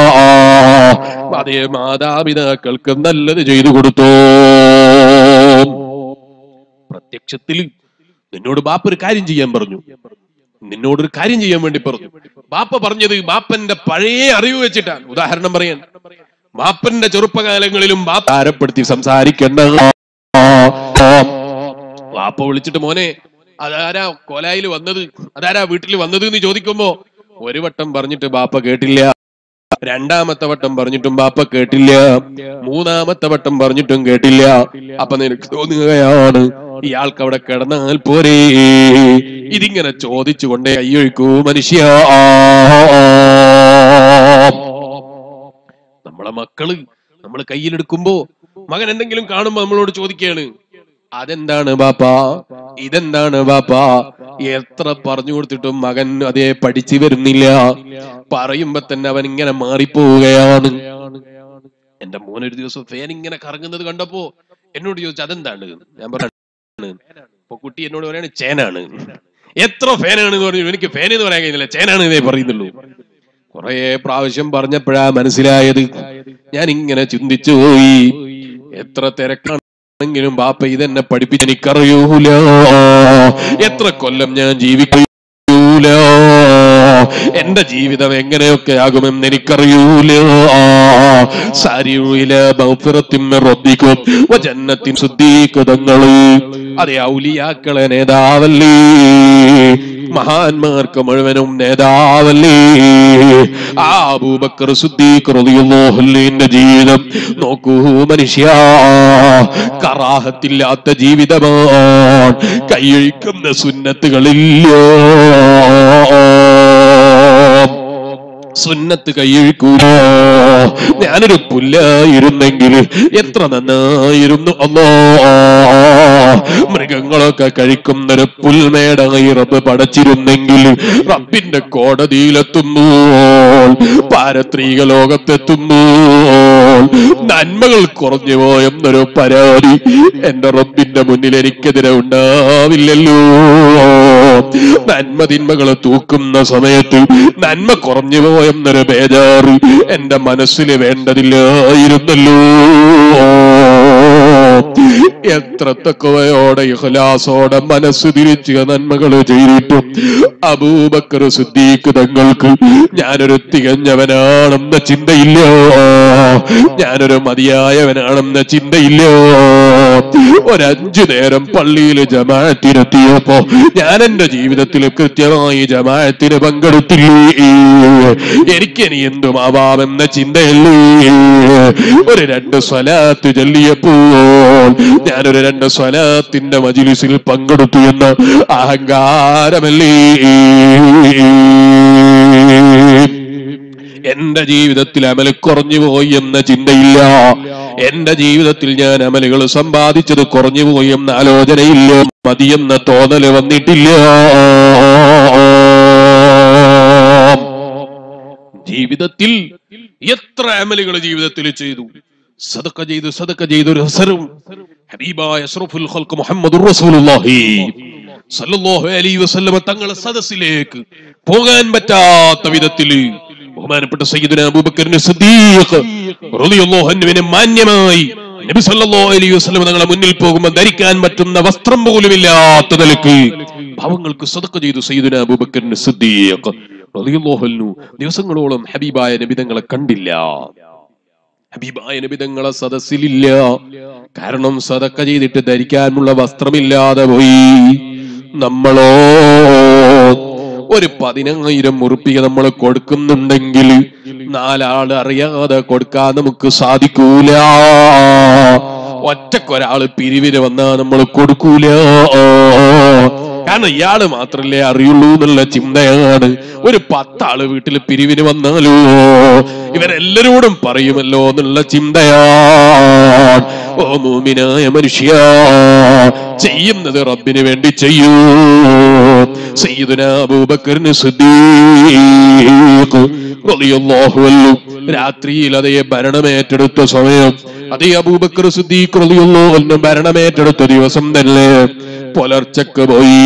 അതേ മാതാപിതാക്കൾക്ക് നല്ലത് ചെയ്തു കൊടുത്തോ പ്രത്യക്ഷത്തിൽ നിന്നോട് ബാപ്പ ഒരു കാര്യം ചെയ്യാൻ പറഞ്ഞു നിന്നോട് ഒരു കാര്യം ചെയ്യാൻ വേണ്ടി പറഞ്ഞു ബാപ്പ പറഞ്ഞത് ബാപ്പന്റെ പഴയ അറിവ് വെച്ചിട്ടാണ് ഉദാഹരണം പറയാൻ ബാപ്പന്റെ ചെറുപ്പകാലങ്ങളിലും ബാപ്പ ആരപ്പെടുത്തി സംസാരിക്കേണ്ട വാപ്പ വിളിച്ചിട്ട് മോനെ അതാരാ കോലായിൽ വന്നത് അതാരാ വീട്ടിൽ വന്നത് എന്ന് ചോദിക്കുമ്പോ ഒരു വട്ടം പറഞ്ഞിട്ട് ബാപ്പ കേട്ടില്ല രണ്ടാമത്തെ വട്ടം പറഞ്ഞിട്ടും ബാപ്പ കേട്ടില്ല മൂന്നാമത്തെ വട്ടം പറഞ്ഞിട്ടും കേട്ടില്ല അപ്പൊ നിനക്ക് തോന്നുകയാണ് ഇയാൾക്ക് അവിടെ കിടന്നാൽ പോരേ ഇതിങ്ങനെ ചോദിച്ചുകൊണ്ടേ കൈയൊഴിക്കൂ മനുഷ്യ നമ്മളെ മക്കള് നമ്മൾ കയ്യിലെടുക്കുമ്പോ മകൻ എന്തെങ്കിലും കാണുമ്പോ നമ്മളോട് ചോദിക്കുകയാണ് അതെന്താണ് ബാപ്പാ ഇതെന്താണ് ബാപ്പാ എത്ര പറഞ്ഞു കൊടുത്തിട്ടും മകൻ അതേ പഠിച്ചു വരുന്നില്ല പറയുമ്പോ തന്നെ അവൻ ഇങ്ങനെ മാറിപ്പോവുകയാണ് എന്റെ മോൻ ഒരു ദിവസം ഫാൻ ഇങ്ങനെ കറങ്ങുന്നത് കണ്ടപ്പോ എന്നോട് ചോദിച്ചു അതെന്താണ് ഞാൻ പറഞ്ഞു അപ്പൊ കുട്ടി എന്നോട് പറയാണ് ചേനാണ് എത്ര ഫാനാണ് എന്ന് പറഞ്ഞു എനിക്ക് ഫാൻ എന്ന് പറയാൻ കഴിയുന്നില്ല ചേനാണ് ഇതേ പറയുന്നുള്ളൂ കുറെ പ്രാവശ്യം പറഞ്ഞപ്പോഴാ മനസ്സിലായത് ഞാൻ ഇങ്ങനെ ചിന്തിച്ചു പോയി എത്ര തിരക്കാണെങ്കിലും ബാപ്പ ഇതെന്നെ പഠിപ്പിച്ച് എനിക്കറിയൂല എത്ര കൊല്ലം ഞാൻ ജീവിക്കൂല എന്റെ ജീവിതം എങ്ങനെയൊക്കെ ആകുമെന്ന് എനിക്കറിയൂല സാരിയൂല റബ്ബിക്കും വജന്നത്തിൻ ശുദ്ധീകൃതങ്ങള് അതെ ഔലിയാക്കളെ നേതാവല്ലേ മഹാന്മാർക്ക് മുഴുവനും നേതാവല്ലേ ആ അബൂബക്കർ സുദ്ദീഖ് റളിയല്ലാഹുവിന്റെ ജീവിതം നോക്കൂ മനുഷ്യ കറാഹത്തില്ലാത്ത ജീവിതമാണ് കൈയൊഴിക്കുന്ന സുന്നത്തുകളില്ല സുന്നത്ത് കൈയൊഴിക്കൂല ഞാനൊരു പുല്ലായിരുന്നെങ്കിൽ എത്ര നന്നായിരുന്നു അല്ലോ മൃഗങ്ങളൊക്കെ കഴിക്കുന്നൊരു പുൽമേടങ്ങി റബ്ബ് പടച്ചിരുന്നെങ്കിൽ റബ്ബിന്റെ കോടതിയിലെത്തുന്നു പാരത്രീക ലോകത്തെത്തുന്നു നന്മകൾ കുറഞ്ഞു പോയെന്നൊരു പരാതി എന്റെ റബ്ബിന്റെ മുന്നിൽ എനിക്കെതിരെ ഉണ്ടാവില്ലല്ലോ നന്മ തിന്മകൾ തൂക്കുന്ന സമയത്ത് നന്മ കുറഞ്ഞു പോയെന്നൊരു ബേജാറ് എന്റെ മനസ്സിൽ വേണ്ടതില്ലായിരുന്നല്ലോ എത്ര തക്കവയോടെ ഇഖ്ലാസോടെ മനസ്സ് തിരിച്ച് നന്മകൾ ചെയ്തിട്ടും അബൂബക്കർ സിദ്ദീഖ് തങ്ങൾക്ക് ഞാനൊരു തികഞ്ഞവനാണെന്ന ചിന്തയില്ലോ ഞാനൊരു മതിയായവനാണെന്ന ചിന്തയില്ലോ ഒരഞ്ചു നേരം പള്ളിയിൽ ജമാഅത്തിനെത്തിയപ്പോ ഞാൻ എന്റെ ജീവിതത്തിൽ കൃത്യമായി ജമാഅത്തിന് പങ്കെടുത്തില്ലേ എനിക്കിനി എന്തുമാവാമെന്ന ചിന്തയല്ലേ ഒരു രണ്ട് സ്വലാത്ത് ചൊല്ലിയപ്പോൾ ഞാനൊരു രണ്ട് സ്വലാത്തിന്റെ മജിലിസിൽ പങ്കെടുത്തു എന്ന അഹങ്കാരമല്ലേ എന്റെ ജീവിതത്തിൽ അമൽ കുറഞ്ഞു പോയി എന്ന ചിന്തയില്ല എന്റെ ജീവിതത്തിൽ ഞാൻ അമലുകൾ സമ്പാദിച്ചത് കുറഞ്ഞു പോയി എന്ന ആലോചനയില്ല മതിയെന്ന തോന്നല് വന്നിട്ടില്ല ജീവിതത്തിൽ എത്ര അമലുകൾ ജീവിതത്തിൽ ചെയ്തു സദക്ക ചെയ്തു സദക്ക ചെയ്തു ഒരു ഹസറും ഹബീബായ അഷ്റഫുൽ ഖൽഖ് മുഹമ്മദുർ റസൂലുള്ളാഹി സല്ലല്ലാഹു അലൈഹി വസല്ലമ തങ്ങളെ സദസ്സിലേക്ക് പോകാൻ പറ്റാത്ത വിധത്തിൽ ബഹുമാനപ്പെട്ട സയ്യിദുന അബൂബക്കറിന് സിദ്ദീഖ് റളിയല്ലാഹു അൻഹുവിനെ മാന്യമായി നബി സല്ലല്ലാഹു അലൈഹി വസല്ലം തങ്ങളെ മുന്നിൽ പോകുമ്പോൾ ധരിക്കാൻ പറ്റുന്ന വസ്ത്രം പോലും ഇല്ലാത്ത നിലക്ക് പാവങ്ങൾക്ക് സദക്ക ചെയ്തു സയ്യിദുന അബൂബക്കറിന് സിദ്ദീഖ് റളിയല്ലാഹു അൻഹു ദിവസങ്ങളോളം ഹബീബായ നബി തങ്ങളെ കണ്ടില്ല ഹബീബായ നബിതങ്ങളെ സദസ്സിലില്ല കാരണം സദക്ക ചെയ്തിട്ട് ധരിക്കാനുള്ള വസ്ത്രമില്ലാതെ പോയി നമ്മളോ ഒരു പതിനായിരം ഉറുപ്പിക നമ്മൾ കൊടുക്കുന്നുണ്ടെങ്കിൽ നാലാള് അറിയാതെ കൊടുക്കാൻ നമുക്ക് സാധിക്കൂല ഒറ്റക്കൊരാള് പിരിവിന് വന്നാ നമ്മൾ കൊടുക്കൂല കാരണം ഇയാള് മാത്രല്ലേ അറിയുള്ളൂ എന്നുള്ള ചിന്തയാണ് ഒരു പത്താള് വീട്ടിൽ പിരിവിന് വന്നാലോ ഇവരെല്ലാരോടും പറയുമല്ലോ എന്നുള്ള ചിന്തയാണ് ഓ മൂമിനായ മനുഷ്യ ചെയ്യുന്നത് റബ്ബിന് വേണ്ടി ചെയ്യൂ സയ്യിദുന അബൂബക്കറിന് സിദ്ദീഖ് റളിയല്ലാഹു അൻഹു രാത്രിയിൽ അതേ ഭരണമേറ്റെടുത്ത സമയം അതേ അബൂബക്കർ സിദ്ദീഖ് റളിയല്ലാഹു അൻഹു ഭരണമേറ്റെടുത്ത ദിവസം തന്നെ പുലർച്ചക്ക് പോയി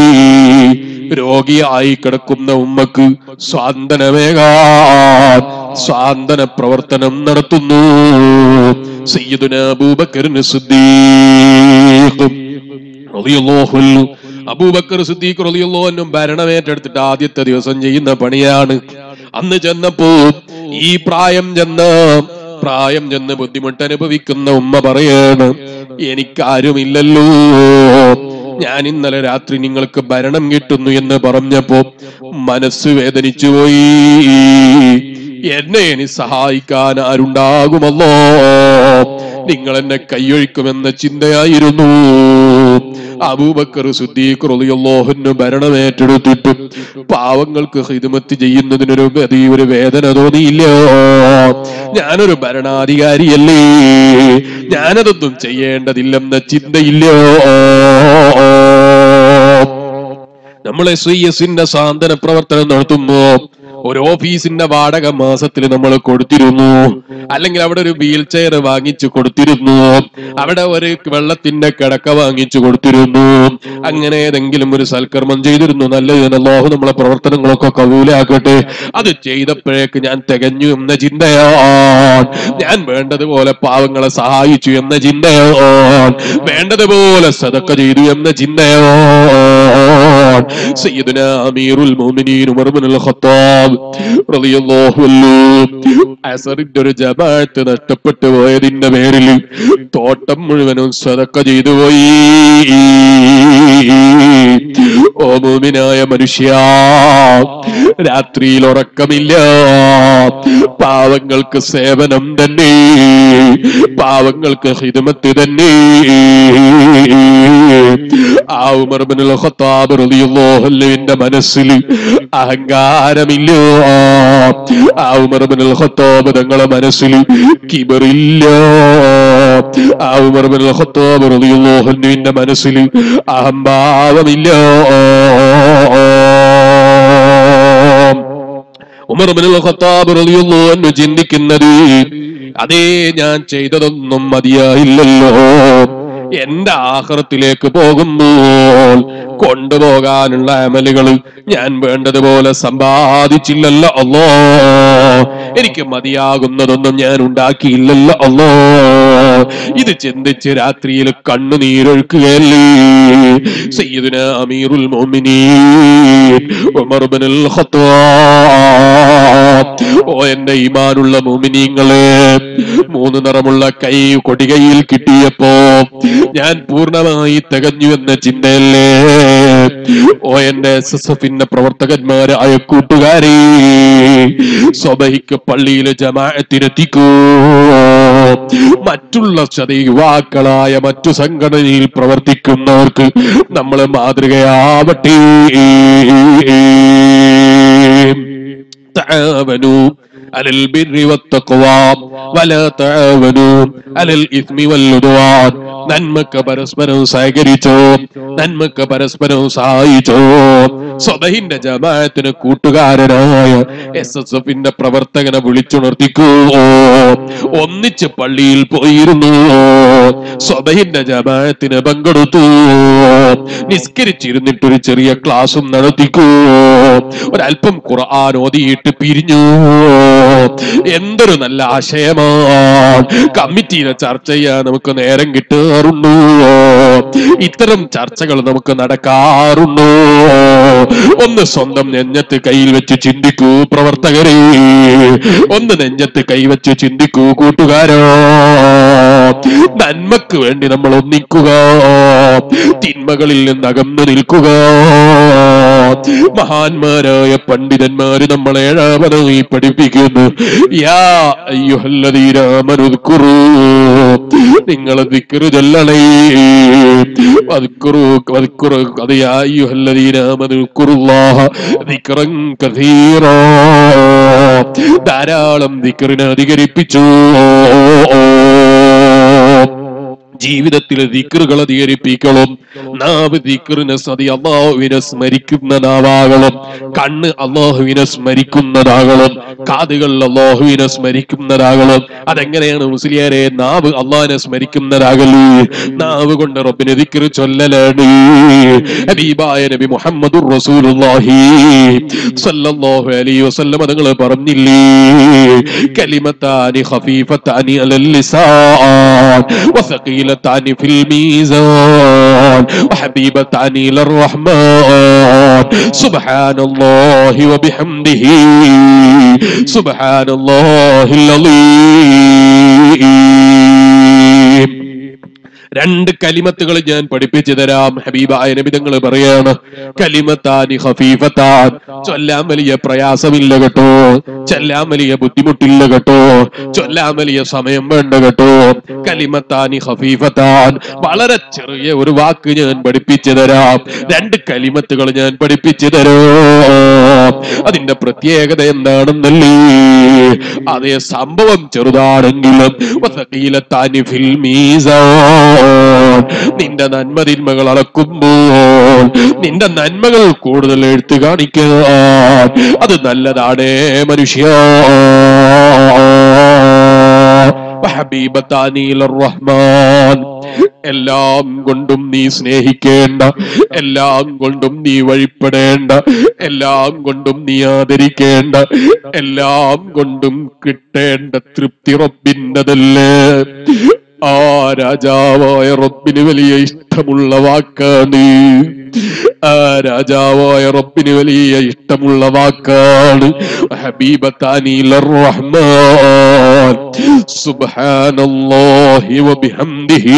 രോഗിയായി കിടക്കുന്ന ഉമ്മക്ക് സ്വാന്തനമേകാൻ സ്വാന്തന പ്രവർത്തനം നടത്തുന്നു സയ്യിദുന അബൂബക്കറിന് സിദ്ദീഖ് റളിയല്ലാഹു അൻഹു അബൂബക്കർ സിദ്ദീഖ് റളിയല്ലാഹു അൻഹു ഭരണമേറ്റെടുത്തിട്ട് ആദ്യത്തെ ദിവസം ചെയ്യുന്ന പണിയാണ് അന്ന് ചെന്നപ്പോ ഈ പ്രായം ചെന്ന പ്രായം ചെന്ന് ബുദ്ധിമുട്ട് അനുഭവിക്കുന്ന ഉമ്മ പറയാണ് എനിക്കാരുമില്ലല്ലോ ഞാൻ ഇന്നലെ രാത്രി നിങ്ങൾക്ക് ഭരണം കിട്ടുന്നു എന്ന് പറഞ്ഞപ്പോ മനസ്സ് വേദനിച്ചു പോയി എന്നെ ഇനി സഹായിക്കാൻ ആരുണ്ടാകുമല്ലോ നിങ്ങൾ എന്നെ കൈയൊഴിക്കുമെന്ന ചിന്തയായിരുന്നു അബൂബക്കർ സുദ്ദീഖ് റളിയല്ലാഹുവിന് ഭരണമേറ്റെടുത്തിട്ടും പാവങ്ങൾക്ക് ഹിദ്മത്ത് ചെയ്യുന്നതിനൊരു ഗതി ഒരു വേദന തോന്നിയില്ല ഞാനൊരു ഭരണാധികാരിയല്ലേ ഞാനതൊന്നും ചെയ്യേണ്ടതില്ലെന്ന ചിന്തയില്ല നമ്മളെ സി എസിന്റെ സാന്ത്വന പ്രവർത്തനം നടത്തുമ്പോ ഒരു ഓഫീസിന്റെ വാടക മാസത്തിൽ നമ്മൾ കൊടുത്തിരുന്നു അല്ലെങ്കിൽ അവിടെ ഒരു വീൽ ചെയർ വാങ്ങിച്ചു കൊടുത്തിരുന്നു അവിടെ ഒരു വെള്ളത്തിന്റെ കിടക്ക വാങ്ങിച്ചു കൊടുത്തിരുന്നു അങ്ങനെ ഏതെങ്കിലും ഒരു സൽക്കർമ്മം ചെയ്തിരുന്നു നല്ലത് അല്ലാഹു നമ്മളെ പ്രവർത്തനങ്ങളൊക്കെ കബൂലാക്കട്ടെ അത് ചെയ്തപ്പോഴേക്ക് ഞാൻ തികഞ്ഞു എന്ന ചിന്തയാണ് ഞാൻ വേണ്ടതുപോലെ പാവങ്ങളെ സഹായിച്ചു എന്ന ചിന്തയാണ് വേണ്ടതുപോലെ സതക്ക ചെയ്തു എന്ന ചിന്തയാണ് സയ്യിദുന അമീറുൽ മുഅ്മിനീൻ ഉമർ ഇബ്നുൽ ഖത്താബ് റളിയല്ലാഹു അൻഹു അസറിന്റെ ഒരു ജമാഅത്ത് നഷ്ടപ്പെട്ടു പോയതിന്റെ പേരിൽ തോട്ടം മുഴുവനും സദക്ക ചെയ്തു പോയി ഓ മുഅ്മിനായ മനുഷ്യ രാത്രിയിൽ ഉറക്കമില്ല പാവങ്ങൾക്ക് സേവനം തന്നെ പാവങ്ങൾക്ക് ഹിദമത്ത് തന്നെ ആ ഉമർ ഇബ്നുൽ ഖത്താബ് റളിയല്ലാഹു അൻഹുവിന്റെ മനസ്സിൽ അഹങ്കാരമില്ല ആ ഉമർ ഇബ്നുൽ ഖത്താബ് തങ്ങളെ മനസ്സിൽ കിബറില്ല ആ ഉമർ ഇബ്നുൽ ഖത്താബ് റളിയല്ലാഹു അൻഹുവിന്റെ മനസ്സിൽ അഹംഭാവമില്ല ഉമർ ഇബ്നുൽ ഖത്താബ് റളിയല്ലാഹു അൻഹു ചിന്തിക്കുന്നത് അതേ ഞാൻ ചെയ്തതൊന്നും മതിയായില്ലല്ലോ എന്റെ ആഹ്റത്തിലേക്ക് പോകുന്നു കൊണ്ടുപോകാനുള്ള അമലുകൾ ഞാൻ വേണ്ടതുപോലെ സമ്പാദിച്ചില്ലല്ലോ അല്ലോ എനിക്ക് മതിയാകുന്നതൊന്നും ഞാൻ ഉണ്ടാക്കിയില്ലല്ലോ അല്ലോ ഇത് ചിന്തിച്ച് രാത്രിയിൽ കണ്ണുനീരൊഴുക്കുകയല്ലേ സയ്യിദുന അമീറുൽ മോമിനീൻ ഉമർ ഇബ്നുൽ ഖത്താബ് ഓ എന്റെ ഈമാനുള്ള മോമിനീങ്ങളെ മൂന്ന് നിറമുള്ള കൈ കൊടികയിൽ കിട്ടിയപ്പോ ഞാൻ പൂർണ്ണമായി തികഞ്ഞു എന്ന ചിന്തയല്ലേ ഓ എന്റെ എസ് എസ് എഫിന്റെ പ്രവർത്തകന്മാരായ കൂട്ടുകാരെ സ്വബഹിക്ക് പള്ളിയിലെ ജമാഅത്തിനെത്തിക്കൂ മറ്റുള്ള ചതി യുവാക്കളായ മറ്റു സംഘടനയിൽ പ്രവർത്തിക്കുന്നവർക്ക് നമ്മൾ മാതൃകയാവട്ടെ تعاونوا على البر والتقوى ولا تعاونوا على الإثم والعدوان നന്മക്ക് പരസ്പരം സഹകരിച്ചോ നന്മക്ക് പരസ്പരം സഹായിച്ചോ സ്വബഹിന്റെ ജമാഅത്തിന് കൂട്ടുകാരനായ എസ് എസ് എഫിന്റെ പ്രവർത്തകനെ വിളിച്ചുണർത്തിക്കൂ ഒന്നിച്ച് പള്ളിയിൽ പോയിരുന്നു സ്വബഹിന്റെ ജമാഅത്തിന് പങ്കെടുത്തു നിസ്കരിച്ചിരുന്നിട്ടൊരു ചെറിയ ക്ലാസും നടത്തിക്കൂ ഒരല്പം ഖുർആൻ ഓതിയിട്ട് പിരിഞ്ഞു എന്തൊരു നല്ല ആശയമാണ് കമ്മിറ്റിയിലെ ചർച്ച ചെയ്യാൻ നമുക്ക് നേരം കിട്ടാറുണ്ടോ ഇത്തരം ചർച്ചകൾ നമുക്ക് നടക്കാറുണ്ടോ ഒന്ന് സ്വന്തം നെഞ്ഞത്ത് കയ്യിൽ വെച്ച് ചിന്തിക്കൂ പ്രവർത്തകരെ ഒന്ന് നെഞ്ഞത്ത് കൈവച്ച് ചിന്തിക്കൂ കൂട്ടുകാരോ നന്മക്ക് വേണ്ടി നമ്മൾ ഒന്നിക്കുക തിന്മകളിൽ നിന്ന് അകന്നു നിൽക്കുക മഹാന്മാരായ പണ്ഡിതന്മാര് നമ്മളെ ഏഴാമതായി പഠിപ്പിക്കുന്നു യാ അയ്യുഹല്ലതീരാമനുക്കുറു നിങ്ങൾ ദിക്കറ് ചൊല്ലണേ വദ്കുറു വദ്കുറു അത് യാ അയ്യുഹല്ലതീരാമനുക്കുറുല്ലാഹ ദിക്റൻ കഥീറാ ധാരാളം ദിക്കറിനെ അധികരിപ്പിച്ചു ജീവിതത്തിൽ ദിക്കറുകൾ അധികരിപ്പിക്കണം നാവ് ദിക്കറിനെ സതി അള്ളാഹുവിനെ സ്മരിക്കുന്ന നാവാകണം കണ്ണ് അള്ളാഹുവിനെ സ്മരിക്കുന്നതാകണം കാതുകൾ അള്ളാഹുവിനെ സ്മരിക്കുന്നതാകണം അതെങ്ങനെയാണ് മുസ്ലിയാരെ നാവ് അള്ളാഹിനെ സ്മരിക്കുന്നതാകല്ലേ നാവ് കൊണ്ട് റബ്ബിനെ ദിക്കറ് ചൊല്ലലാണ് ഹബീബായ നബി മുഹമ്മദുർ റസൂലുള്ളാഹി സല്ലല്ലാഹു അലൈഹി വസല്ലം തങ്ങൾ പറഞ്ഞില്ലേ കലിമത്താനി ഖഫീഫത്താനി അലൽ ലിസാൻ وثقيلتان في الميزان وحبيبتان إلى الرحمن سبحان الله وبحمده سبحان الله العظيم രണ്ട് കലിമത്തുകൾ ഞാൻ പഠിപ്പിച്ചു തരാം ഹബീബായ നബിതങ്ങൾ പറയാണ് കലിമത്താനി ഹഫീഫത്താൻ ചൊല്ലാൻ വലിയ പ്രയാസമില്ല കേട്ടോ ചൊല്ലാൻ വലിയ ബുദ്ധിമുട്ടില്ല കേട്ടോ ചൊല്ലാൻ വലിയ സമയം വേണ്ട കേട്ടോ കലിമത്താനി ഹഫീഫത്താൻ വളരെ ചെറിയ ഒരു വാക്ക് ഞാൻ പഠിപ്പിച്ചു തരാം രണ്ട് കലിമത്തുകൾ ഞാൻ പഠിപ്പിച്ചു തരാം അതിന്റെ പ്രത്യേകത എന്താണെന്നല്ലേ അതേ സംഭവം ചെറുതാണെങ്കിലും വസഖീലത്താനി ഫിൽ മീസാൻ നിന്റെ നന്മതിന്മകൾ അളക്കുമ്പോൾ നിന്റെ നന്മകൾ കൂടുതൽ എഴുത്ത് കാണിക്കാൻ അത് നല്ലതാണേ മനുഷ്യ വഹബീബത്താനീൽ റഹ്മാൻ എല്ലാം കൊണ്ടും നീ സ്നേഹിക്കേണ്ട എല്ലാം കൊണ്ടും നീ വഴിപ്പെടേണ്ട എല്ലാം കൊണ്ടും നീ ആദരിക്കേണ്ട എല്ലാം കൊണ്ടും കിട്ടേണ്ട തൃപ്തി റബ്ബിൻ്റെതല്ലേ ആ രാജാവായ റബ്ബിന് വലിയ ഇഷ്ടമുള്ള വാക്കാണ് ആ രാജാവായ റബ്ബിന് വലിയ ഇഷ്ടമുള്ള വാക്കാണ് ഹബീബത്താനിൽ റഹ്മാൻ സുബ്ഹാനല്ലാഹി വബിഹംദിഹി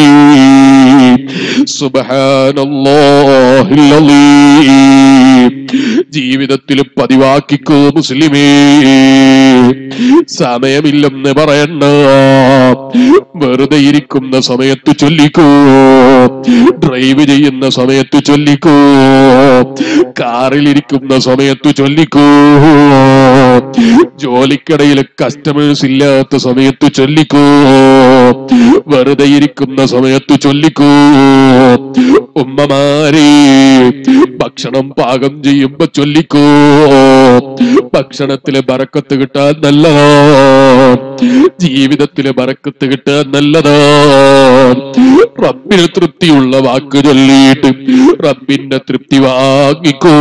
സുബ്ഹാനല്ലാഹിൽ അലീം ജീവിതത്തിൽ പതിവാക്കിക്കോ മുസ്ലിമേ സമയമില്ലെന്ന് പറയണ്ട വെറുതെ ഇരിക്കുന്ന സമയത്ത് ചൊല്ലിക്കോ ഡ്രൈവ് ചെയ്യുന്ന സമയത്ത് ചൊല്ലിക്കോ കാറിലിരിക്കുന്ന സമയത്ത് ചൊല്ലിക്കോ ജോലിക്കിടയിൽ കസ്റ്റമേഴ്സ് ഇല്ലാത്ത സമയത്ത് ചൊല്ലിക്കോ വെറുതെ ഇരിക്കുന്ന സമയത്ത് ചൊല്ലിക്കോ ഉമ്മമാരെ ഭക്ഷണം പാകം ചെയ്യുമ്പോ ചൊല്ലിക്കോ ഭക്ഷണത്തില് ബറക്കത്ത് കിട്ടാൻ നല്ലതാണ് ജീവിതത്തില് ബറക്കത്ത് കിട്ടാൻ നല്ലതാണ് റബ്ബിന് തൃപ്തിയുള്ള വാക്ക് ചൊല്ലിയിട്ട് റബ്ബിന്റെ തൃപ്തി വാങ്ങിക്കോ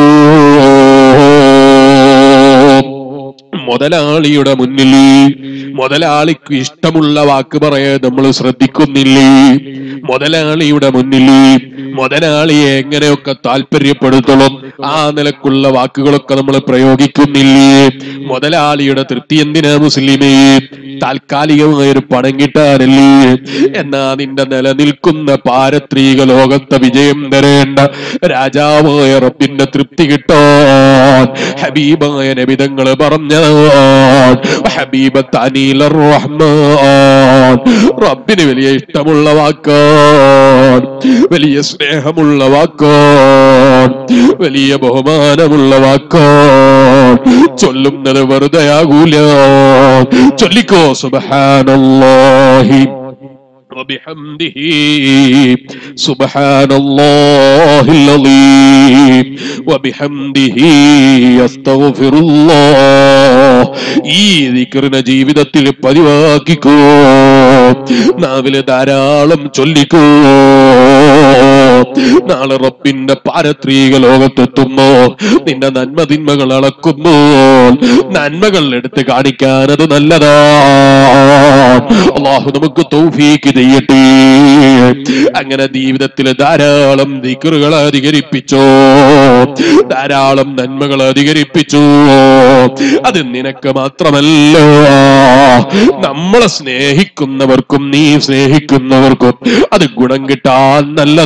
മുതലാളിയുടെ മുന്നിൽ മുതലാളിക്ക് ഇഷ്ടമുള്ള വാക്ക് പറയാൻ നമ്മൾ ശ്രദ്ധിക്കുന്നില്ലേ മുതലാളിയുടെ മുന്നിൽ മുതലാളിയെ എങ്ങനെയൊക്കെ താല്പര്യപ്പെടുത്തണം ആ നിലക്കുള്ള വാക്കുകളൊക്കെ നമ്മൾ പ്രയോഗിക്കുന്നില്ലേ മുതലാളിയുടെ തൃപ്തി എന്തിനാ മുസ്ലിമേ താൽക്കാലികമായ ഒരു പണം കിട്ടാനല്ലേ എന്നാ നിന്റെ നിലനിൽക്കുന്ന പാരത്രിക ലോകത്തെ വിജയം തരേണ്ട രാജാവായ റബ്ബിന്റെ തൃപ്തി കിട്ടാൻ ഹബീബായ നബിതങ്ങൾ പറഞ്ഞ ഹബീബ തനീല റഹ്മാൻ റബ്ബിന് വലിയ ഇഷ്ടമുള്ള വാക്കാൻ വലിയ സ്നേഹമുള്ള വാക്കാൻ വലിയ ബഹുമാനമുള്ള വാക്കാൻ ചൊല്ലുന്നത് വെറുതെയാകൂല ചൊല്ലിക്കോ സുബഹാനല്ലാഹി وبحمده سبحان الله العظيم وبحمده يستغفر الله ഈ ദിക്കറിനെ ജീവിതത്തിൽ പതിവാക്കിക്കോ നാവില് ധാരാളം ചൊല്ലിക്കോ നാളെ റബ്ബിന്റെ പാരത്രീക ലോകത്തെത്തുമ്പോ നിന്റെ നന്മ തിന്മകൾ അളക്കുന്നു നന്മകൾ എടുത്ത് കാണിക്കാനത് നല്ലതാ അള്ളാഹു നമുക്ക് തൗഫീക്ക് ചെയ്യട്ടെ അങ്ങനെ ജീവിതത്തിൽ ധാരാളം ദിക്കറുകൾ അധികരിപ്പിച്ചോ ധാരാളം നന്മകൾ അധികരിപ്പിച്ചു അത് നിനക്ക് മാത്രമല്ല നമ്മളെ സ്നേഹിക്കുന്നവർക്കും നീ സ്നേഹിക്കുന്നവർക്കും അത് ഗുണം കിട്ടാൻ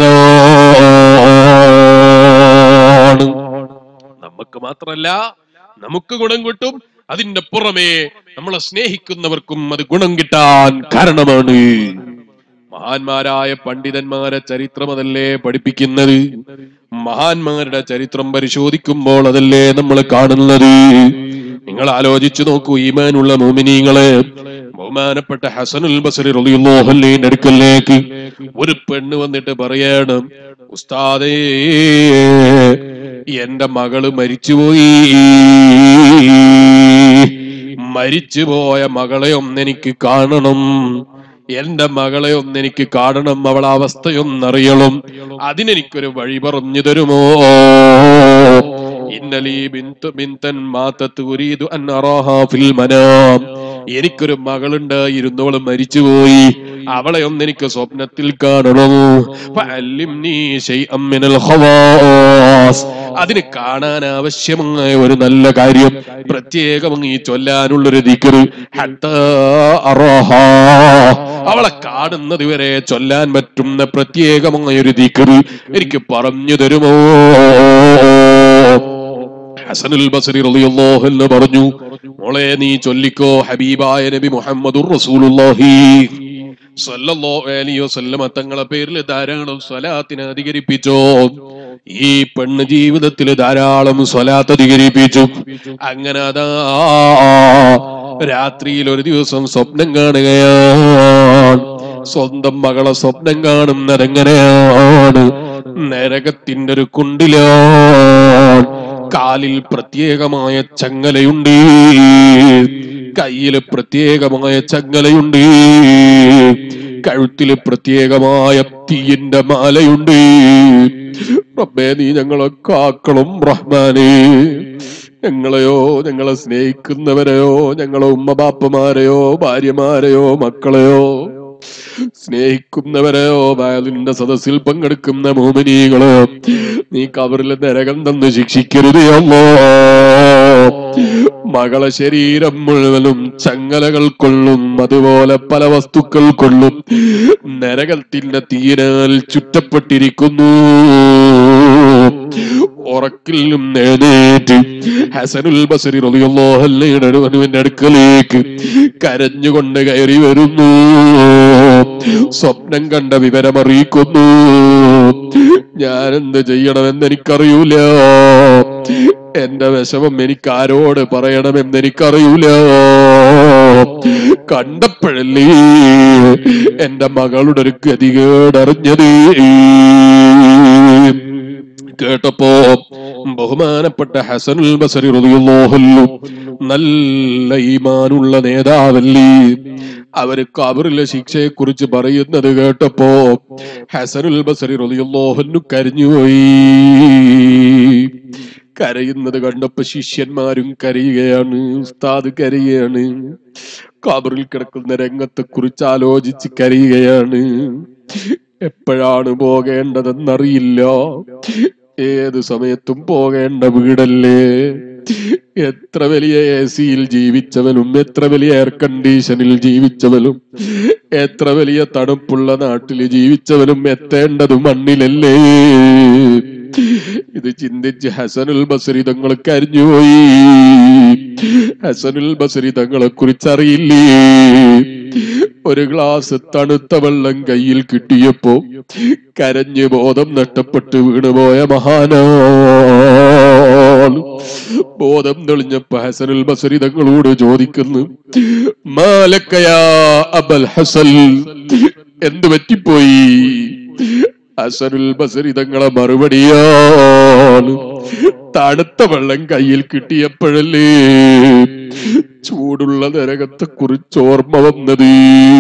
നല്ലതാണ് നമുക്ക് മാത്രമല്ല നമുക്ക് ഗുണം കിട്ടും അതിന്റെ പുറമെ നമ്മളെ സ്നേഹിക്കുന്നവർക്കും അത് ഗുണം കിട്ടാൻ കാരണമാണ് മഹാന്മാരായ പണ്ഡിതന്മാരെ ചരിത്രം അതല്ലേ പഠിപ്പിക്കുന്നത് മഹാന്മാരുടെ ചരിത്രം പരിശോധിക്കുമ്പോൾ അതല്ലേ നമ്മൾ കാണുന്നത് നിങ്ങൾ ആലോചിച്ചു നോക്കൂ ഈമാനുള്ള മോമിനീങ്ങളെ ബഹുമാനപ്പെട്ട ഹസനുൽ ബസരി റളിയല്ലാഹുവിന്റെ അടുക്കലേക്ക് ഒരു പെണ്ണ് വന്നിട്ട് പറയണം ഉസ്താദേ എന്റെ മകള് മരിച്ചുപോയി മരിച്ചുപോയ മകളെ ഒന്നെനിക്ക് കാണണം എന്റെ മകളെ ഒന്നെനിക്ക് കാണണം അവളെ അവസ്ഥയൊന്നറിയണം അതിനെനിക്കൊരു വഴി പറഞ്ഞു തരുമോ ഇന്നലീ ബിന്തു ബിന്തൻ മാത്തത്ത് ഉരീദു അൻ അറാഹാ ഫിൽ മനാം എനിക്കൊരു മകളുണ്ടായിരുന്നു അവള് മരിച്ചുപോയി അവളെ ഒന്ന് എനിക്ക് സ്വപ്നത്തിൽ കാണണം ഫഅല്ലിംനീ ശൈഅം മിനൽ ഖവാസ് അതിന് കാണാൻ ആവശ്യമായ ഒരു നല്ല കാര്യം പ്രത്യേകം ഈ ചൊല്ലാനുള്ളൊരു ദിക്കറ് ഹത്താ അറാഹാ. അവളെ കാണുന്നത് വരെ ചൊല്ലാൻ പറ്റുന്ന പ്രത്യേകമായ ഒരു ദിക്കറ് എനിക്ക് പറഞ്ഞു തരുമോ ഹസനുൽ ബസരി റളിയല്ലാഹു അൻഹു പറഞ്ഞു മോളെ നീ ചൊല്ലിക്കോ ഹബീബായ നബി മുഹമ്മദുർ റസൂലുള്ളാഹി സ്വല്ലല്ലാഹു അലൈഹി വസല്ലമ തങ്ങളെ പേരിൽ ധാരാളം സ്വലാത്തിന് അധികരിപ്പിച്ചോ ഈ പെണ്ണ് ജീവിതത്തിൽ ധാരാളം സ്വലാത്ത് അധികരിപ്പിച്ചു അങ്ങനെ അതാ രാത്രിയിൽ ഒരു ദിവസം സ്വപ്നം കാണുകയാണ് സ്വന്തം മകളെ സ്വപ്നം കാണുന്നത് എങ്ങനെയാണ് നരകത്തിന്റെ ഒരു കുണ്ടിലാണ് കാലിൽ പ്രത്യേകമായ ചങ്ങലയുണ്ട് കയ്യില് പ്രത്യേകമായ ചങ്ങലയുണ്ട് കഴുത്തില് പ്രത്യേകമായ തീയിന്റെ മാലയുണ്ട് റബ്ബേ നീ ഞങ്ങളെ കാക്കണം റഹ്മാനേ ഞങ്ങളെയോ ഞങ്ങളെ സ്നേഹിക്കുന്നവരെയോ ഞങ്ങളെ ഉമ്മ ബാപ്പമാരെയോ ഭാര്യമാരെയോ മക്കളെയോ സ്നേഹിക്കുന്നവരെയോ വയലിന്റെ സദസ്സിൽ പങ്കെടുക്കുന്ന മോമിനികളോ നീ കവറിൽ നരകം തന്ന് ശിക്ഷിക്കരുതേ അല്ലോ മകളെ ശരീരം മുഴുവനും ചങ്ങലകൾ കൊള്ളും അതുപോലെ പല വസ്തുക്കൾ കൊള്ളും നരകത്തിന്റെ തീരാൽ ചുറ്റപ്പെട്ടിരിക്കുന്നു ഉറക്കിലും എഴുന്നേറ്റ് ഹസനുൽ ബസരി റളിയല്ലാഹുവിന്റെ അടുക്കലേക്ക് കരഞ്ഞുകൊണ്ട് കയറി വരുന്നു സ്വപ്നം കണ്ട വിവരം അറിയിക്കുന്നു ഞാൻ എന്ത് ചെയ്യണമെന്ന് എനിക്കറിയൂല എന്റെ വിഷമം എനിക്ക് ആരോട് പറയണമെന്ന് എനിക്കറിയൂല കണ്ടപ്പോഴല്ലേ എന്റെ മകളുടെ ഒരു ഗതികേടറിഞ്ഞത് കേട്ടപ്പോ ബഹുമാനപ്പെട്ട ഹസനുൽ ബസരി റളിയല്ലാഹു അൻഹു നല്ല ഈമാനുള്ള നേതാവല്ലേ അവര് കബറിലെ ശിക്ഷയെ കുറിച്ച് പറയുന്നത് കേട്ടപ്പോ ഹസനുൽ ബസരി റളിയല്ലാഹു അൻഹു കരഞ്ഞുപോയി കരയുന്നത് കണ്ടപ്പോ ശിഷ്യന്മാരും കരയുകയാണ് ഉസ്താദ് കരയുകയാണ് കബറിൽ കിടക്കുന്ന രംഗത്തെ കുറിച്ച് ആലോചിച്ച് കരയുകയാണ് എപ്പോഴാണ് പോകേണ്ടതെന്നറിയില്ല ഏത് സമയത്തും പോകേണ്ട വീടല്ലേ എത്ര വലിയ എ സിയിൽ ജീവിച്ചവനും എത്ര വലിയ എയർ കണ്ടീഷനിൽ ജീവിച്ചവനും എത്ര വലിയ തണുപ്പുള്ള നാട്ടിൽ ജീവിച്ചവനും എത്തേണ്ടത് മണ്ണിലല്ലേ ഇത് ചിന്തിച്ച് ഹസനുൽ ബസരി തങ്ങൾ കരഞ്ഞുപോയി ഹസനുൽ ബസരി തങ്ങളെ കുറിച്ചറിയില്ലേ ഒരു ഗ്ലാസ് തണുത്ത വെള്ളം കയ്യിൽ കിട്ടിയപ്പോ കരഞ്ഞ് ബോധം നഷ്ടപ്പെട്ട് വീണുപോയ മഹാനാണ് ബോധം തെളിഞ്ഞപ്പോ ഹസനുൽ ബസരി തങ്ങളോട് ചോദിക്കുന്നു മാലക്കയാ അബൽ ഹസൽ എന്ത് പറ്റിപ്പോയി ഹസനുൽ ബസരി തങ്ങളെ മറുപടിയാണ് തണുത്ത വെള്ളം കയ്യിൽ കിട്ടിയപ്പോഴല്ലേ ചൂടുള്ള നരകത്തെ കുറിച്ച് ഓർമ്മ വന്നത്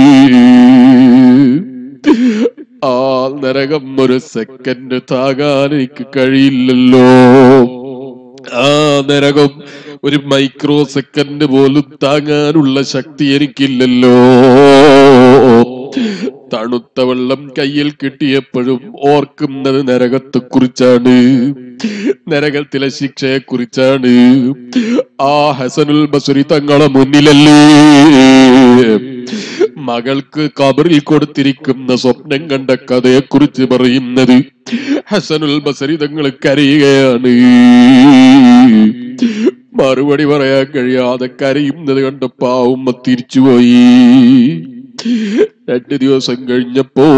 ആ നരകം ഒരു സെക്കൻഡ് താകാൻ എനിക്ക് കഴിയില്ലല്ലോ ആ നരകം ഒരു മൈക്രോ സെക്കൻഡ് പോലും താങ്ങാനുള്ള ശക്തി എനിക്കില്ലല്ലോ തണുത്ത വെള്ളം കയ്യിൽ കിട്ടിയപ്പോഴും ഓർക്കുന്നത് നരകത്തെ കുറിച്ചാണ് നരകത്തിലെ ശിക്ഷയെ കുറിച്ചാണ് ആ ഹസനുൽ ബസുരി തങ്ങളെ മുന്നിലല്ലേ മകൾക്ക് കബറിൽ കൊടുത്തിരിക്കുന്ന സ്വപ്നം കണ്ട കഥയെ കുറിച്ച് പറയുന്നത് ഹസനുൽ ബസരി തങ്ങൾ കരയുകയാണ് മറുപടി പറയാൻ കഴിയാതെ കരയുന്നത് കണ്ടപ്പോ ആ ഉമ്മ തിരിച്ചുപോയി രണ്ട് ദിവസം കഴിഞ്ഞപ്പോൾ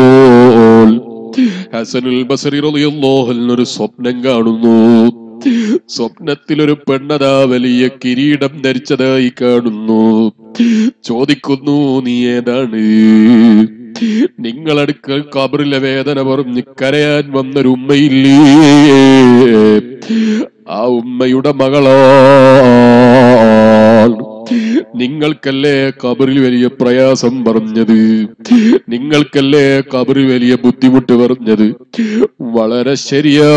ഹസനുൽ ബസരി റളിയല്ലാഹുവിനൊരു സ്വപ്നം കാണുന്നു സ്വപ്നത്തിൽ ഒരു പെണ്ണതാ വലിയ കിരീടം ധരിച്ചതായി കാണുന്നു ചോദിക്കുന്നു നീ ഏതാണ് നിങ്ങളടുക്കൽ കബറിലെ വേദന പറഞ്ഞ് കരയാൻ വന്നൊരു ഉമ്മയില്ലേ ആ ഉമ്മയുടെ മകളാണ് നിങ്ങൾക്കല്ലേ കബറിൽ വലിയ പ്രയാസം പറഞ്ഞത് നിങ്ങൾക്കല്ലേ കബറിൽ വലിയ ബുദ്ധിമുട്ട് പറഞ്ഞത് വളരെ ശരിയാ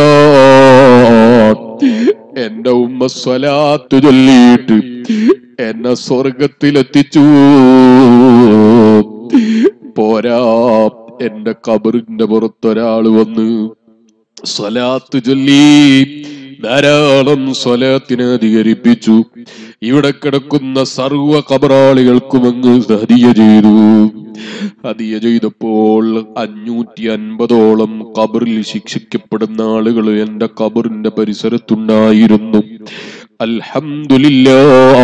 എന്റെ ഉമ്മ സ്വലാത്തു ചൊല്ലിയിട്ട് എന്നെ സ്വർഗത്തിലെത്തിച്ചു പോരാ എന്റെ കബറിന്റെ പുറത്തൊരാള് വന്ന് സ്വലാത്ത് ചൊല്ലി ധാരാളം സ്വലാത്തിനെ അധികരിപ്പിച്ചു ഇവിടെ കിടക്കുന്ന സർവ കബറാളികൾക്കും അങ്ങ് ഹദിയ ചെയ്തു ഹദിയ ചെയ്തപ്പോൾ അഞ്ഞൂറ്റി അൻപതോളം കബറിൽ ശിക്ഷിക്കപ്പെടുന്ന ആളുകൾ എന്റെ കബറിന്റെ പരിസരത്തുണ്ടായിരുന്നു അൽഹംദുലില്ലാ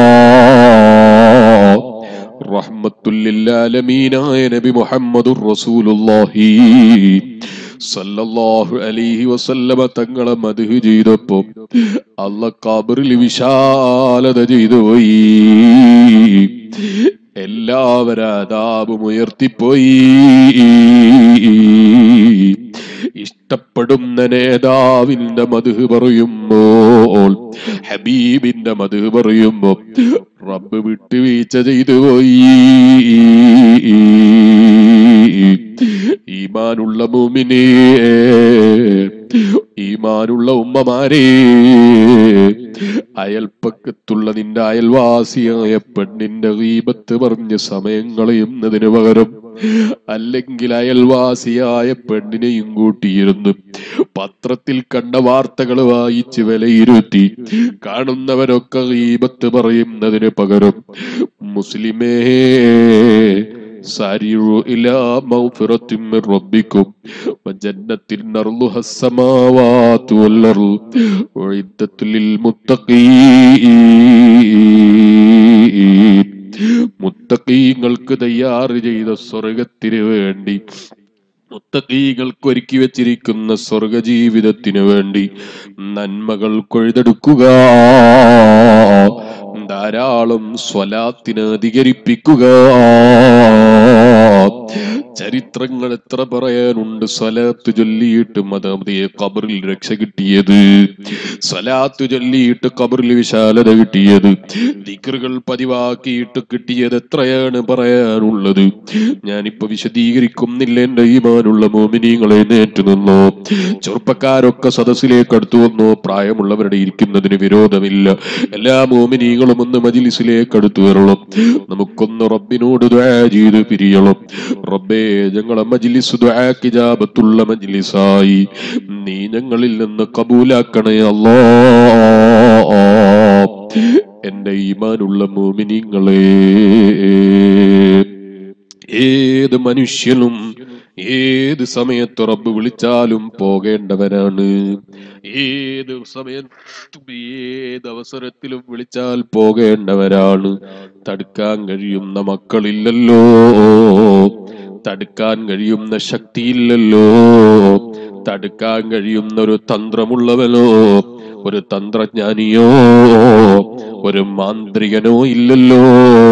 റഹ്മത്തുല്ലാലമീനായ നബി മുഹമ്മദുർ റസൂലുള്ളാഹി സല്ലല്ലാഹു അലൈഹി വസല്ലമ തങ്ങളെ മദ്ഹ് ചെയ്തപ്പോ അല്ല കബറിൽ വിശാലത ചെയ്തു പോയി എല്ലാവരും അതാപും ഉയർത്തിപ്പോയി ഇഷ്ടപ്പെടുന്ന നേതാവിന്റെ മധു പറയുമ്പോൾ ഹബീബിന്റെ മധു പറയുമ്പോ റബ്ബ് വിട്ടുവീഴ്ച ചെയ്തു പോയി ഈമാനുള്ള മൂമിനെ ഈമാനുള്ള ഉമ്മമാരെ അയൽപ്പക്കത്തുള്ള നിന്റെ അയൽവാസിയായ പെണ്ണിന്റെ ഗീബത്ത് പറഞ്ഞ് സമയം കളയുന്നതിന് പകരം അല്ലെങ്കിൽ അയൽവാസിയായ പെണ്ണിനെയും കൂട്ടിയിരുന്നു പത്രത്തിൽ കണ്ട വാർത്തകൾ വായിച്ച് വിലയിരുത്തി കാണുന്നവരൊക്കെ ഗീബത്ത് പറയുന്നതിന് പകരം മുസ്ലിമേ سارعوا إلى مغفرة من ربكم وجنة أرضها السماوات والأرض أعدت للمتقين മുത്തക്കീങ്ങൾക്ക് തയ്യാറ് ചെയ്ത സ്വർഗത്തിന് വേണ്ടി മുത്തക്കീകൾക്ക് ഒരുക്കി വെച്ചിരിക്കുന്ന സ്വർഗ ജീവിതത്തിന് വേണ്ടി നന്മകൾ കൊഴുതെടുക്കുക ധാരാളം സ്വലാത്തിന് അധികരിപ്പിക്കുക ചരിത്രങ്ങൾ എത്ര പറയാനുണ്ട് സ്വലാത്ത് ചൊല്ലിയിട്ട് മതമതിയെ കബറിൽ രക്ഷ കിട്ടിയത് സ്വലാത്ത് ചൊല്ലിയിട്ട് കബറിൽ വിശാലത കിട്ടിയത് ദിക്റുകൾ പതിവാക്കിയിട്ട് കിട്ടിയത് എത്രയാണ് പറയാനുള്ളത് ഞാനിപ്പോ വിശദീകരിക്കുന്നില്ല എന്റെ ഈമാനുള്ള മോമിനിയങ്ങളെ നേറ്റു നിന്നോ ചെറുപ്പക്കാരൊക്കെ സദസ്സിലേക്ക് അടുത്തു വന്നോ പ്രായമുള്ളവരുടെ ഇരിക്കുന്നതിന് വിരോധമില്ല എല്ലാ മോമിനിയങ്ങളും ഒന്ന് മജിലിസിലേക്ക് അടുത്തു വരണം നമുക്കൊന്ന് റബ്ബിനോട് ദുആ ചെയ്ത് പിരിയണം റബ്ബേ ഞങ്ങളെ മജിലിസ് ദുആക്ക് ഇജാബത്തുള്ള മജിലിസായി നീ ഞങ്ങളിൽ നിന്ന് കബൂലാക്കണേ അല്ലാ എന്റെ ഈമാനുള്ള മോമിനിങ്ങളെ ഏത് മനുഷ്യനും ഏത് സമയത്ത് റബ്ബ് വിളിച്ചാലും പോകേണ്ടവരാണ് ഏത് സമയത്തും ഏത് അവസരത്തിലും വിളിച്ചാൽ പോകേണ്ടവരാണ് തടുക്കാൻ കഴിയുന്ന മക്കളില്ലല്ലോ തടുക്കാൻ കഴിയുന്ന ശക്തിയില്ലല്ലോ തടുക്കാൻ കഴിയുന്ന ഒരു തന്ത്രമുള്ളവനോ ഒരു തന്ത്രജ്ഞാനിയോ ഒരു മാന്ത്രികനോ ഇല്ലല്ലോ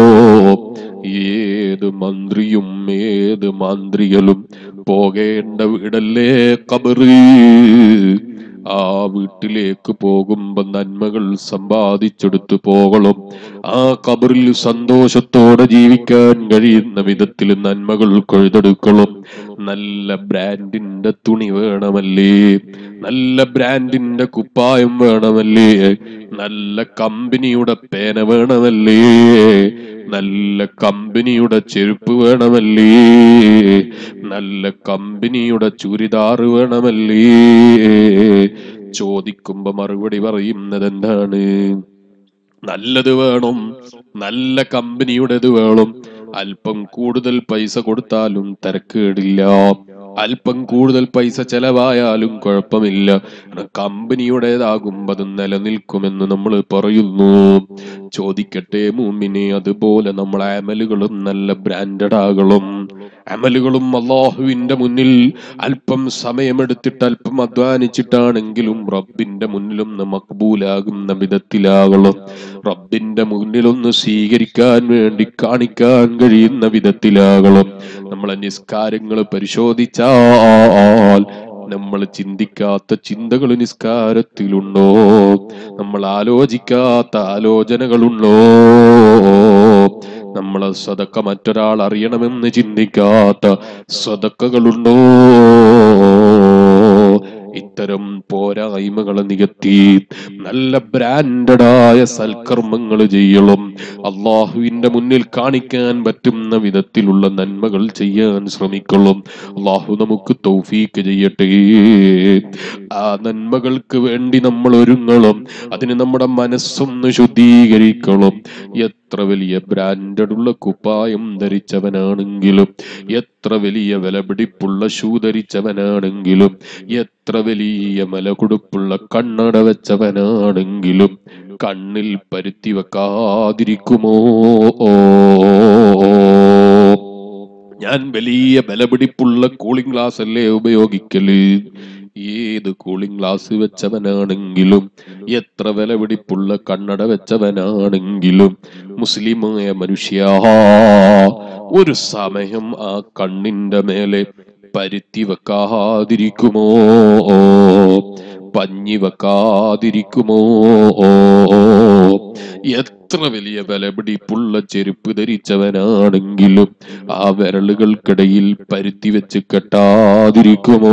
ഏത് മന്ത്രിയും ഏത് മാന്ത്രികലും പോകേണ്ട വീടല്ലേ കബറ് ആ വീട്ടിലേക്ക് പോകുമ്പോ നന്മകൾ സമ്പാദിച്ചെടുത്തു പോകണം ആ കബറിൽ സന്തോഷത്തോടെ ജീവിക്കാൻ കഴിയുന്ന വിധത്തിൽ നന്മകൾ കൊഴുതെടുക്കണം നല്ല ബ്രാൻഡിന്റെ തുണി വേണമല്ലേ നല്ല ബ്രാൻഡിന്റെ കുപ്പായം വേണമല്ലേ നല്ല കമ്പനിയുടെ പേന വേണമല്ലേ നല്ല കമ്പനിയുടെ ചെരുപ്പ് വേണമല്ലേ നല്ല കമ്പനിയുടെ ചുരിദാറ് വേണമല്ലേ ചോദിക്കുമ്പോ മറുപടി പറയുന്നത് എന്താണ് നല്ലത് വേണം നല്ല കമ്പനിയുടേത് വേണം അല്പം കൂടുതൽ പൈസ കൊടുത്താലും തിരക്കേടില്ല അല്പം കൂടുതൽ പൈസ ചെലവായാലും കുഴപ്പമില്ല കമ്പനിയുടേതാകുമ്പോ അത് നിലനിൽക്കുമെന്ന് നമ്മൾ പറയുന്നു ചോദിക്കട്ടെ മൂമിനെ അതുപോലെ നമ്മളെ അമലുകളും നല്ല ബ്രാൻഡഡ് ആകണം അമലുകളും അള്ളാഹുവിന്റെ മുന്നിൽ അല്പം സമയമെടുത്തിട്ട് അല്പം അധ്വാനിച്ചിട്ടാണെങ്കിലും റബ്ബിന്റെ മുന്നിലൊന്ന് മക്ബൂലാകുന്ന വിധത്തിലാകണം റബ്ബിന്റെ മുന്നിലൊന്ന് സ്വീകരിക്കാൻ വേണ്ടി കാണിക്കാൻ കഴിയുന്ന വിധത്തിലാകണം നമ്മളെ നിസ്കാരങ്ങൾ പരിശോധിച്ചാൽ നമ്മൾ ചിന്തിക്കാത്ത ചിന്തകൾ നിസ്കാരത്തിലുണ്ടോ നമ്മൾ ആലോചിക്കാത്ത ആലോചനകളുണ്ടോ നമ്മളെ സ്വതക്ക മറ്റൊരാൾ അറിയണമെന്ന് ചിന്തിക്കാത്ത സ്വതക്കകളുണ്ടോ ഇത്തരം പോരായ്മകളെ നികത്തി നല്ല ബ്രാൻഡഡായ സൽക്കർമ്മങ്ങൾ ചെയ്യണം അള്ളാഹുവിന്റെ മുന്നിൽ കാണിക്കാൻ പറ്റുന്ന വിധത്തിലുള്ള നന്മകൾ ചെയ്യാൻ ശ്രമിക്കണം അള്ളാഹു നമുക്ക് തൗഫീക്ക് ചെയ്യട്ടെ ആ നന്മകൾക്ക് വേണ്ടി നമ്മൾ ഒരുങ്ങണം അതിന് നമ്മുടെ മനസ്സൊന്ന് ശുദ്ധീകരിക്കണം എത്ര വലിയ ബ്രാൻഡഡ് ഉള്ള കുപ്പായം ധരിച്ചവനാണെങ്കിലും എത്ര വലിയ വിലപിടിപ്പുള്ള ഷൂ ധരിച്ചവനാണെങ്കിലും എത്ര വലിയ മലകുടുപ്പുള്ള കണ്ണട വെച്ചവനാണെങ്കിലും കണ്ണിൽ പരുത്തി വെക്കാതിരിക്കുമോ ഞാൻ വലിയ ബലപിടിപ്പുള്ള കൂളിംഗ് ഗ്ലാസ് അല്ലേ ഉപയോഗിക്കല് ഏത് കൂളിംഗ് ഗ്ലാസ് വെച്ചവനാണെങ്കിലും എത്ര വിലപിടിപ്പുള്ള കണ്ണട വെച്ചവനാണെങ്കിലും മുസ്ലിമായ മനുഷ്യ ഒരു സമയം ആ കണ്ണിന്റെ മേലെ പരുത്തി വെക്കാതിരിക്കുമോ പഞ്ഞി വെക്കാതിരിക്കുമോ എത്ര വലിയ വിലപിടിപ്പുള്ള ചെരുപ്പ് ധരിച്ചവനാണെങ്കിലും ആ വിരലുകൾക്കിടയിൽ പരുത്തി വെച്ച് കെട്ടാതിരിക്കുമോ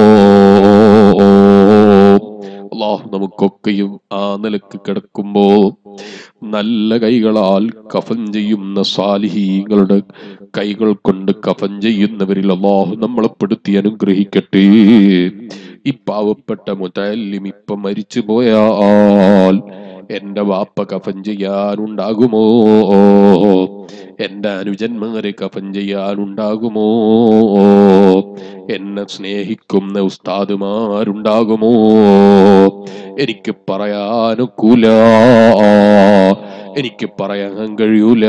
അള്ളാഹു നമുക്കൊക്കെയും ആ നിലക്ക് കിടക്കുമ്പോ നല്ല കൈകളാൽ കഫൻ ചെയ്യുന്ന സാലിഹീങ്ങളുടെ കൈകൾ കൊണ്ട് കഫൻ ചെയ്യുന്നവരിൽ അള്ളാഹു നമ്മളെ പെടുത്തി അനുഗ്രഹിക്കട്ടെ ഈ പാവപ്പെട്ട മുതല്ലിം ഇപ്പൊ മരിച്ചു പോയാൽ എന്റെ വാപ്പ കഫൻ ചെയ്യാനുണ്ടാകുമോ എന്റെ അനുജന്മാരെ കഫൻ ചെയ്യാനുണ്ടാകുമോ എന്നെ സ്നേഹിക്കുന്ന ഉസ്താദുമാരുണ്ടാകുമോ എനിക്ക് പറയാനൊക്കൂല എനിക്ക് പറയാൻ കഴിയൂല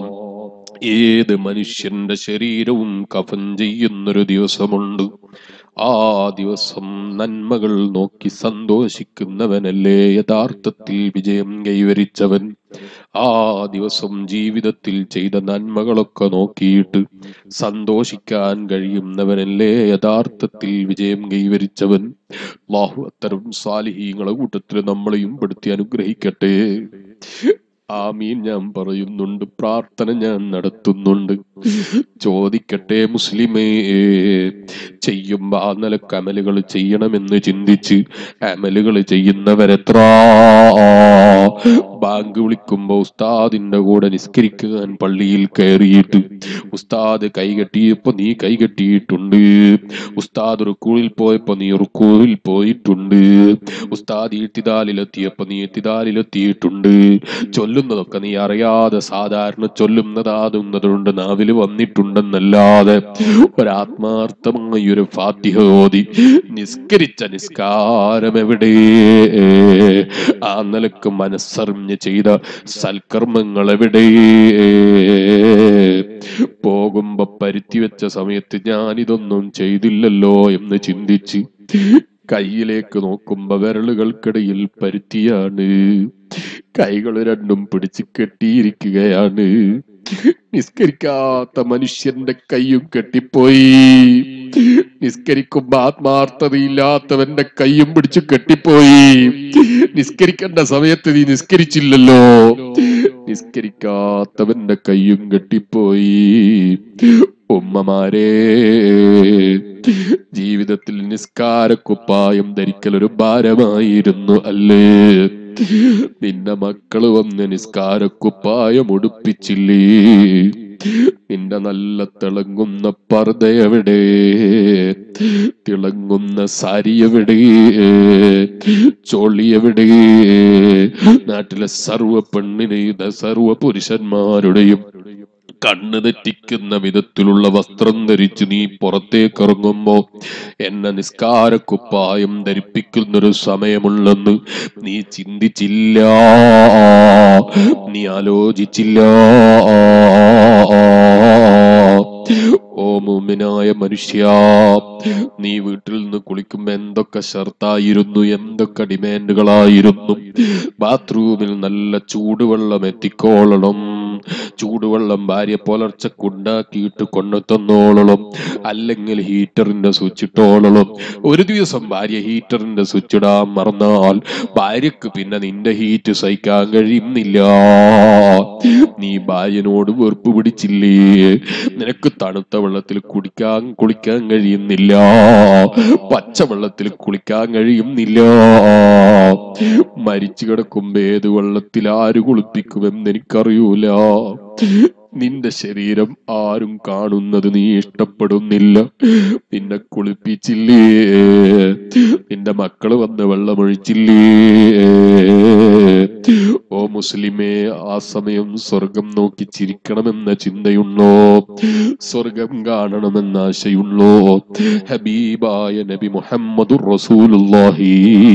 ഏത് മനുഷ്യന്റെ ശരീരവും കഫൻ ചെയ്യുന്നൊരു ദിവസമുണ്ട് ആ ദിവസം നന്മകൾ നോക്കി സന്തോഷിക്കുന്നവനല്ലേ യഥാർത്ഥത്തിൽ വിജയം കൈവരിച്ചവൻ ആ ദിവസം ജീവിതത്തിൽ ചെയ്ത നന്മകളൊക്കെ നോക്കിയിട്ട് സന്തോഷിക്കാൻ കഴിയുന്നവനല്ലേ യഥാർത്ഥത്തിൽ വിജയം കൈവരിച്ചവൻ അള്ളാഹു അത്തരം സാലിഹീങ്ങളെ കൂട്ടത്തിൽ നമ്മളെയും പെടുത്തി അനുഗ്രഹിക്കട്ടെ ആമീൻ ഞാൻ പറയുന്നുണ്ട് പ്രാർത്ഥന ഞാൻ നടത്തുന്നുണ്ട് ചോദിക്കട്ടെ മുസ്ലിമേ ചെയ്യുമ്പോ ആ നിലക്ക് അമലുകൾ ചെയ്യണമെന്ന് ചിന്തിച്ച് അമലുകൾ ചെയ്യുന്നവരെത്ര ബാങ്ക് വിളിക്കുമ്പോ ഉസ്താദിന്റെ കൂടെ നിസ്കരിക്കാൻ പള്ളിയിൽ കയറിയിട്ട് ഉസ്താദ് കൈകെട്ടിയപ്പോ നീ കൈകെട്ടിയിട്ടുണ്ട് ഉസ്താദ് റുക്കൂളിൽ പോയപ്പോ നീ റുക്കൂളിൽ പോയിട്ടുണ്ട് ഉസ്താദ് ഈട്ടിദാലിലെത്തിയപ്പോ നീ എത്തിദാലിലെത്തിയിട്ടുണ്ട് ചൊല്ലുന്നതൊക്കെ നീ അറിയാതെ സാധാരണ ചൊല്ലുന്നതാകുന്നതുകൊണ്ട് നാവിൽ വന്നിട്ടുണ്ടെന്നല്ലാതെ ഒരാത്മാർത്ഥമായ ഒരു ഫാത്തിഹ ഓതി നിസ്കരിച്ച നിസ്കാരം എവിടെ ആ നിലക്ക് മനസ്സറിഞ്ഞ് ചെയ്ത സൽക്കർമ്മങ്ങൾ എവിടെ പോകുമ്പോ പരുത്തി വെച്ച സമയത്ത് ഞാനിതൊന്നും ചെയ്തില്ലല്ലോ എന്ന് ചിന്തിച്ച് കയ്യിലേക്ക് നോക്കുമ്പോ വിരലുകൾക്കിടയിൽ പരുത്തിയാണ് കൈകൾ രണ്ടും പിടിച്ച് കെട്ടിയിരിക്കുകയാണ് നിസ്കരിക്കാത്ത മനുഷ്യന്റെ കയ്യും കെട്ടിപ്പോയി നിസ്കരിക്കുമ്പോ ആത്മാർത്ഥതയില്ലാത്തവന്റെ കയ്യും പിടിച്ചു കെട്ടിപ്പോയി നിസ്കരിക്കേണ്ട സമയത്ത് നീ നിസ്കരിച്ചില്ലല്ലോ നിസ്കരിക്കാത്തവന്റെ കയ്യും കെട്ടിപ്പോയി ഉമ്മമാരെ ജീവിതത്തിൽ നിസ്കാരക്കുപ്പായം ധരിക്കൽ ഒരു ഭാരമായിരുന്നു അല്ലേ നിന്റെ മക്കള് വന്ന് നിസ്കാരക്കുപ്പായം ഉടുപ്പിച്ചില്ലേ നിന്റെ നല്ല തിളങ്ങുന്ന പർദ്ദ എവിടെ തിളങ്ങുന്ന സാരി എവിടെ ചോളി എവിടെ നാട്ടിലെ സർവ പെണ്ണിനെയും സർവ പുരുഷന്മാരുടെയും കണ്ണ് തെറ്റിക്കുന്ന വിധത്തിലുള്ള വസ്ത്രം ധരിച്ച് നീ പുറത്തേക്ക് ഇറങ്ങുമ്പോ എന്നെ നിസ്കാരക്കുപ്പായം ധരിപ്പിക്കുന്നൊരു സമയമുള്ളെന്ന് നീ ചിന്തിച്ചില്ല നീ ആലോചിച്ചില്ല ഓ മുമ്പിനായ മനുഷ്യ നീ വീട്ടിൽ നിന്ന് കുളിക്കുമ്പോ എന്തൊക്കെ ഷർത്തായിരുന്നു എന്തൊക്കെ ഡിമാൻഡുകളായിരുന്നു ബാത്റൂമിൽ നല്ല ചൂടുവെള്ളം എത്തിക്കോളണം ചൂടുവെള്ളം ഭാര്യ പുലർച്ചക്കുണ്ടാക്കിയിട്ട് കൊണ്ടു തന്നോളണം അല്ലെങ്കിൽ ഹീറ്ററിന്റെ സ്വിച്ച് ഇട്ടോളണം ഒരു ദിവസം ഭാര്യ ഹീറ്ററിന്റെ സ്വിച്ച് ഇടാൻ മറന്നാൽ ഭാര്യക്ക് പിന്നെ നിന്റെ ഹീറ്റ് സഹിക്കാൻ കഴിയുന്നില്ല നീ ഭാര്യനോട് വെറുപ്പ് പിടിച്ചില്ലേ നിനക്ക് തണുത്ത വെള്ളത്തിൽ കുടിക്കാൻ കുളിക്കാൻ കഴിയുന്നില്ല പച്ചവെള്ളത്തിൽ കുളിക്കാൻ കഴിയുന്നില്ല മരിച്ചു കിടക്കുമ്പോ ഏത് വെള്ളത്തിൽ ആര് കുളിപ്പിക്കുമെന്ന് എനിക്കറിയൂല നിന്റെ ശരീരം ആരും കാണുന്നത് നീ ഇഷ്ടപ്പെടുന്നില്ല നിന്നെ കുളിപ്പിച്ചില്ലേ നിന്റെ മക്കള് വന്ന് വെള്ളമൊഴിച്ചില്ലേ ഓ മുസ്ലിമേ ആ സമയം സ്വർഗം നോക്കി ചിരിക്കണമെന്ന ചിന്തയുള്ളോ സ്വർഗം കാണണമെന്ന ആശയുള്ളോ ഹബീബായ നബി മുഹമ്മദുർ റസൂലുള്ളാഹി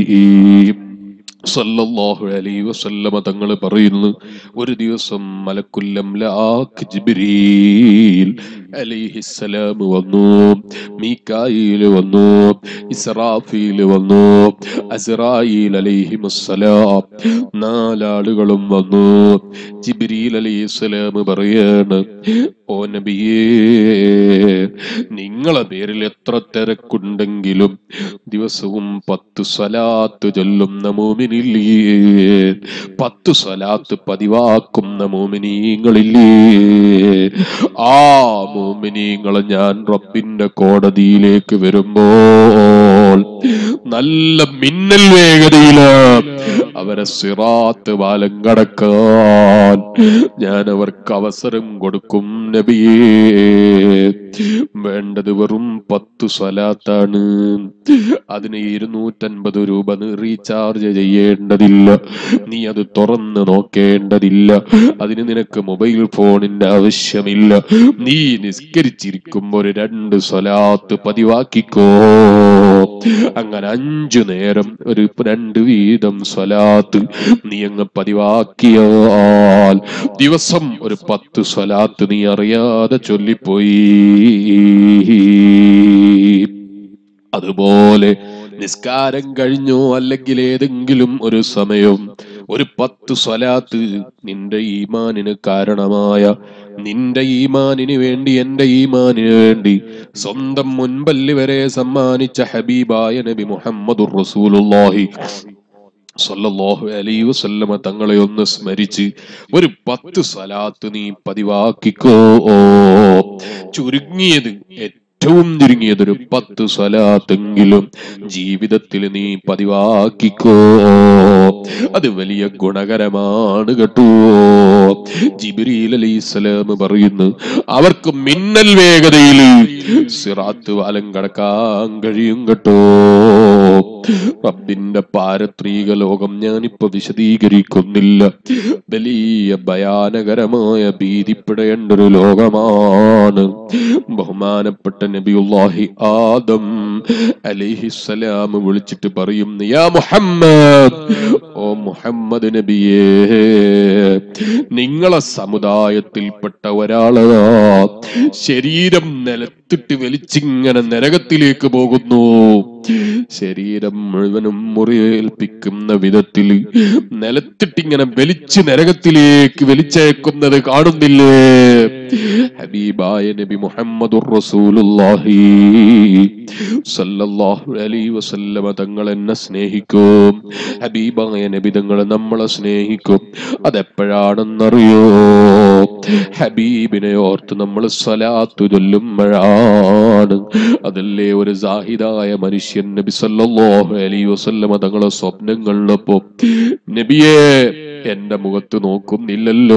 സല്ലല്ലാഹു അലൈഹി വസല്ലമ തങ്ങൾ പറയുന്നു ഒരു ദിവസം മലക്കുല്ലം ലാക്ക് ജിബ്രീൽ അലൈഹിസ്സലാം വന്നു മീകായിൽ വന്നു ഇസ്രാഫീൽ വന്നു അസ്രായീൽ അലൈഹിമുസ്സലാം നാലാളുകളും വന്നു ജിബ്രീൽ അലൈഹിസ്സലാം പറയാണ് ഓ നബിയേ നിങ്ങളെ പേരിൽ എത്ര തിരക്കുണ്ടെങ്കിലും ദിവസവും പത്ത് സ്വലാത്ത് ചൊല്ലുന്ന മോമിനില്ലേ പത്ത് സ്വലാത്ത് പതിവാക്കുന്ന മോമിനീങ്ങളില്ലേ ആ മോമിനീങ്ങളെ ഞാൻ റബ്ബിന്റെ കോടതിയിലേക്ക് വരുമ്പോൾ നല്ല മിന്നൽ വേഗതയില് അവരെ സിറാത്ത് പാലം കടക്കാൻ ഞാൻ അവർക്ക് അവസരം കൊടുക്കും നബിയേ വേണ്ടത് വെറും പത്ത് സ്വലാത്താണ് അതിന് ഇരുന്നൂറ്റൻപത് രൂപ നീ റീചാർജ് ചെയ്യേണ്ടതില്ല നീ അത് തുറന്ന് നോക്കേണ്ടതില്ല അതിന് നിനക്ക് മൊബൈൽ ഫോണിന്റെ ആവശ്യമില്ല നീ നിസ്കരിച്ചിരിക്കുമ്പോ ഒരു രണ്ട് സ്വലാത്ത് പതിവാക്കിക്കോ അങ്ങനെ അഞ്ചു നേരം ഒരു രണ്ട് വീതം സ്വലാത്ത് നീ അങ്ങ് പതിവാക്കിയാൽ ദിവസം ഒരു പത്ത് സ്വലാത്ത് നീ അറിയാതെ ചൊല്ലിപ്പോയി അതുപോലെ നിസ്കാരം കഴിഞ്ഞോ അല്ലെങ്കിൽ ഏതെങ്കിലും ഒരു സമയം ഒരു പത്ത് സ്വലാത്ത് നിന്റെ ഈമാനിന് കാരണമായ നിന്റെ ഈമാനിന് വേണ്ടി എന്റെ ഈമാനിന് വേണ്ടി സ്വന്തം മുൻപല്ല് വരെ സമ്മാനിച്ച ഹബീബായ നബി മുഹമ്മദുർ റസൂലുള്ളാഹി സല്ലല്ലാഹു അലൈഹി വസല്ലമ തങ്ങളെ ഒന്ന് സ്മരിച്ച് ഒരു പത്ത് സ്വലാത്ത് നീ പതിവാക്കിക്കോ ചുരുങ്ങിയത് ഏറ്റവും ചുരുങ്ങിയത് ഒരു പത്ത് സ്വലാത്തെങ്കിലും ജീവിതത്തിൽ നീ പതിവാക്കിക്കോ അത് വലിയ ഗുണകരമാണ് കേട്ടോ ജിബ്രീൽ അലൈഹിസ്സലാം പറയുന്നു അവർക്ക് മിന്നൽ വേഗതയിൽ സിറാത്ത് വാലം കടക്കാൻ കഴിയും കേട്ടോ റബ്ബിന്റെ പാരത്രീക ലോകം ഞാനിപ്പോ വിശദീകരിക്കുന്നില്ല വലിയ ഭയാനകരമായ ഭീതിപ്പെടേണ്ട ഒരു ലോകമാണ് ബഹുമാനപ്പെട്ട നബിയുല്ലാഹി ആദം അലിഹിസലാം വിളിച്ചിട്ട് പറയും യാ മുഹമ്മദ് ഓ മുഹമ്മദ് നബിയേ നിങ്ങളെ സമുദായത്തിൽപ്പെട്ട ഒരാളാ ശരീരം നിലത്തിട്ട് വലിച്ചിങ്ങനെ നരകത്തിലേക്ക് പോകുന്നു ശരീരം മുഴുവനും മുറിയേൽപ്പിക്കുന്ന വിധത്തിൽ നിലത്തിട്ടിങ്ങനെ വലിച്ച് നരകത്തിലേക്ക് വലിച്ചേക്കുന്നത് കാണുന്നില്ലേ ഹബീബായ നബി മുഹമ്മദുർ റസൂലുള്ളാഹി സല്ലല്ലാഹു അലൈഹി വസല്ലമ തങ്ങൾ എന്നെ സ്നേഹിക്കും ഹബീബായ നബി തങ്ങൾ നമ്മളെ സ്നേഹിക്കും അതെപ്പോഴാണെന്നറിയോ ഹബീബിനെ ഓർത്ത് നമ്മൾ സ്വലാത്തു ചൊല്ലുമ്പോഴാണ് അതല്ലേ ഒരു സാഹിദായ മനുഷ്യൻ നബി സല്ലല്ലാഹു അലൈഹി വസല്ലമ തങ്ങളെ സ്വപ്നങ്ങളിലൊപ്പം നബിയെ എന്റെ മുഖത്ത് നോക്കുന്നില്ലല്ലോ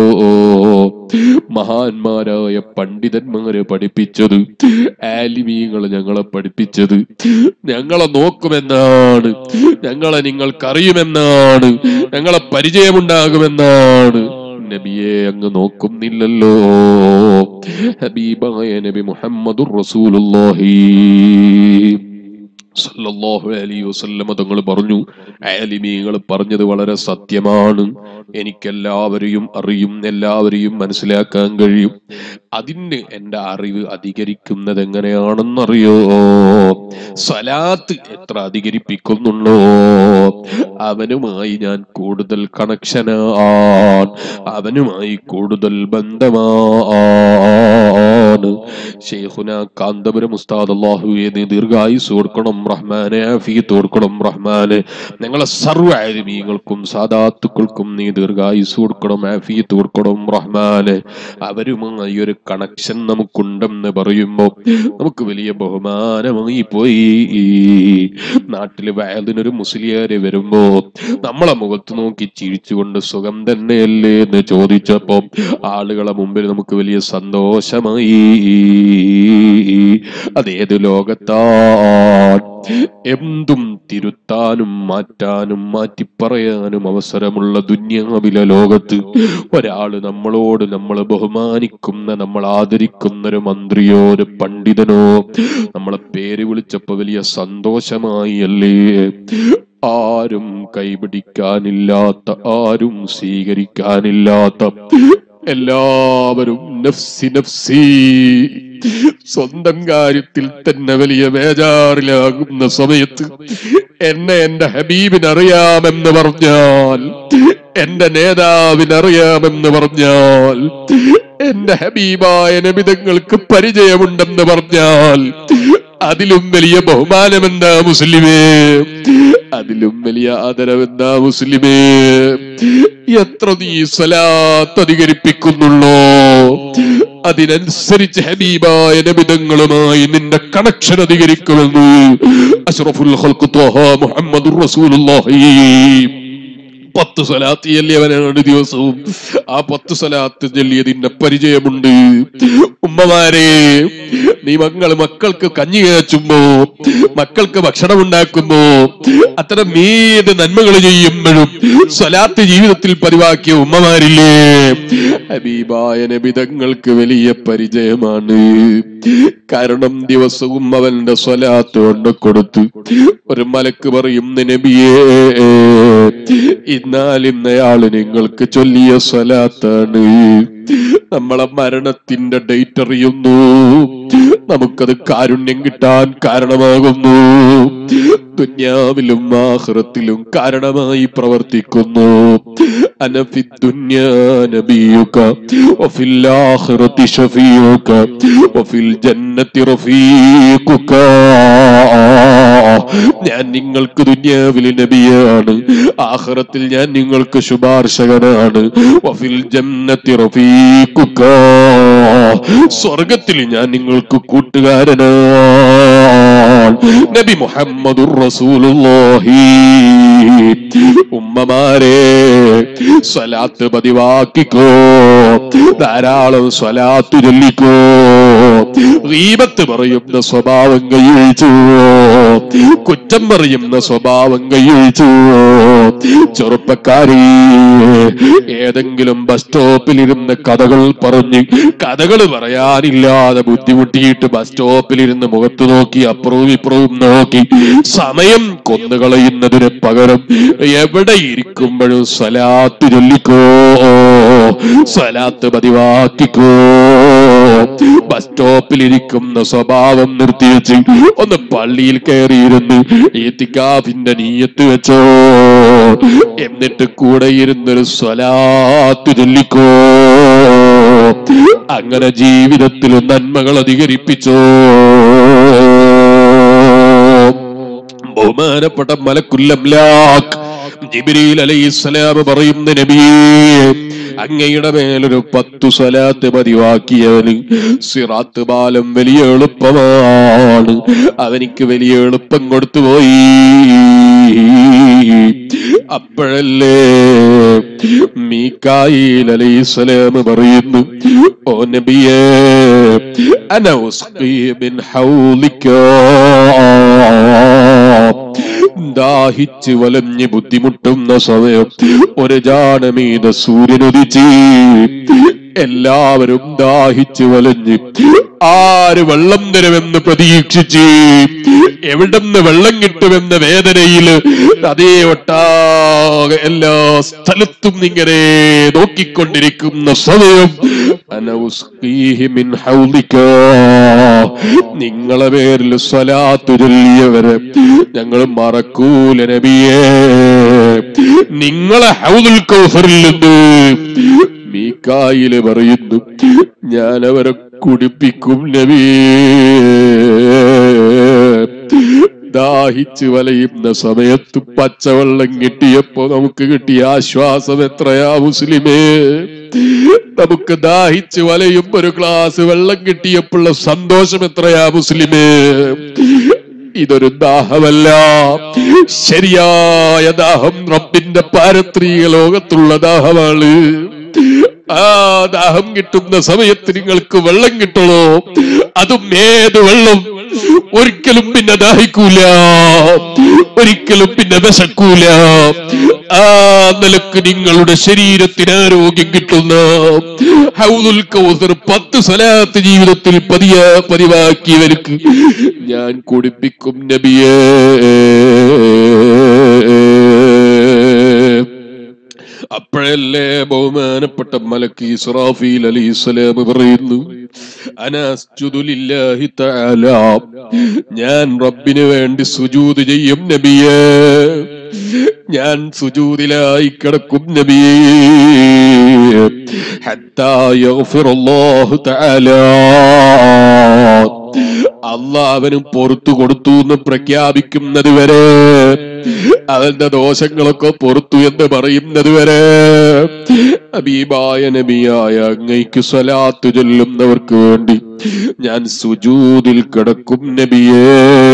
മഹാന്മാരായ പണ്ഡിതന്മാരെ പഠിപ്പിച്ചത് ആലിമീങ്ങൾ ഞങ്ങളെ പഠിപ്പിച്ചത് ഞങ്ങളെ നോക്കുമെന്നാണ് ഞങ്ങളെ നിങ്ങൾക്കറിയുമെന്നാണ് ഞങ്ങളെ പരിചയമുണ്ടാകുമെന്നാണ് നബിയെ അങ്ങ് നോക്കുന്നില്ലല്ലോ ഹബീബായ നബി മുഹമ്മദുർ റസൂലുള്ളാഹി സല്ലല്ലാഹു അലൈഹി വസല്ലമ തങ്ങൾ പറഞ്ഞു ആലിമീങ്ങൾ പറഞ്ഞത് വളരെ സത്യമാണ് എനിക്കെല്ലാവരെയും അറിയും എല്ലാവരെയും മനസ്സിലാക്കാൻ കഴിയും അതിന് എൻ്റെ അറിവ് അധികരിക്കുന്നത് എങ്ങനെയാണെന്നറിയോ സ്വലാത്ത് എത്ര അധികരിപ്പിക്കുന്നുണ്ടോ അവനുമായി ഞാൻ കൂടുതൽ കണക്ഷനാണ് അവനുമായി കൂടുതൽ ബന്ധമാണ് ഷെയ്ഖുന കാന്തപുരം ഉസ്താദ് അള്ളാഹുവെ നീ ദീർഘായുസ് കൊടുക്കണം റഹ്മാനെ ആഫിയത്ത് കൊടുക്കണം റഹ്മാനെ ഞങ്ങളെ സർവ്വ ആലിമീങ്ങൾക്കും സാദാത്തുക്കൾക്കും നീ ദീർഘായുസ് കൊടുക്കണം ആഫിയത്ത് കൊടുക്കണം റഹ്മാനെ അവരുമായി ഒരു കണക്ഷൻ നമുക്കുണ്ടെന്ന് പറയുമ്പോൾ നമുക്ക് വലിയ ബഹുമാനമായി പോയി നാട്ടില് വയലിനൊരു മുസ്ലിയാര് വരുമ്പോ നമ്മളെ മുഖത്ത് നോക്കി ചിരിച്ചുകൊണ്ട് സുഖം തന്നെയല്ലേ എന്ന് ചോദിച്ചപ്പോ ആളുകളെ മുമ്പിൽ നമുക്ക് വലിയ സന്തോഷമായി അതേത് ലോകത്താണ് എന്തും തിരുത്താനും മാറ്റാനും മാറ്റിപ്പറയാനും അവസരമുള്ള ദുന്യാവിലെ ലോകത്ത് ഒരാള് നമ്മളോട് നമ്മൾ ബഹുമാനിക്കുന്ന നമ്മൾ ആദരിക്കുന്ന ഒരു മന്ത്രിയോ ഒരു പണ്ഡിതനോ നമ്മളെ പേര് വിളിച്ചപ്പോ വലിയ സന്തോഷമായി അല്ലേ ആരും കൈപിടിക്കാനില്ലാത്ത ആരും സ്വീകരിക്കാനില്ലാത്ത എല്ലാവരും നഫ്സി നഫ്സി സ്വന്തം കാര്യത്തിൽ തന്നെ വലിയ ബേജാറിലാകുന്ന സമയത്ത് എന്നെ എന്റെ ഹബീബിന് അറിയാമെന്ന് പറഞ്ഞാൽ എന്റെ നേതാവിന് അറിയാമെന്ന് പറഞ്ഞാൽ എന്റെ ഹബീബായ നബിതങ്ങൾക്ക് പരിചയമുണ്ടെന്ന് പറഞ്ഞാൽ അതിലും വലിയ ബഹുമാനമെന്താ മുസ്ലിമേ അതിലും വലിയ ആദരവെന്താ മുസ്ലിമേ എത്ര നീ സ്വലാത്ത് അധികരിപ്പിക്കുന്നുള്ളോ അതിനനുസരിച്ച് ഹബീബായ നബിതങ്ങളുമായി നിന്റെ കണക്ഷൻ അധികരിക്കുമെന്ന് അഷ്റഫുൽ ഖൽഖ് ത്വഹ മുഹമ്മദുർ റസൂലുള്ളാഹി പത്ത് സ്വലാത്ത് ചൊല്ലിയവനാണ് ദിവസവും ആ പത്ത് സ്വലാത്ത് ചൊല്ലിയതിന്റെ പരിചയമുണ്ട് ഉമ്മമാരെ നീ മക്കൾ മക്കൾക്ക് കഞ്ഞി കാച്ചുമ്പോ മക്കൾക്ക് ഭക്ഷണം ഉണ്ടാക്കുമ്പോ അത്തരം നീത് നന്മകൾ ചെയ്യുമ്പോഴും സ്വലാത്ത് ജീവിതത്തിൽ പതിവാക്കിയ ഉമ്മമാരില്ലേ ഹബീബായ നബിതങ്ങൾക്ക് വലിയ പരിചയമാണ് കാരണം ദിവസവും അവന്റെ സ്വലാത്ത് കൊണ്ട് കൊടുത്ത് ഒരു മലക്ക് പറയും നബിയേ എന്നാൽ ഇന്നയാള് നിങ്ങൾക്ക് ചൊല്ലിയ സ്വലാത്താണ് നമ്മളെ മരണത്തിന്റെ ഡേറ്റ് അറിയുന്നു നമുക്കത് കാരുണ്യം കിട്ടാൻ കാരണമാകുന്നു ദുന്യാവിലും ആഹ്റത്തിലും കാരണമായി പ്രവർത്തിക്കുന്നു അനഫി ദുന്യാ നബിയുക വഫിൽ ആഖിറതി ഷഫീഉക വഫിൽ ജന്നത്തി റഫീഖുക ഞാൻ നിങ്ങൾക്ക് ദുന്യാവിലെ നബിയാണ് ആഖിറത്തിൽ ഞാൻ നിങ്ങൾക്ക് ശുപാർശകനാണ് വഫിൽ ജന്നത്തി റഫീഖുക സ്വർഗത്തിൽ ഞാൻ നിങ്ങൾക്ക് കൂട്ടുകാരനാണ് നബി മുഹമ്മദുർ റസൂലുള്ളാഹി ഉമ്മമാരെ സ്വലാത്ത് പതിവാക്കിക്കോ ധാരാളം സ്വലാത്ത് ചൊല്ലിക്കോ ഗീബത്ത് പറയുന്ന സ്വഭാവം കൈവച്ചു കുറ്റം പറയുന്ന സ്വഭാവം കൈവച്ചു ചെറുപ്പക്കാരി ഏതെങ്കിലും ബസ് സ്റ്റോപ്പിൽ ഇരുന്ന് കഥകൾ പറഞ്ഞ് കഥകൾ പറയാനില്ലാതെ ബുദ്ധിമുട്ടിയിട്ട് ബസ് സ്റ്റോപ്പിൽ ഇരുന്ന് മുഖത്ത് നോക്കി അപ്പുറവും ഇപ്പുറവും നോക്കി സമയം കൊന്നുകളയുന്നതിന് പകരം എവിടെ ഇരിക്കുമ്പോഴും സ്വലാത്ത് ചൊല്ലിക്കോ സ്വലാത്ത് പതിവാക്കിക്കോ ബസ് സ്റ്റോപ്പിൽ ഇരിക്കുന്ന സ്വഭാവം നിർത്തിവെച്ച് ഒന്ന് പള്ളിയിൽ കയറിയിരുന്ന് ഏത്തിക്കാഫിന്റെ നീയത്ത് വെച്ചോ എന്നിട്ട് കൂടെ ഇരുന്നൊരു സ്വലാത്ത് ചൊല്ലിക്കോ അങ്ങനെ ജീവിതത്തിൽ നന്മകൾ അധികരിപ്പിച്ചോ ബഹുമാനപ്പെട്ട മലക്കുല്ലംലാക്ക് ജിബ്രീൽ അലൈഹിസ്സലാം പറയുന്ന നബിയേ അങ്ങയുടെ മേലൊരു പത്തു സ്വലാത്ത് പതിവാക്കിയവന് സിറാത്ത് പാലം വലിയ എളുപ്പമാണ് അവനിക്ക് വലിയ എളുപ്പം കൊടുത്തുപോയി അപ്പോഴല്ലേ മീക്കായിൽ അലൈഹിസ്സലാം പറയുന്നു ഓ നബിയേ അന ഉസ്ഖി മിൻ ഹൗലിക ദാഹിച്ച് വലഞ്ഞ് ബുദ്ധിമുട്ടുന്ന സമയം ഒരു ജാനമീത സൂര്യനുദിച്ച് എല്ലാവരും ദാഹിച്ച് വലഞ്ഞ് ആര് വെള്ളം തരുമെന്ന് പ്രതീക്ഷിച്ച് എവിടുന്ന് വെള്ളം കിട്ടുമെന്ന വേദനയിൽ അതേ ഒട്ടാകെ എല്ലാ സ്ഥലത്തും ഇങ്ങനെ നോക്കിക്കൊണ്ടിരിക്കുന്ന സമയം അനൗസ്ഖീഹി മിൻ ഹൗലിക നിങ്ങളെ പേരിൽ സ്വലാത്തു ചൊല്ലിയവരെ ഞങ്ങൾ മറക്കൂല നബിയേ നിങ്ങളെ ഹൗദുൽ കൗസറിൽ നിന്ന് മീക്കായില് പറയുന്നു ഞാൻ അവരെ കുടിപ്പിക്കും നബിയേ ദാഹിച്ച് വലയുന്ന സമയത്ത് പച്ചവെള്ളം കിട്ടിയപ്പോ നമുക്ക് കിട്ടിയ ആശ്വാസം എത്രയാ മുസ്ലിമേ നമുക്ക് ദാഹിച്ച് വലയും ഒരു ഗ്ലാസ് വെള്ളം കിട്ടിയപ്പോഴുള്ള സന്തോഷം എത്രയാ മുസ്ലിമേ ഇതൊരു ദാഹമല്ല ശരിയായ ദാഹം റബ്ബിന്റെ പാരത്രീക ലോകത്തുള്ള ദാഹമാണ് ആ ദാഹം കിട്ടുന്ന സമയത്ത് നിങ്ങൾക്ക് വെള്ളം കിട്ടണോ അതും ഏത് വെള്ളം ഒരിക്കലും പിന്നെ ദാഹിക്കൂല ഒരിക്കലും പിന്നെ വിശക്കൂല ആ നിലക്ക് നിങ്ങളുടെ ശരീരത്തിന് ആരോഗ്യം കിട്ടുന്ന ഹൗദുൽ കൗസർ പത്ത് സ്വലാത്ത് ജീവിതത്തിൽ പതിയ പതിവാക്കിയവർക്ക് ഞാൻ കുടിപ്പിക്കും നബിയേ അപ്പോഴല്ലേ ബഹുമാനപ്പെട്ട മലക്ക് ഇസ്രാഫീൽ അലൈഹി സ്വലാം പറയുന്നു അനസ്ജുദു ലില്ലാഹി തആല ഞാൻ റബ്ബിന് വേണ്ടി സുജൂദ് ചെയ്യും നബിയേ ഞാൻ സുജൂദിലായി കിടക്കും നബിയേ ഹത്താ യഗ്ഫിറല്ലാഹു തആല അള്ളാഹ് പുറത്തു കൊടുത്തു എന്ന് പ്രഖ്യാപിക്കുന്നത് വരെ അവന്റെ ദോഷങ്ങളൊക്കെ പുറത്തു എന്ന് പറയുന്നത് വരെ അബീബായ നബിയായ അങ്ങയ്ക്ക് സ്വലാത്ത് ചൊല്ലുന്നവർക്ക് വേണ്ടി ഞാൻ സുജൂദിൽ കിടക്കും നബിയേ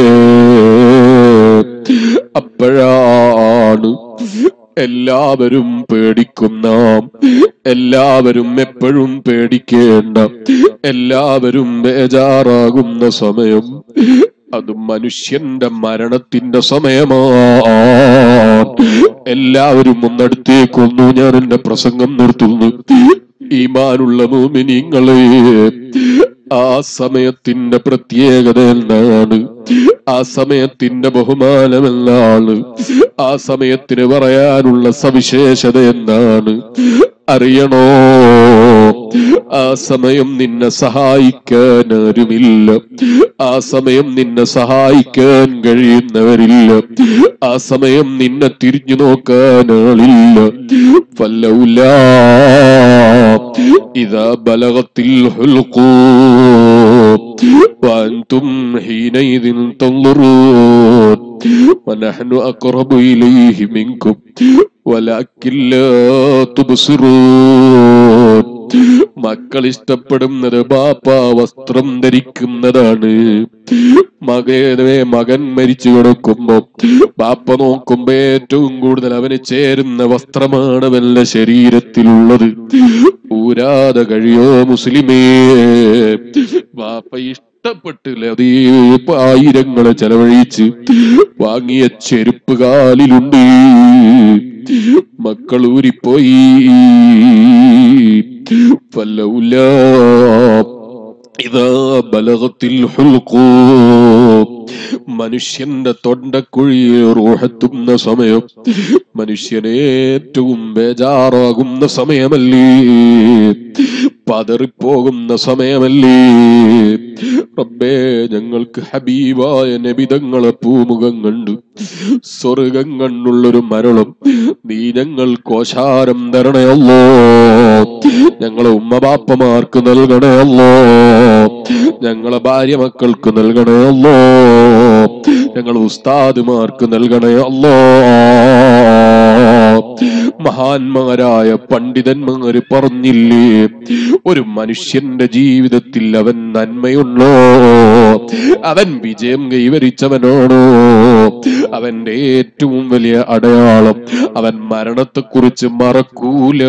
അപ്പോഴാണ് എല്ലാവരും പേടിക്കുന്ന എല്ലാവരും എപ്പോഴും പേടിക്കേണ്ട എല്ലാവരും ബേജാറാകുന്ന സമയം അത് മനുഷ്യന്റെ മരണത്തിന്റെ സമയമാണ് എല്ലാവരും ഒന്നടുത്തേക്കൊന്നു ഞാൻ എന്റെ പ്രസംഗം നിർത്തുന്നു ഈമാനുള്ള മോമിനിങ്ങളെ ആ സമയത്തിന്റെ പ്രത്യേകത എന്താണ് ആ സമയത്തിന്റെ ബഹുമാനമെന്താണ് ആ സമയത്തിന് പറയാനുള്ള സവിശേഷത എന്താണ് അറിയണോ ആ സമയം നിന്നെ സഹായിക്കാൻ ആരുമില്ല ആ സമയം നിന്നെ സഹായിക്കാൻ കഴിയുന്നവരില്ല ആ സമയം നിന്നെ തിരിഞ്ഞു നോക്കാൻ ആളില്ല ഫല്ലൗല ഇതാ ബലകത്തിൽ وأنتم حينئذ تنظرون ونحن أقرب إليه منكم ولكن لا تبصرون മക്കൾ ഇഷ്ടപ്പെടുന്നത് ബാപ്പ വസ്ത്രം ധരിക്കുന്നതാണ് മകനെ മകൻ മരിച്ചു കിടക്കുമ്പോ ബാപ്പ നോക്കുമ്പോ ഏറ്റവും കൂടുതൽ അവന് ചേരുന്ന വസ്ത്രമാണ് വല്ല ശരീരത്തിലുള്ളത് ഊരാതെ കഴിയോ മുസ്ലിമേ ബാപ്പ ഇഷ്ടപ്പെട്ടില്ല അതേ ആയിരങ്ങളെ ചെലവഴിച്ച് വാങ്ങിയ ചെരുപ്പ് കാലിലുണ്ട് മക്കൾ ഊരിപ്പോയി فلولا ഇതാ ബലകത്തിൽ മനുഷ്യന്റെ തൊണ്ടക്കുഴിയെ റൂഹെത്തുന്ന സമയം മനുഷ്യനെ ഏറ്റവും ബേജാറാകുന്ന സമയമല്ലേ പതറിപ്പോകുന്ന സമയമല്ലേ റബ്ബേ ഞങ്ങൾക്ക് ഹബീബായ നബിതങ്ങളെ പൂമുഖം കണ്ടു സ്വർഗം കണ്ടുള്ളൊരു മരണം നീ ഞങ്ങൾ കോശാരം തരണയല്ലോ ഞങ്ങളെ ഉമ്മബാപ്പമാർക്ക് നൽകണയല്ലോ ഞങ്ങളെ ഭാര്യ മക്കൾക്ക് നൽകണയല്ലോ ഞങ്ങൾ ഉസ്താദുമാർക്ക് നൽകണയല്ലോ മഹാന്മാരായ പണ്ഡിതന്മാര് പറഞ്ഞില്ലേ ഒരു മനുഷ്യന്റെ ജീവിതത്തിൽ അവൻ നന്മയുണ്ടോ അവൻ വിജയം കൈവരിച്ചവനാണോ അവന്റെ ഏറ്റവും വലിയ അടയാളം അവൻ മരണത്തെക്കുറിച്ച് മറക്കൂല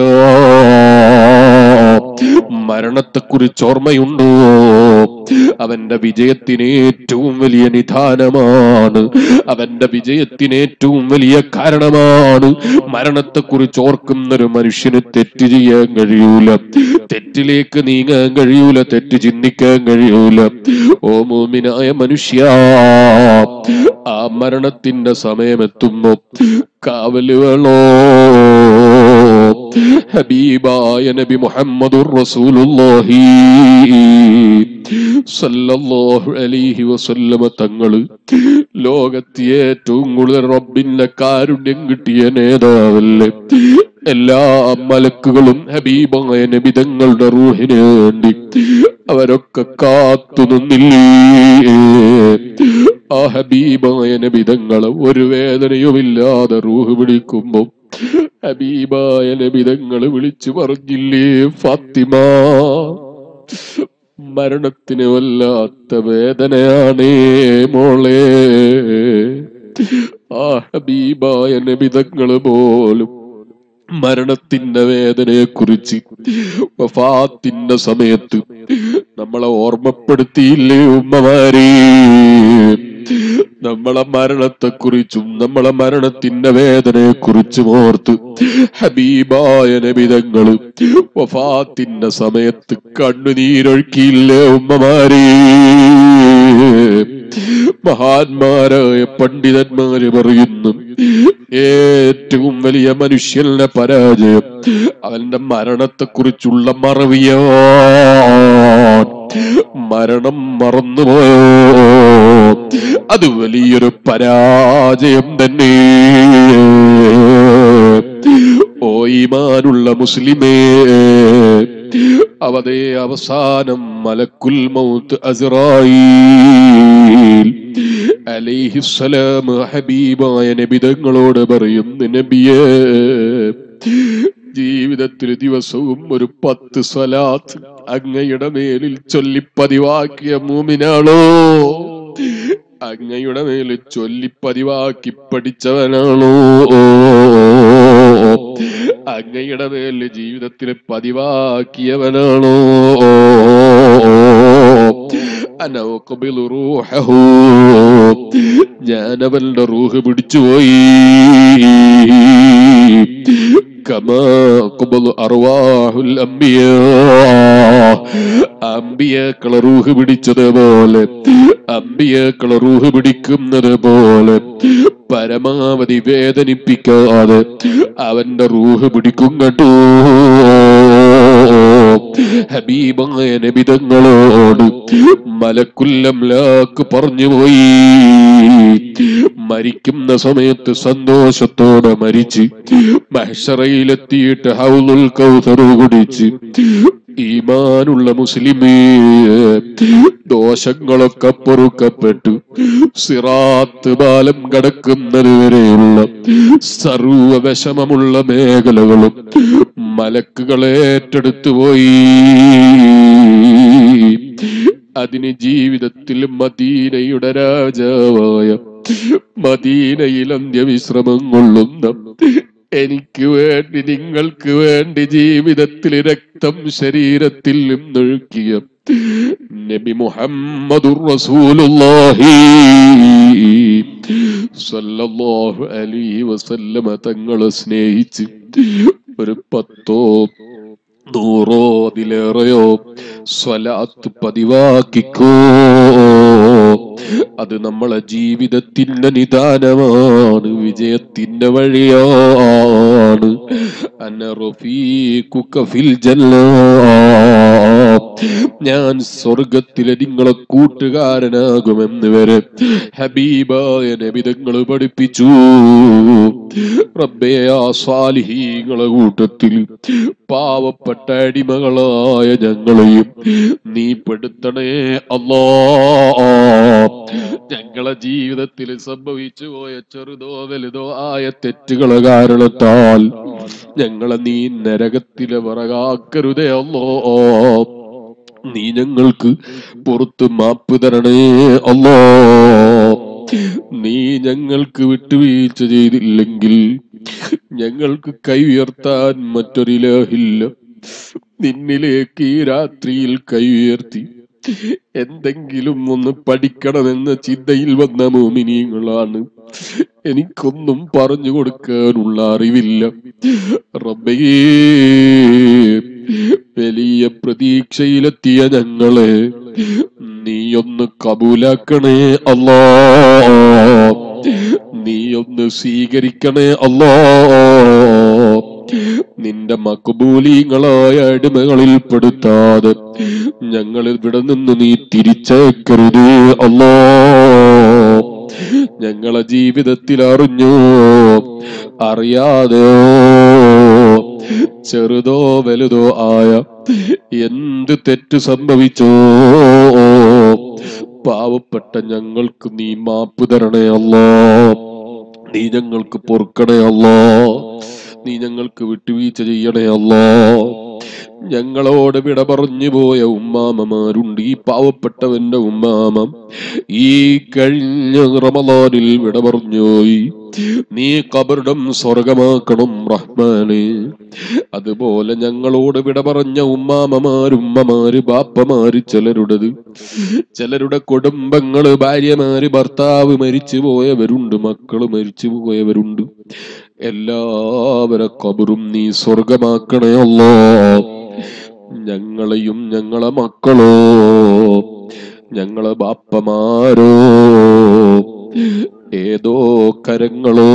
മരണത്തെക്കുറിച്ച് ഓർമ്മയുണ്ടോ അവന്റെ വിജയത്തിന് ഏറ്റവും വലിയ നിധാനമാണ് അവന്റെ വിജയത്തിന് ഏറ്റവും വലിയ കാരണമാണ് മരണത്തെക്കുറിച്ച് ഓർക്കുന്ന ഒരു മനുഷ്യന് തെറ്റ് ചെയ്യാൻ കഴിയൂല തെറ്റിലേക്ക് നീങ്ങാൻ കഴിയൂല തെറ്റ് ചിന്തിക്കാൻ കഴിയൂല ഓ മോമിനായ മനുഷ്യ ആ മരണത്തിന്റെ സമയമെത്തുമ്പോ കാവല് വേണോ ഹബീബായ നബി മുഹമ്മദുർ റസൂലുള്ളാഹി സല്ലല്ലാഹു അലൈഹി വസല്ലമ തങ്ങള് ലോകത്ത് ഏറ്റവും കൂടുതൽ റബ്ബിന്റെ കാരുണ്യം കിട്ടിയ നേതാവല്ലേ എല്ലാ മലക്കുകളും ഹബീബായ നബി തങ്ങളുടെ റൂഹിന് വേണ്ടി അവരൊക്കെ കാത്തു നിന്നില്ലേ ആ ഹബീബായ നബിതങ്ങളെ ഒരു വേദനയുമില്ലാതെ റൂഹ് വിളിക്കുമ്പോ ഹബീബായ നബിതങ്ങള് വിളിച്ചു പറഞ്ഞില്ലേ ഫാത്തിമ മരണത്തിന് വല്ലാത്ത വേദനയാണേ മോളെ ആ ഹബീബായ നബിതങ്ങള് പോലും മരണത്തിന്റെ വേദനയെ കുറിച്ച് വഫാത്തിന്റെ സമയത്ത് നമ്മളെ ഓർമ്മപ്പെടുത്തിയില്ലേ ഉമ്മമാരെ നമ്മളെ മരണത്തെക്കുറിച്ചും നമ്മളെ മരണത്തിന്റെ വേദനയെ കുറിച്ചും ഓർത്ത് ഹബീബായ നബിതങ്ങള് വഫാത്തിന്റെ സമയത്ത് കണ്ണുനീരൊഴുക്കിയില്ലേ ഉമ്മമാരെ മഹാന്മാരായ പണ്ഡിതന്മാര് പറയുന്നു ഏറ്റവും വലിയ മനുഷ്യന്റെ പരാജയം അവന്റെ മരണത്തെക്കുറിച്ചുള്ള മറവിയോ മരണം മറന്നുപോയോ അത് വലിയൊരു പരാജയം തന്നെ ഓ ഈമാനുള്ള മുസ്ലിമേ അവതേ അവസാനം മലക്കുൽ മൗത്ത് അസ്രായീൽ അലൈഹിസ്സലാം ഹബീബായ നബിതങ്ങളോട് പറയുന്നു നബിയേ ജീവിതത്തിൽ ദിവസവും ഒരു പത്ത് സ്വലാത്ത് അങ്ങയുടെ മേലിൽ ചൊല്ലിപ്പതിവാക്കിയ മൂമിനാണോ അങ്ങയുടെ മേലിൽ ചൊല്ലിപ്പതിവാക്കി പഠിച്ചവനാണോ അങ്ങയുടെ മേലിൽ ജീവിതത്തിൽ പതിവാക്കിയവനാണോ അനൗഖബിലു റൂഹഹു ഞാനവന്റെ റൂഹ് പിടിച്ചുപോയി കമാ ഖുബലു അർവാഹുൽ അംബിയാ അമ്പിയാക്കളെ റൂഹ് പിടിച്ചതുപോലെ അമ്പിയാക്കളെ റൂഹ് പിടിക്കുന്നത് പോലെ പരമാവധി വേദനിപ്പിക്കാതെ അവന്റെ റൂഹ് പിടിക്കും കേട്ടോ ഹബീബായ നബിതങ്ങളോട് മലക്കുല്ലംലാക്ക് പറഞ്ഞു പോയി മരിക്കുന്ന സമയത്ത് സന്തോഷത്തോടെ മരിച്ച് മഹ്ഷറയിലെത്തിയിട്ട് ഹൗലുൽ കൗസറു കുടിച്ച് ഈമാനുള്ള മുസ്ലിമേ ദോഷങ്ങളൊക്കെ പൊറുക്കപ്പെട്ടു സിറാത്ത് പാലം കടക്കുന്നത് വരെയുള്ള സർവ വിഷമമുള്ള മേഖലകളും മലക്കുകളെ ഏറ്റെടുത്തു പോയി അതിന് ജീവിതത്തിൽ മദീനയുടെ രാജാവായ മദീനയിൽ അന്ത്യവിശ്രമം കൊള്ളുന്ന എനിക്ക് വേണ്ടി നിങ്ങൾക്ക് വേണ്ടി ജീവിതത്തിൽ രക്തം ശരീരത്തിൽ നിന്നൊഴുക്കിയ നബി മുഹമ്മദുർ റസൂലുള്ളാഹി സല്ലല്ലാഹു അലൈഹി വസല്ലമ തങ്ങളെ സ്നേഹിച്ച് ഒരു പത്തോ നൂറോ അതിലേറെയോ സ്വലാത്ത് പതിവാക്കിക്കോ അത് നമ്മളെ ജീവിതത്തിന്റെ നിദാനമാണ് വിജയത്തിന്റെ വഴിയാണ് അന റഫീഖുക ഫിൽ ജന്ന ഞാൻ സ്വർഗത്തിലെ നിങ്ങളെ കൂട്ടുകാരനാകുമെന്ന് വരെ ഹബീബായ നബിതങ്ങൾ പഠിപ്പിച്ചു റബ്ബേ ആ സ്വാലിഹീങ്ങളെ കൂട്ടത്തിൽ പാവപ്പെട്ട അടിമകളായ ഞങ്ങളെയും നീ പെടുത്തണേ അല്ലാ ഞങ്ങളെ ജീവിതത്തിൽ സംഭവിച്ചു പോയ ചെറുതോ വലുതോ ആയ തെറ്റുകളെ കാരണത്താൽ ഞങ്ങളെ നീ നരകത്തിലെ വിറകാക്കരുതേ അല്ലോ നീ ഞങ്ങൾക്ക് പുറത്ത് മാപ്പ് തരണേ അല്ലോ നീ ഞങ്ങൾക്ക് വിട്ടുവീഴ്ച ചെയ്തില്ലെങ്കിൽ ഞങ്ങൾക്ക് കൈ ഉയർത്താൻ മറ്റൊരിലഹില്ല നിന്നിലേക്ക് ഈ രാത്രിയിൽ കൈ ഉയർത്തി എന്തെങ്കിലും ഒന്ന് പഠിക്കണമെന്ന ചിന്തയിൽ വന്ന മോമിനിയങ്ങളാണ് എനിക്കൊന്നും പറഞ്ഞു കൊടുക്കാനുള്ള അറിവില്ല റബ്ബേ വലിയ പ്രതീക്ഷയിലെത്തിയ ഞങ്ങളെ നീയൊന്ന് കബൂലാക്കണേ അല്ലാ നീയൊന്ന് സ്വീകരിക്കണേ അല്ലാ നിന്റെ മക്ബൂലീങ്ങളായ അടിമകളിൽ പെടുത്താതെ ഞങ്ങൾ ഇവിടെ നിന്ന് നീ തിരിച്ചേക്കരുതേ അല്ലാ ഞങ്ങളെ ജീവിതത്തിൽ അറിഞ്ഞോ അറിയാതെയോ ചെറുതോ വലുതോ ആയ എന്ത് തെറ്റ് സംഭവിച്ചോ പാവപ്പെട്ട ഞങ്ങൾക്ക് നീ മാപ്പ് തരണേ അല്ലോ നീ ഞങ്ങൾക്ക് പൊറുക്കണേ അല്ലോ നീ ഞങ്ങൾക്ക് വിട്ടുവീഴ്ച ചെയ്യണേ അല്ലോ ഞങ്ങളോട് വിട പറഞ്ഞു പോയ ഉമ്മാമമാരുണ്ട് ഈ പാവപ്പെട്ടവന്റെ ഉമ്മാമ ഈ കഴിഞ്ഞ റമദാനിൽ വിട പറഞ്ഞുപോയി നീ കബറിടം സ്വർഗമാക്കണം റഹ്മാനെ അതുപോലെ ഞങ്ങളോട് വിട പറഞ്ഞ ഉമ്മാമമാരുമ്മമാര് ബാപ്പമാര് ചിലരുടേത് ചിലരുടെ കുടുംബങ്ങള് ഭാര്യമാര് ഭർത്താവ് മരിച്ചു പോയവരുണ്ട് മക്കള് മരിച്ചു പോയവരുണ്ട് എല്ലാവരെ കബറും നീ സ്വർഗമാക്കണേ അല്ലോ ഞങ്ങളെയും ഞങ്ങളെ മക്കളോ ഞങ്ങളെ ബാപ്പമാരോ ഏതോ കരങ്ങളോ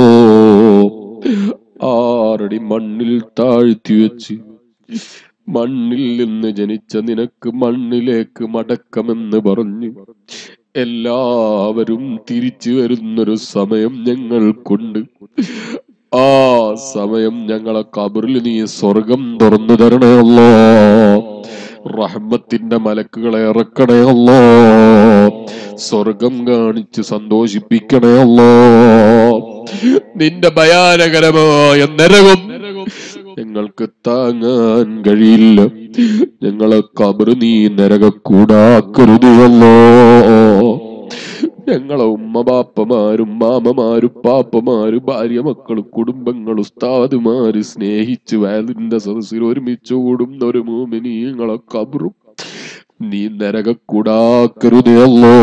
ആറടി മണ്ണിൽ താഴ്ത്തി വെച്ച് മണ്ണിൽ നിന്ന് ജനിച്ച നിനക്ക് മണ്ണിലേക്ക് മടക്കമെന്ന് പറഞ്ഞു എല്ലാവരും തിരിച്ചു വരുന്നൊരു സമയം ഞങ്ങൾക്കുണ്ട് ആ സമയം ഞങ്ങളെ കബറിൽ നീ സ്വർഗം തുറന്നു തരണേ അല്ലോ റഹ്മത്തിന്റെ മലക്കുകളെ ഇറക്കണേ അല്ലോ സ്വർഗം കാണിച്ച് സന്തോഷിപ്പിക്കണേ അല്ലോ നിന്റെ ഭയാനകരമായ നരകം ഞങ്ങൾക്ക് താങ്ങാൻ കഴിയില്ല ഞങ്ങളെ കബറ് നീ നരകക്കൂടാക്കരുതല്ലോ ഞങ്ങളെ ഉമ്മ ബാപ്പമാരും മാമമാരും പാപ്പമാരും ഭാര്യ മക്കളും കുടുംബങ്ങളും ഉസ്താദുമാര് സ്നേഹിച്ച് വയലിന്റെ സദസ്സിൽ ഒരുമിച്ച് കൂടുന്ന ഒരു മൂമിനി ഞങ്ങളെ കബറും നീ നരകക്കൂടാക്കരുതല്ലോ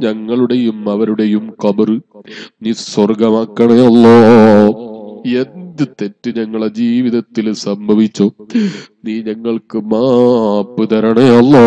ഞങ്ങളുടെയും അവരുടെയും കബറ് നീ സ്വർഗമാക്കണയല്ലോ എന്ത് എന്ത് തെറ്റ് ഞങ്ങളെ ജീവിതത്തിൽ സംഭവിച്ചു നീ ഞങ്ങൾക്ക് മാപ്പ് തരണേ അല്ലോ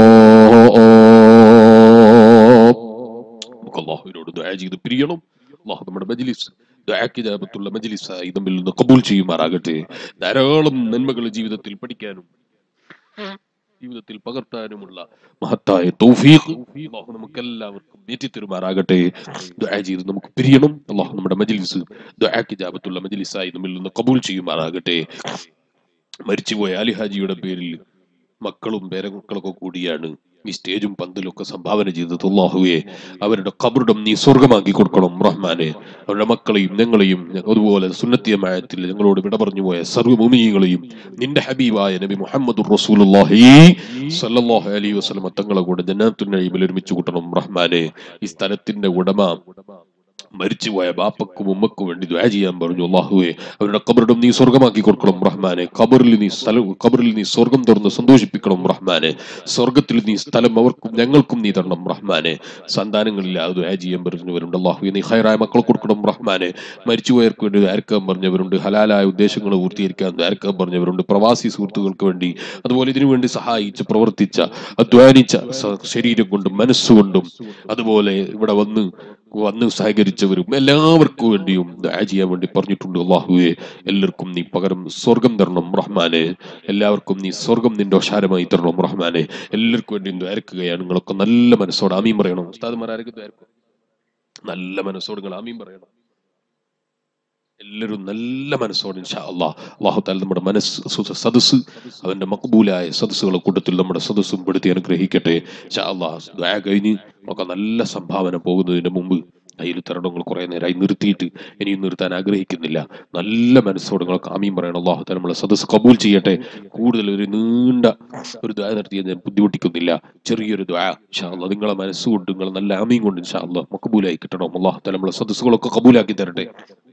നമുക്ക് അള്ളാഹുവിനോട് ദുആ ചെയ്ത് പിരിയണം അള്ളാഹു നമ്മുടെ മജ്ലിസ് ദുആക്കിജാബത്തുള്ള മജ്ലിസായി നമ്മിൽ നിന്ന് കബൂൽ ചെയ്യുമാറാകട്ടെ ധാരാളം നന്മകൾ ജീവിതത്തിൽ പഠിക്കാനും ജീവിതത്തിൽ പകർത്താനുമുള്ള മഹത്തായ തൗഫീഖ് അള്ളാഹു നമുക്ക് എല്ലാവർക്കും ഏറ്റിത്തരുമാറാകട്ടെ ദുആ ചെയ്ത് നമുക്ക് പിരിയണം അള്ളാഹു നമ്മുടെ മജ്ലിസ് ദുആക്കിജാബത്തുള്ള മജ്ലിസായി നമ്മിൽ നിന്ന് കബൂൽ ചെയ്യുമാറാകട്ടെ മരിച്ചുപോയ അലിഹാജിയുടെ പേരിൽ മക്കളും പേരമക്കളൊക്കെ കൂടിയാണ് ഈ സ്റ്റേജും പന്തലും ഒക്കെ സംഭാവന ചെയ്തത് അള്ളാഹുവെ അവരുടെ കബറിടം നീ സ്വർഗമാക്കി കൊടുക്കണം റഹ്മാനെ അവരുടെ മക്കളെയും ഞങ്ങളെയും അതുപോലെ സുന്നത്തിയമായത്തിൽ ഞങ്ങളോട് വിട പറഞ്ഞു പോയ സർവ്വഭൂമികളെയും നിന്റെ ഹബീബായ നബി മുഹമ്മദ് റസൂലുള്ളാഹി സല്ലല്ലാഹു അലൈഹി വസല്ലം തങ്ങളെ കൂടെ ജന്നാത്തുൽ നഈമിൽ ഒരുമിച്ച് കൂട്ടണം റഹ്മാനെ ഈ സ്ഥലത്തിന്റെ ഉടമ മരിച്ചുപോയ ബാപ്പക്കും ഉമ്മക്കും വേണ്ടി ദ്വാ ചെയ്യാൻ പറഞ്ഞു അള്ളാഹുവെ അവരുടെ കബറിടം നീ സ്വർഗമാക്കി കൊടുക്കണം റഹ്മാനെ കബറിൽ നീ സ്ഥലം കബറിൽ നീ സ്വർഗം തുറന്ന് സന്തോഷിപ്പിക്കണം റഹ്മാനെ സ്വർഗത്തിൽ നീ സ്ഥലം അവർക്കും ഞങ്ങൾക്കും നീ തരണം റഹ്മാനെ സന്താനങ്ങളില്ലാതെ ദ്വാ ചെയ്യാൻ പറഞ്ഞവരുണ്ട് അള്ളാഹുവെ നീ ഹൈറായ മക്കളെ കൊടുക്കണം റഹ്മാനെ മരിച്ചുപോയവർക്ക് വേണ്ടി ദ്വാരക്കാൻ പറഞ്ഞവരുണ്ട് ഹലാലായ ഉദ്ദേശങ്ങൾ പൂർത്തീകരിക്കാൻ ദ്വാരക്കാൻ പറഞ്ഞവരുണ്ട് പ്രവാസി സുഹൃത്തുക്കൾക്ക് വേണ്ടി അതുപോലെ ഇതിനു വേണ്ടി സഹായിച്ച് പ്രവർത്തിച്ച അധ്വാനിച്ച സ- ശരീരം കൊണ്ടും മനസ്സുകൊണ്ടും അതുപോലെ ഇവിടെ വന്ന് വന്ന് സഹകരിച്ചവരും എല്ലാവർക്കും വേണ്ടിയും ദുആ ചെയ്യാൻ വേണ്ടി പറഞ്ഞിട്ടുണ്ട് അള്ളാഹുവെ എല്ലാവർക്കും നീ പകരം സ്വർഗം തരണം റഹ്മാനെ എല്ലാവർക്കും നീ സ്വർഗം നിന്റെ ഓശാരമായി തരണം റഹ്മാനെ എല്ലാവർക്കും വേണ്ടി ദ്വാരക്കുകയാണ് നിങ്ങളൊക്കെ നല്ല മനസ്സോടെ ആമീൻ പറയണം ഉസ്താദ്മാരാരൊക്കെ ദ്വാരക്കും നല്ല മനസ്സോട് നിങ്ങൾ ആമീൻ പറയണം എല്ലാവരും നല്ല മനസ്സോടെ ഇൻഷാ അള്ളാഹ് അള്ളാഹു താല നമ്മുടെ മനസ്സ് സു- സദസ്സ് അവന്റെ മക്ബൂലായ സദസ്സുകളെ കൂട്ടത്തിൽ നമ്മുടെ സദസ്സും പെടുത്തി അനുഗ്രഹിക്കട്ടെ ഇൻഷാ അള്ളാഹ് ദ്വാ കഴിഞ്ഞ് ഒക്കെ നല്ല സംഭാവന പോകുന്നതിന് മുമ്പ് കയ്യിൽ തരണങ്ങൾ കുറെ നേരമായി നിർത്തിയിട്ട് ഇനിയും നിർത്താൻ ആഗ്രഹിക്കുന്നില്ല നല്ല മനസ്സോടെ നിങ്ങൾക്ക് ആമീൻ പറയണം അള്ളാഹു താല നമ്മളെ സദസ്സ് കബൂൽ ചെയ്യട്ടെ കൂടുതൽ ഒരു നീണ്ട ഒരു ദ്വാ നടത്തിയത് ഞാൻ ബുദ്ധിമുട്ടിക്കുന്നില്ല ചെറിയൊരു ദ്വാ ഇൻഷാ അള്ളാഹ് നിങ്ങളെ മനസ്സുകൊണ്ട് നിങ്ങൾ നല്ല ആമീൻ കൊണ്ട് ഇൻഷാ അള്ളാഹ് മക്കബൂലായി കിട്ടണം അള്ളാഹു താല നമ്മളെ സദസ്സുകളൊക്കെ കബൂലാക്കി തരട്ടെ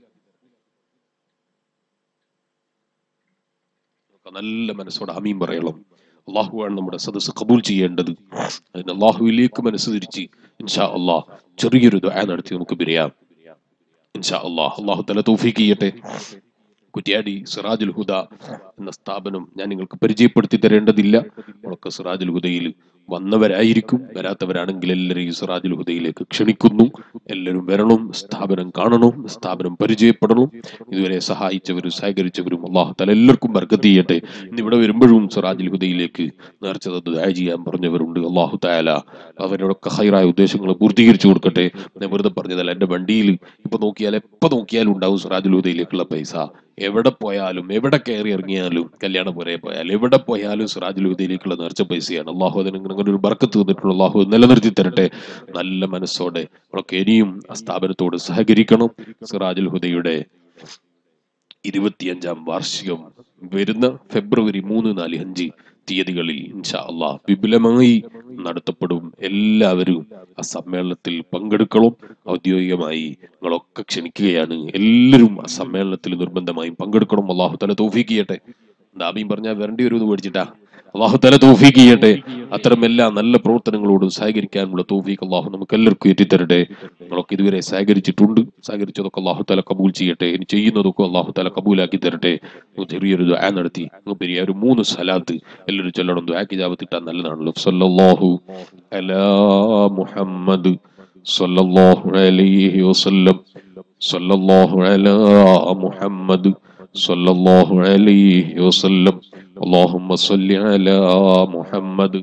ഒക്കെ നല്ല മനസ്സോടെ അമീൻ പറയണം അള്ളാഹുവാണ് നമ്മുടെ സദസ്സ് കബൂൽ ചെയ്യേണ്ടത് അതിന് അള്ളാഹുവിലേക്ക് മനസ്സ് തിരിച്ച് ഇൻഷാ അള്ളാഹ് ചെറിയൊരു ദുആ നടത്തി നമുക്ക് പിരിയാം ഇൻഷാ അള്ളാഹ് അള്ളാഹു തല തൗഫീഖ് ചെയ്യട്ടെ കുറ്റ്യാടി സിറാജുൽ ഹുദ എന്ന സ്ഥാപനം ഞാൻ നിങ്ങൾക്ക് പരിചയപ്പെടുത്തി തരേണ്ടതില്ല നമ്മളൊക്കെ സിറാജുൽ ഹുദയിൽ വന്നവരായിരിക്കും വരാത്തവരാണെങ്കിൽ എല്ലാവരെയും സിറാജുൽ ഹുദയിലേക്ക് ക്ഷണിക്കുന്നു എല്ലാവരും വരണം സ്ഥാപനം കാണണം സ്ഥാപനം പരിചയപ്പെടണം ഇതുവരെ സഹായിച്ചവരും സഹകരിച്ചവരും അള്ളാഹു തല എല്ലാവർക്കും ബർക്കത്ത് ചെയ്യട്ടെ ഇന്ന് ഇവിടെ വരുമ്പോഴും സിറാജുൽ ഹുദയിലേക്ക് നേർച്ച തന്ന് ദയ ചെയ്യാൻ പറഞ്ഞവരുണ്ട് അള്ളാഹു താല അവരോടൊക്കെ ഹൈറായ ഉദ്ദേശങ്ങൾ പൂർത്തീകരിച്ചു കൊടുക്കട്ടെ ഞാൻ വെറുതെ പറഞ്ഞതല്ല എന്റെ വണ്ടിയിൽ ഇപ്പൊ നോക്കിയാൽ എപ്പോ നോക്കിയാലും ഉണ്ടാവും സിറാജുൽ ഹുദയിലേക്കുള്ള പൈസ എവിടെ പോയാലും എവിടെ കയറി ഇറങ്ങിയാലും കല്യാണ പുരയെ പോയാലും എവിടെ പോയാലും സിറാജുൽ ഹുദയിലേക്കുള്ള നേർച്ച പൈസയാണ് അള്ളാഹു അതിന് അങ്ങനെ ഒരു ബർക്കത്ത് തന്നിട്ടുള്ള അള്ളാഹു നിലനിർത്തി തരട്ടെ നല്ല മനസ്സോടെ നമ്മളൊക്കെ ഇനിയും ആ സ്ഥാപനത്തോട് സഹകരിക്കണം സിറാജുൽ ഹുദയുടെ ഇരുപത്തിയഞ്ചാം വാർഷികം വരുന്ന ഫെബ്രുവരി മൂന്ന് നാല് അഞ്ച് തീയതികളിൽ ഇൻഷാ അള്ളാഹ് വിപുലമായി നടത്തപ്പെടും എല്ലാവരും ആ സമ്മേളനത്തിൽ പങ്കെടുക്കണം ഔദ്യോഗികമായി നിങ്ങളൊക്കെ ക്ഷണിക്കുകയാണ് എല്ലാവരും ആ സമ്മേളനത്തിൽ നിർബന്ധമായും പങ്കെടുക്കണം അള്ളാഹു തല തോഫീക്ക് ചെയ്യട്ടെ ദാബിയും പറഞ്ഞാൽ വരേണ്ടി വരും എന്ന് പേടിച്ചിട്ടാ അള്ളാഹു തല തോഫീക്ക് ചെയ്യട്ടെ അത്തരം എല്ലാ നല്ല പ്രവർത്തനങ്ങളോടും സഹകരിക്കാനുള്ള തോഫീക്ക് അള്ളാഹു നമുക്ക് എല്ലാവർക്കും എത്തിത്തരട്ടെ നിങ്ങളൊക്കെ ഇതുവരെ സഹകരിച്ചിട്ടുണ്ട് സഹകരിച്ചതൊക്കെ അള്ളാഹു തല കബൂൽ ചെയ്യട്ടെ ഇനി ചെയ്യുന്നതൊക്കെ അള്ളാഹു തല കബൂലാക്കി തരട്ടെ നിങ്ങൾ ചെറിയൊരു ദുആ നടത്തി നിങ്ങൾ പെരിയ ഒരു മൂന്ന് സലാത്ത് എല്ലാവരും ചൊല്ലണം ദുആക്ക് ജാപത്തിട്ടാൽ നല്ലതാണല്ലോ സല്ലല്ലാഹു അലാ മുഹമ്മദ് സല്ലല്ലാഹു അലൈഹി വസല്ലം സല്ലല്ലാഹു അലാ മുഹമ്മദ് സല്ലല്ലാഹു അലൈഹി വസല്ലം اللهم صل على محمد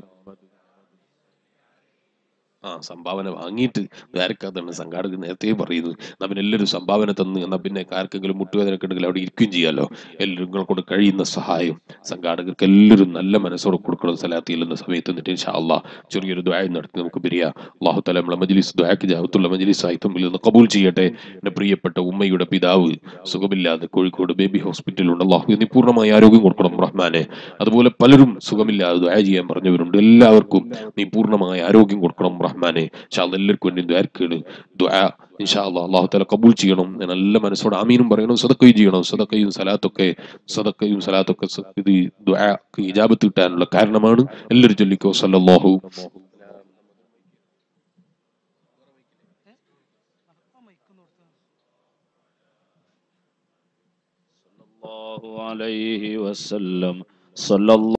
ആ സംഭാവന വാങ്ങിയിട്ട് ആർക്കാതാണ് സംഘാടകർ നേരത്തെ പറയുന്നത് എന്നാ പിന്നെ എല്ലാവരും സംഭാവന തന്ന് എന്നാ പിന്നെ ആർക്കെങ്കിലും മുട്ടുവേദനയൊക്കെ ഉണ്ടെങ്കിൽ അവിടെ ഇരിക്കുകയും ചെയ്യാലോ എല്ലാവരും നിങ്ങളെ കൊണ്ട് കഴിയുന്ന സഹായം സംഘാടകർക്ക് എല്ലാവരും നല്ല മനസ്സോടെ കൊടുക്കണം സലാത്തി എന്ന സമയത്ത് എന്നിട്ട് ഇൻഷാ അള്ളാഹ് ചെറിയൊരു ദ്വായം നടത്തി നമുക്ക് പിരിയാ അള്ളാഹു തല നമ്മളെ മജ്ലിസ് ദ്വാക്ക് ജാഹത്തുള്ള മജ്ലിസ് സാഹിത്യം നിന്ന് കബൂൽ ചെയ്യട്ടെ എൻ്റെ പ്രിയപ്പെട്ട ഉമ്മയുടെ പിതാവ് സുഖമില്ലാതെ കോഴിക്കോട് ബേബി ഹോസ്പിറ്റലുണ്ട് അള്ളാഹു നീ പൂർണ്ണമായി ആരോഗ്യം കൊടുക്കണം റഹ്മാനെ അതുപോലെ പലരും സുഖമില്ലാതെ ദ്വായ ചെയ്യാൻ പറഞ്ഞവരുണ്ട് എല്ലാവർക്കും നീ പൂർണ്ണമായ ആരോഗ്യം കൊടുക്കണം റഹ്മാനെ ഇൻഷാ അള്ളാഹ് എല്ലാവർക്കും വേണ്ടി ദ്വാരക്കാണ് ദ്വാ ഇൻഷാ അള്ളാഹ് അള്ളാഹു തല കബൂൽ ചെയ്യണം നല്ല മനസ്സോടെ ആമീനും പറയണം സദക്കയും ചെയ്യണം സദക്കയും സലാത്തൊക്കെ സദക്കയും സലാത്തൊക്കെ സ- ഇത് ദ്വാക്ക് ഇജാബത്ത് കിട്ടാനുള്ള കാരണമാണ് എല്ലാവരും ചൊല്ലിക്കോ സല്ലല്ലാഹു عليه وسلم صلى الله